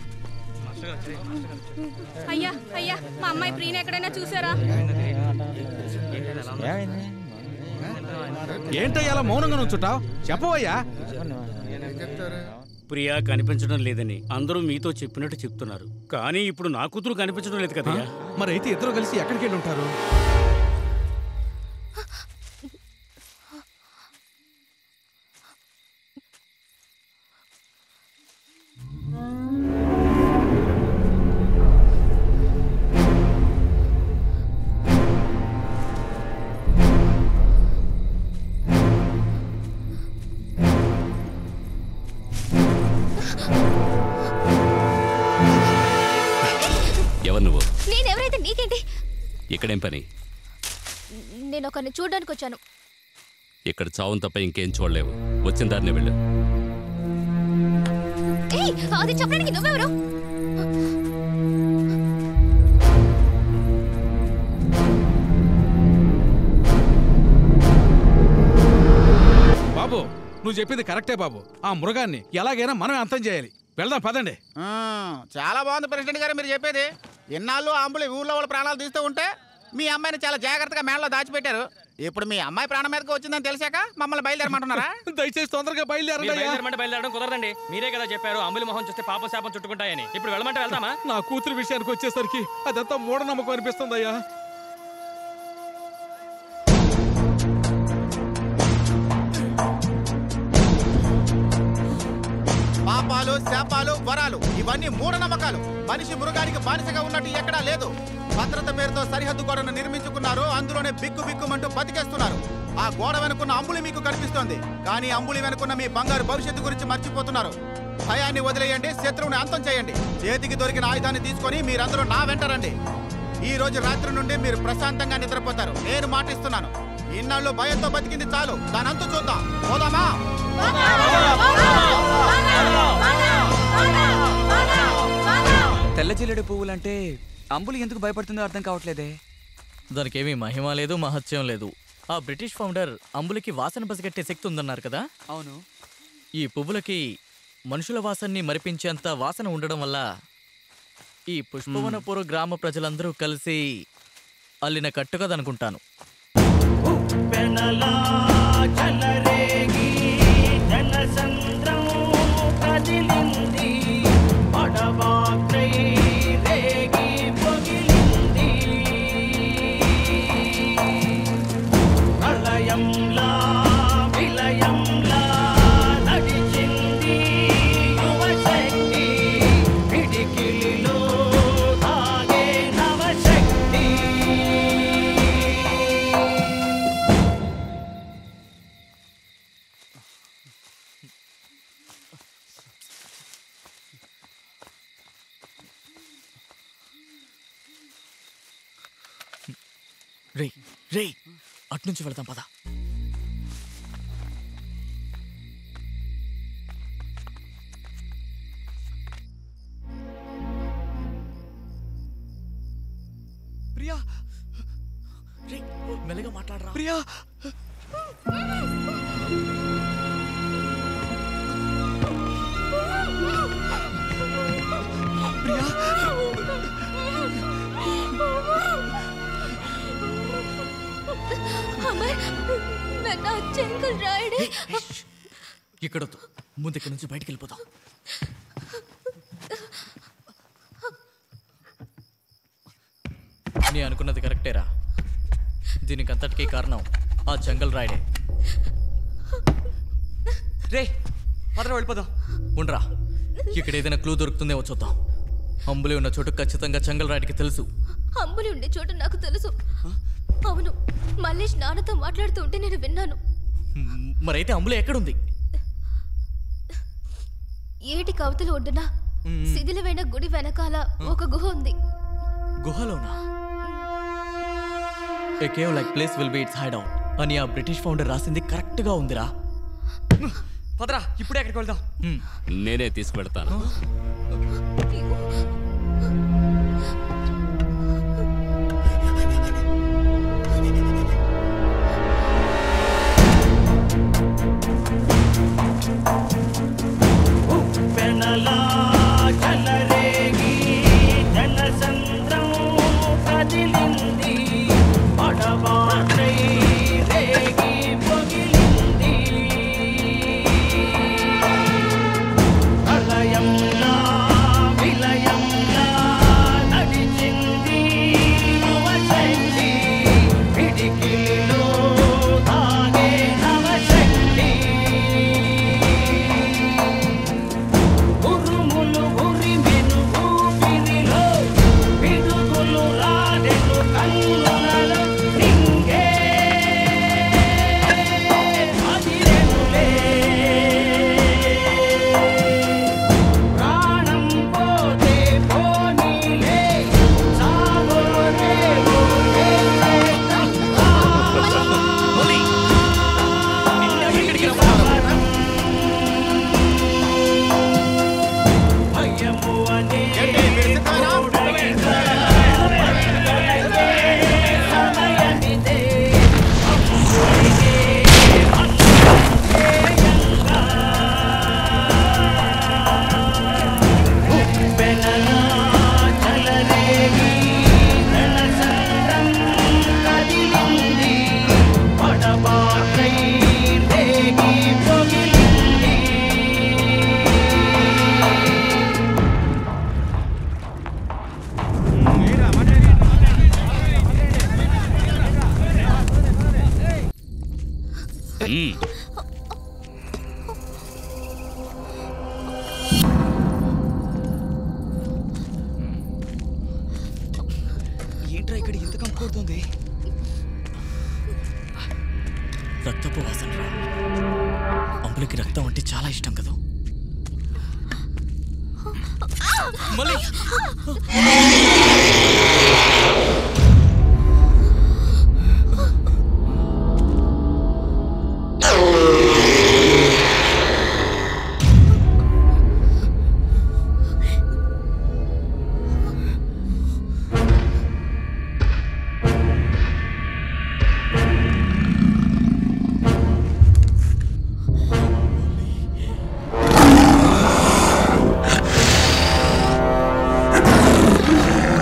అయ్యా అయ్యా మా అమ్మాయి ప్రియని ఎక్కడైనా చూసారా ఏంటయ్యా అలా మౌనంగా నుంచుంటావు చెప్పవయ్యా ప్రియా కనిపించడం లేదని అందరూ మీతో చెప్పినట్టు చెప్తున్నారు కానీ ఇప్పుడు నా కూతురు కనిపించడం లేదు కదయ్యా మరి అయితే ఇద్దరు కలిసి ఎక్కడికి వెళ్ళి ఉంటారు ఎవరు నువ్వు నేనెవరైతే నీకేంటి ఇక్కడేం పని నేను ఒకరిని చూడడానికి వచ్చాను ఇక్కడ చావును తప్ప ఇంకేం చూడలేవు వచ్చిన దారినే వెళ్ళు ఏయ్ అది చెప్పడానికి నువ్వెవరు బాబు నువ్వు చెప్పింది కరెక్టే బాబు ఆ మృగాన్ని ఎలాగైనా మనమే అంతం చేయాలి వెళ్దాం పదండి ఆ, చాలా బాగుంది ప్రెసిడెంట్ గారు మీరు చెప్పేది ఇన్నాళ్ళు అంబులు ఊర్లో వాళ్ళ ప్రాణాలు తీస్తూ ఉంటే మీ అమ్మాయిని చాలా జాగ్రత్తగా మేడలో దాచిపెట్టారు ఇప్పుడు మీ అమ్మాయి ప్రాణం మీదకి వచ్చిందని తెలిసాక మమ్మల్ని బయలుదేరమంటున్నారా దయచేసి తొందరగా మీరు బయలుదేరమంటే బయలుదేరడం కుదరదండి మీరే కదా చెప్పారు అంబులి మొహం చూస్తే పాప శాపం చుట్టుకుంటాయని ఇప్పుడు వెళ్ళమంటే వెళ్తామా నా కూతురు విషయానికి వచ్చేసరికి అదంతా మూఢనమ్మకం అనిపిస్తుందయ్యా పాపాలు శాపాలు వరాలు ఇవన్నీ మూఢనమ్మకాలు మనిషి మృగానికి బానిసగా ఉన్నట్టు ఎక్కడా లేదు భద్రత పేరుతో సరిహద్దు గోడను నిర్మించుకున్నారు అందులోనే బిక్కు బిక్కుమంటూ బతికేస్తున్నారు ఆ గోడ వెనుకున్న అంబులి మీకు కనిపిస్తోంది కానీ అంబులి వెనుకున్న మీ బంగారు భవిష్యత్తు గురించి మర్చిపోతున్నారు భయాన్ని వదిలేయండి శత్రువుని అంతం చేయండి చేతికి దొరికిన ఆయుధాన్ని తీసుకొని మీరందరూ నా వెంటరండి ఈ రోజు రాత్రి నుండి మీరు ప్రశాంతంగా నిద్రపోతారు నేను మాటిస్తున్నాను ఇన్నాళ్ళు భయంతో బతికింది చాలు దాని అంతు చూద్దాం పోదామా తెల్ల జిల్లెడు పువ్వులంటే అంబులు ఎందుకు భయపడుతుందో అర్థం కావట్లేదే దానికేమీ మహిమ లేదు మహత్యం లేదు ఆ బ్రిటిష్ ఫౌండర్ అంబులకి వాసన పసిగట్టే శక్తి ఉందన్నారు కదా అవును ఈ పువ్వులకి మనుషుల వాసనని మరిపించేంత వాసన ఉండడం వల్ల ఈ పుష్పవనపుర గ్రామ ప్రజలందరూ కలిసి అల్లిన కట్టుకదనుకుంటాను పెనలా జలరేగి జనసంద్రం కదిలింది పడవాగ్రై రేగి పొగిలింది ప్రళయంలా విలయంలా నడిచింది యువశక్తి పిడికిలిలో తాగే నవశక్తి రే రే అట్నుంచి వెళ్దాం పద ప్రియా రే మెల్లగా మాట్లాడరా ప్రియా అమర్ నన్ను ఆ చెంగులు రాయడే ఇక్కడ వద్దు. ముందు ఇక్కడ నుంచి బయటికి వెళ్ళిపోతాం నీ అనుకున్నది కరెక్టేరా దీనికి అంతటికీ కారణం ఆ జంగల్ రాయుడే రే పదరా వెళ్ళిపోదాం ఉండరా ఇక్కడ ఏదైనా క్లూ దొరుకుతుందేమో చూద్దాం అంబులి ఉన్న చోటు ఖచ్చితంగా జంగల్ రాయుడికి తెలుసు అంబులి ఉండే చోటు నాకు తెలుసు అవును మల్లేష్ నాన్నతో మాట్లాడుతూ ఉంటే నేను విన్నాను మ్, మరైతే అంబులి ఎక్కడుంది ఏటి కవతలు ఒడ్డున మ్మ్. శిథిలమైన గుడి వెనకాల ఒక గుహ ఉంది గుహలోనా a cave like place will be it's hideout అని ఆ బ్రిటిష్ ఫౌండర్ రాసింది కరెక్ట్ గా ఉందిరా పదరా ఇప్పుడే ఎక్కడికి వెళ్దాం నేనే తీసుకువెడతాను పెనలా చలరేగి జనసంద్రం కదిలింది పడబాటై రేగి పొగిలింది ప్రళయంలా విలయంలా నడిచింది యువశక్తి పిడికిలిలో తాగే నవశక్తి ఉరుములు ఉరిమెను ఊపిరిలో పిడుగులు రాడెను కన్నులలో రింగే అదిరెనులే ప్రాణం పోతే పోనీలే సాగో రేవో భయము అనే సమయమిదే పెనలా చలరేగి రణసంద్రం కదిలింది పడబాటై రేగి పొగిలింది మ్మ్. ఏంట్రా ఇక్కడ ఇంత కంపుకొడుతుంది రక్తపు వాసన రా అంబులికి రక్తం అంటే చాలా ఇష్టం కదా మళ్ళీ ఆ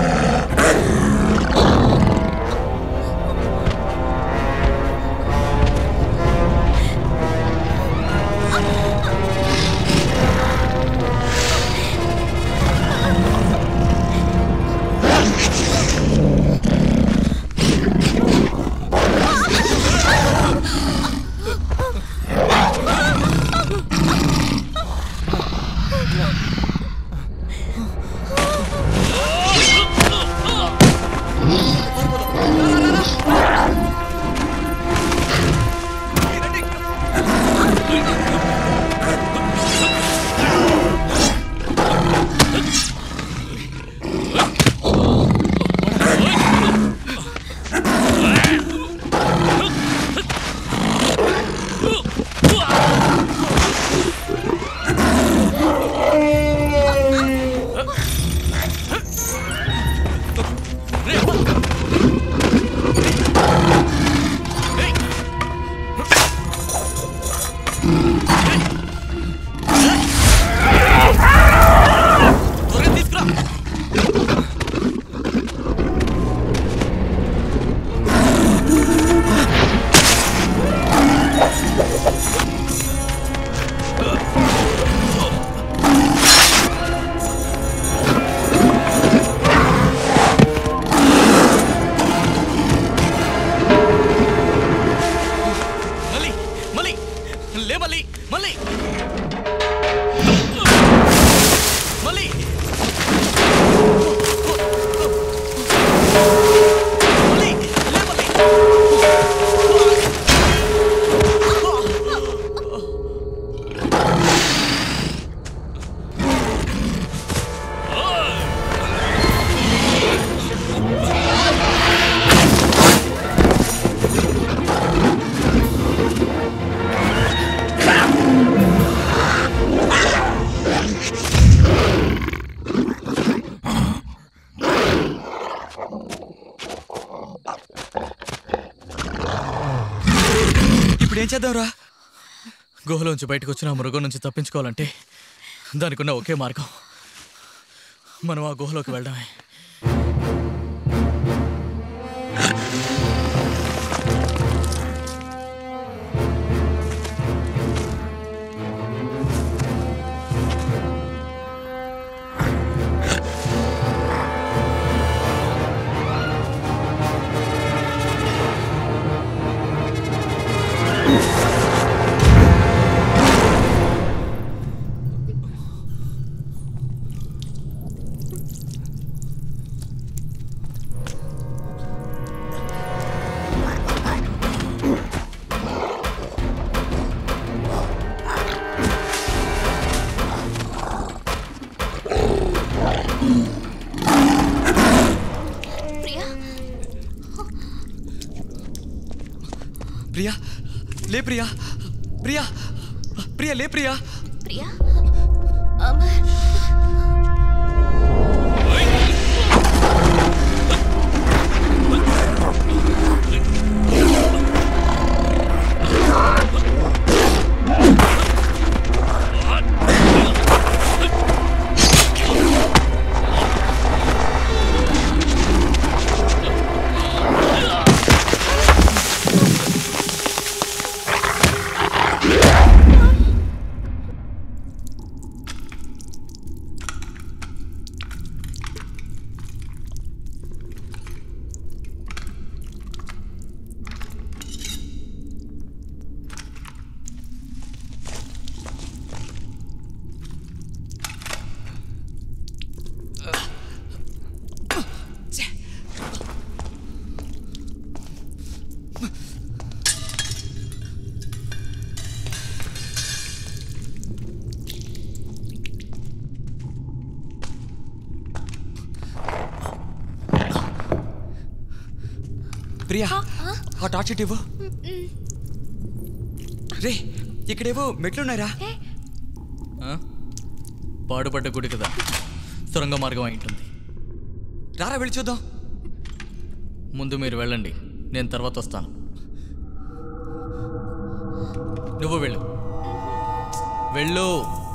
ఏం చేద్దాంరా గుహలోంచి బయటకు వచ్చిన ఆ మృగం నుంచి తప్పించుకోవాలంటే దానికి ఉన్న ఒకే మార్గం మనం ఆ గుహలోకి వెళ్ళడమే ప్రియా ప్రియా లే ప్రియా ప్రియా ప్రియా లే ప్రియా ప్రియా అమర్ ప్రియా ఆ టార్చ్ ఇటు ఇవ్వు రే ఇక్కడేవో మెట్లున్నాయిరా ఆ? పాడుపడ్డ గుడి కదా సొరంగ మార్గం అయి ఉంటుంది రారా వెళ్ళి చూద్దాం ముందు మీరు వెళ్ళండి నేను తర్వాత వస్తాను నువ్వు వెళ్ళు వెళ్ళు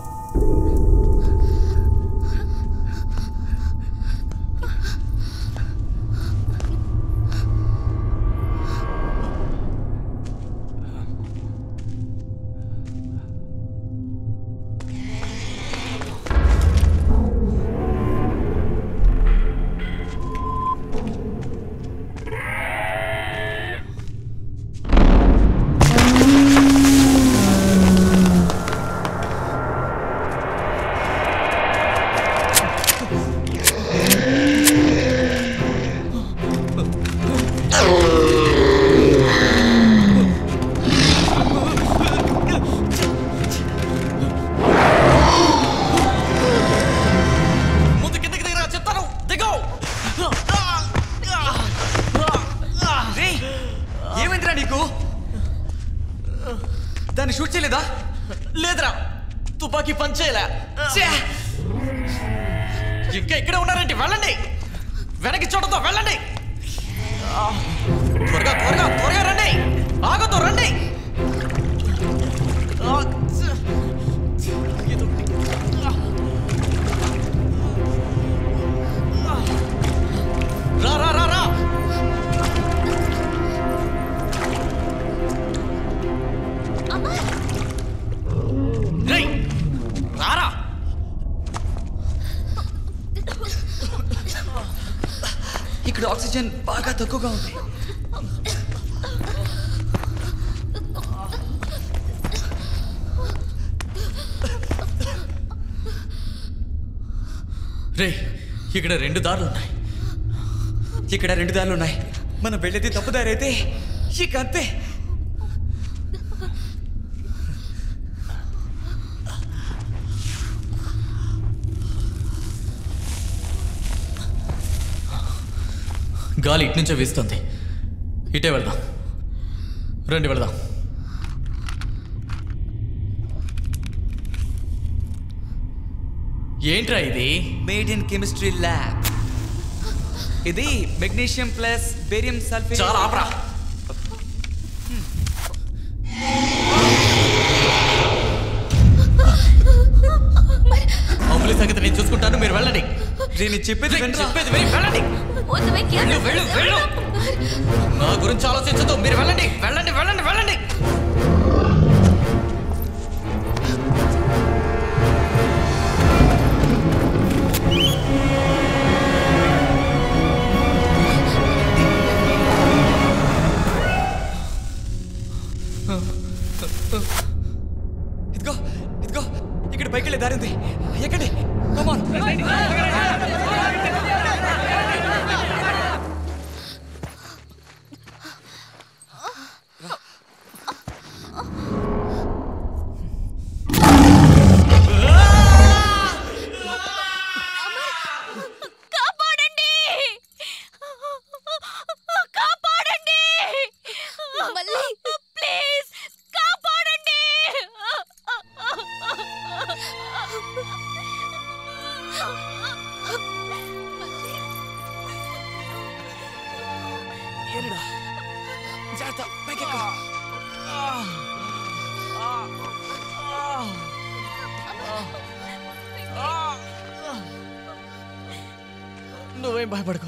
ముందు కిందకి దిగరా చెప్తాను దిగో రే ఏమైందిరా నీకు దాన్ని షూట్ చేయలేదా లేదురా తుపాకీ పనిచేయలే ఇంకా ఇక్కడే ఉన్నారేంటి వెళ్ళండి వెనక్కి చూడతో వెళ్ళండి త్వరగా త్వరగా త్వరగా రండి ఆగొద్దు రండి ఆ, చ్చ. ఇదొకటి. రా రా రా రా రేయ్ రారా ఇక్కడ ఆక్సిజన్ బాగా తక్కువగా ఉంది రే ఇక్కడ రెండు దారులు ఉన్నాయి ఇక్కడ రెండు దారులు ఉన్నాయి మనం వెళ్ళేది తప్పు దారి అయితే ఇక అంతే గాలి ఇటు నుంచే వీస్తుంది ఇటే వెళ్దాం రండి వెళ్దాం ఏంట్రా ఇది మేడ్ ఇన్ కెమిస్ట్రీ ల్యాబ్ ఇది మెగ్నీషియం ప్లస్ బేరియం సల్ఫేట్ చాలా ఆపరా. అంబులి సంగతి నేను చూసుకుంటాను మీరు వెళ్ళండి నేను చెప్పేది చెప్పేది విని వెళ్ళండి వెళ్ళు, వెళ్ళు, వెళ్ళు. నా గురించి ఆలోచించదు మీరు వెళ్ళండి వెళ్ళండి వెళ్ళండి వెళ్ళండి ఇదిగో ఇదిగో ఇక్కడ పైకి వెళ్ళే దారి ఉంది ఎక్కండి కమాన్ కాపాడండి కాపాడండి మళ్ళీ ప్లీజ్ కాపాడండి ఏనుడా జాగ్రత్త పైకి ఎక్కు. నువ్వేం భయపడకు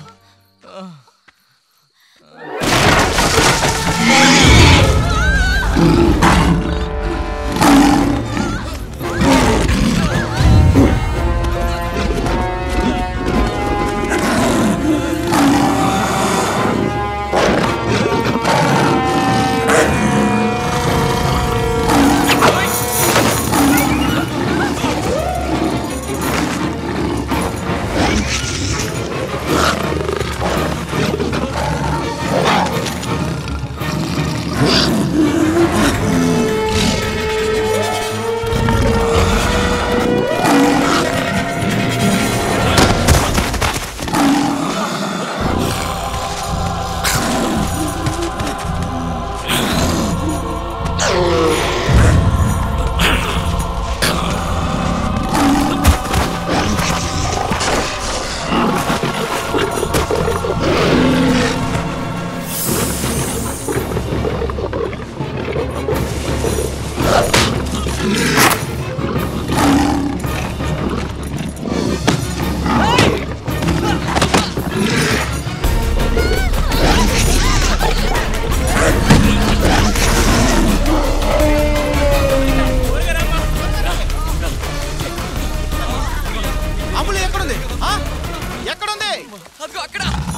అమ్ములు ఎక్కడుంది ఆ? ఎక్కడుంది అదిగో అక్కడ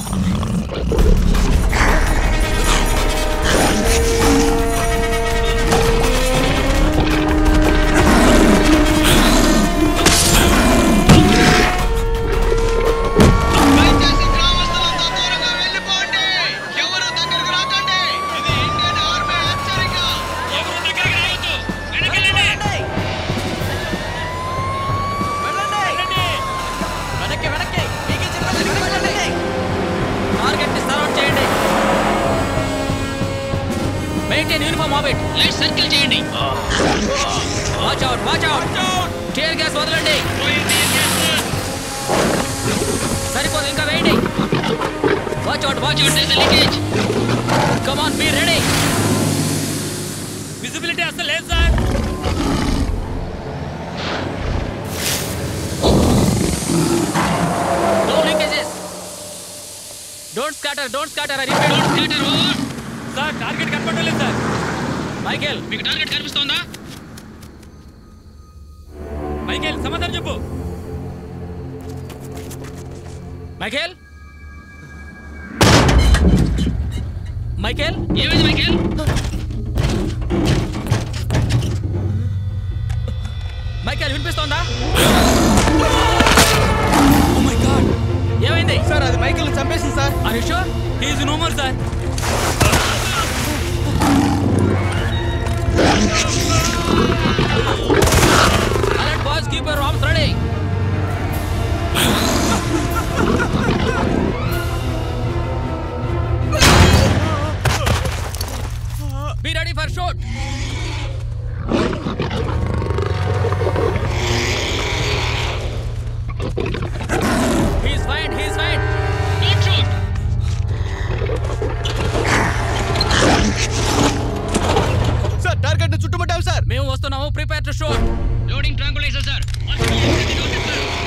వెనక్కి వెనక్కి మీకు చెప్పేది వెళ్ళండి టార్గెట్ ని సరౌండ్ చేయండి maintain uniform orbit light circle చేయండి watch out watch out tear gas వదలండి సరిపోదు ఇంకా వేయండి watch out watch out there leakage come on be ready visibility అసలు లేదు sir no leakages don't scatter don't scatter I repeat don't scatter over sir target కనపడలేదు సార్ Michael మీకు target కనిపిస్తోందా మైకేల్ సమాధానం చెప్పు మైకేల్ మైకేల్ ఏమైంది మైకేల్ మైకేల్ వినిపిస్తోందా ఏమైంది సార్ అది మైకిల్ చంపేసింది sir are you sure he is no more sir Alert boys, keep your arms ready. Be ready for shoot. He's fine, he's fine. Don't shoot. Sir target చుట్టుముట్టాం sir మేము వస్తున్నాము prepare to shoot loading tranquilliser sir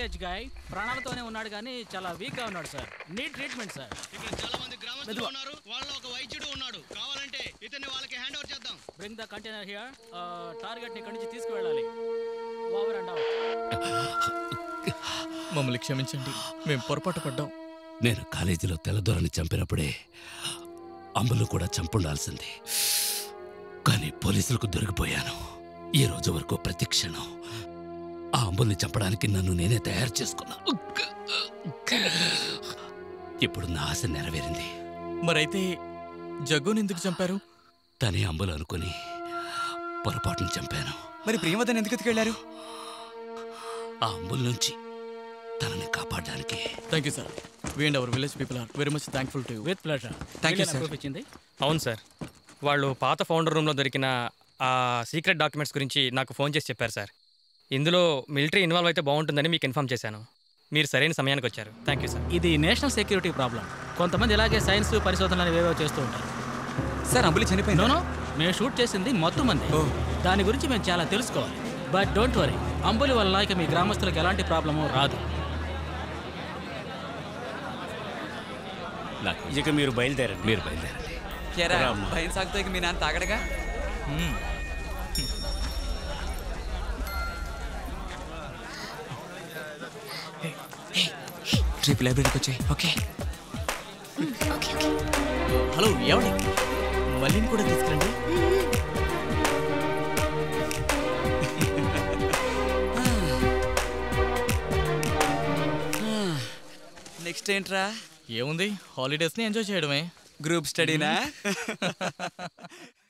village guy ప్రాణాలతోనే ఉన్నాడు కానీ చాలా week గా ఉన్నాడు sir నీ ట్రీట్మెంట్ సార్ చాలా మంది గ్రామస్తులు ఉన్నారు వాళ్ళలో ఒక వైద్యుడు ఉన్నాడు కావాలంటే ఇతన్ని వాళ్ళకి హ్యాండ్ ఓవర్ చేద్దాం bring the container here target ని ఇక్కడి నుంచి తీసుకువెళ్ళాలి ఓవర్ అండ్ అవుట్ మమ్మల్ని క్షమించండి మేము పొరపాటు పడ్డాం నేను కాలేజీలో తెల్లదొరని చంపినప్పుడే అమ్ములు కూడా చంపుండాల్సింది కానీ పోలీసులకు దొరికిపోయాను ఈ రోజు వరకు ప్రతి క్షణం ఆ అంబుల్ని చంపడానికి నన్ను నేనే తయారు చేసుకున్నా ఇప్పుడు నా ఆశ నెరవేరింది మరైతే జగ్గుని ఎందుకు చంపారు తనే అంబులు అనుకుని పొరపాటును చంపాను మరి ప్రియవదని ఎందుకు ఎత్తుకెళ్లారు ఆ అంబుల్ నుంచి తనని కాపాడడానికి thank you sir we and our village people are very much thankful to with pleasure thank you sir ఇచ్చింది అవును సార్ వాళ్ళు పాత ఫౌండర్ రూమ్లో దొరికిన ఆ సీక్రెట్ డాక్యుమెంట్స్ గురించి నాకు ఫోన్ చేసి చెప్పారు సార్ ఇందులో మిలిటరీ ఇన్వాల్వ్ అయితే బాగుంటుందని మీకు ఇన్ఫామ్ చేశాను మీరు సరైన సమయానికి వచ్చారు థ్యాంక్ యూ సార్ ఇది నేషనల్ సెక్యూరిటీ ప్రాబ్లం కొంతమంది ఇలాగే సైన్స్ పరిశోధనలు ఏవేవో చేస్తూ ఉంటారు సార్ అంబులి చనిపోయింది నోనో మేము షూట్ చేసింది మొత్తం మంది దాని గురించి మేము చాలా తెలుసుకోవాలి బట్ డోంట్ వరీ అంబులి వల్ల ఇక మీ గ్రామస్తులకు ఎలాంటి ప్రాబ్లము రాదు ఇక మీరు బయలుదేరండి మీరు బయలుదేరండి కేరా రామ్మా. భయం సాగుతో ఇక మీ నాన్న తాగడగా రేపు లైబ్రరీకి వచ్చాయి ఓకే హలో ఎవడి మళ్ళీని కూడా తీసుకురండి నెక్స్ట్ ఏంట్రా ఏముంది హాలిడేస్ని ఎంజాయ్ చేయడమే గ్రూప్ స్టడీనా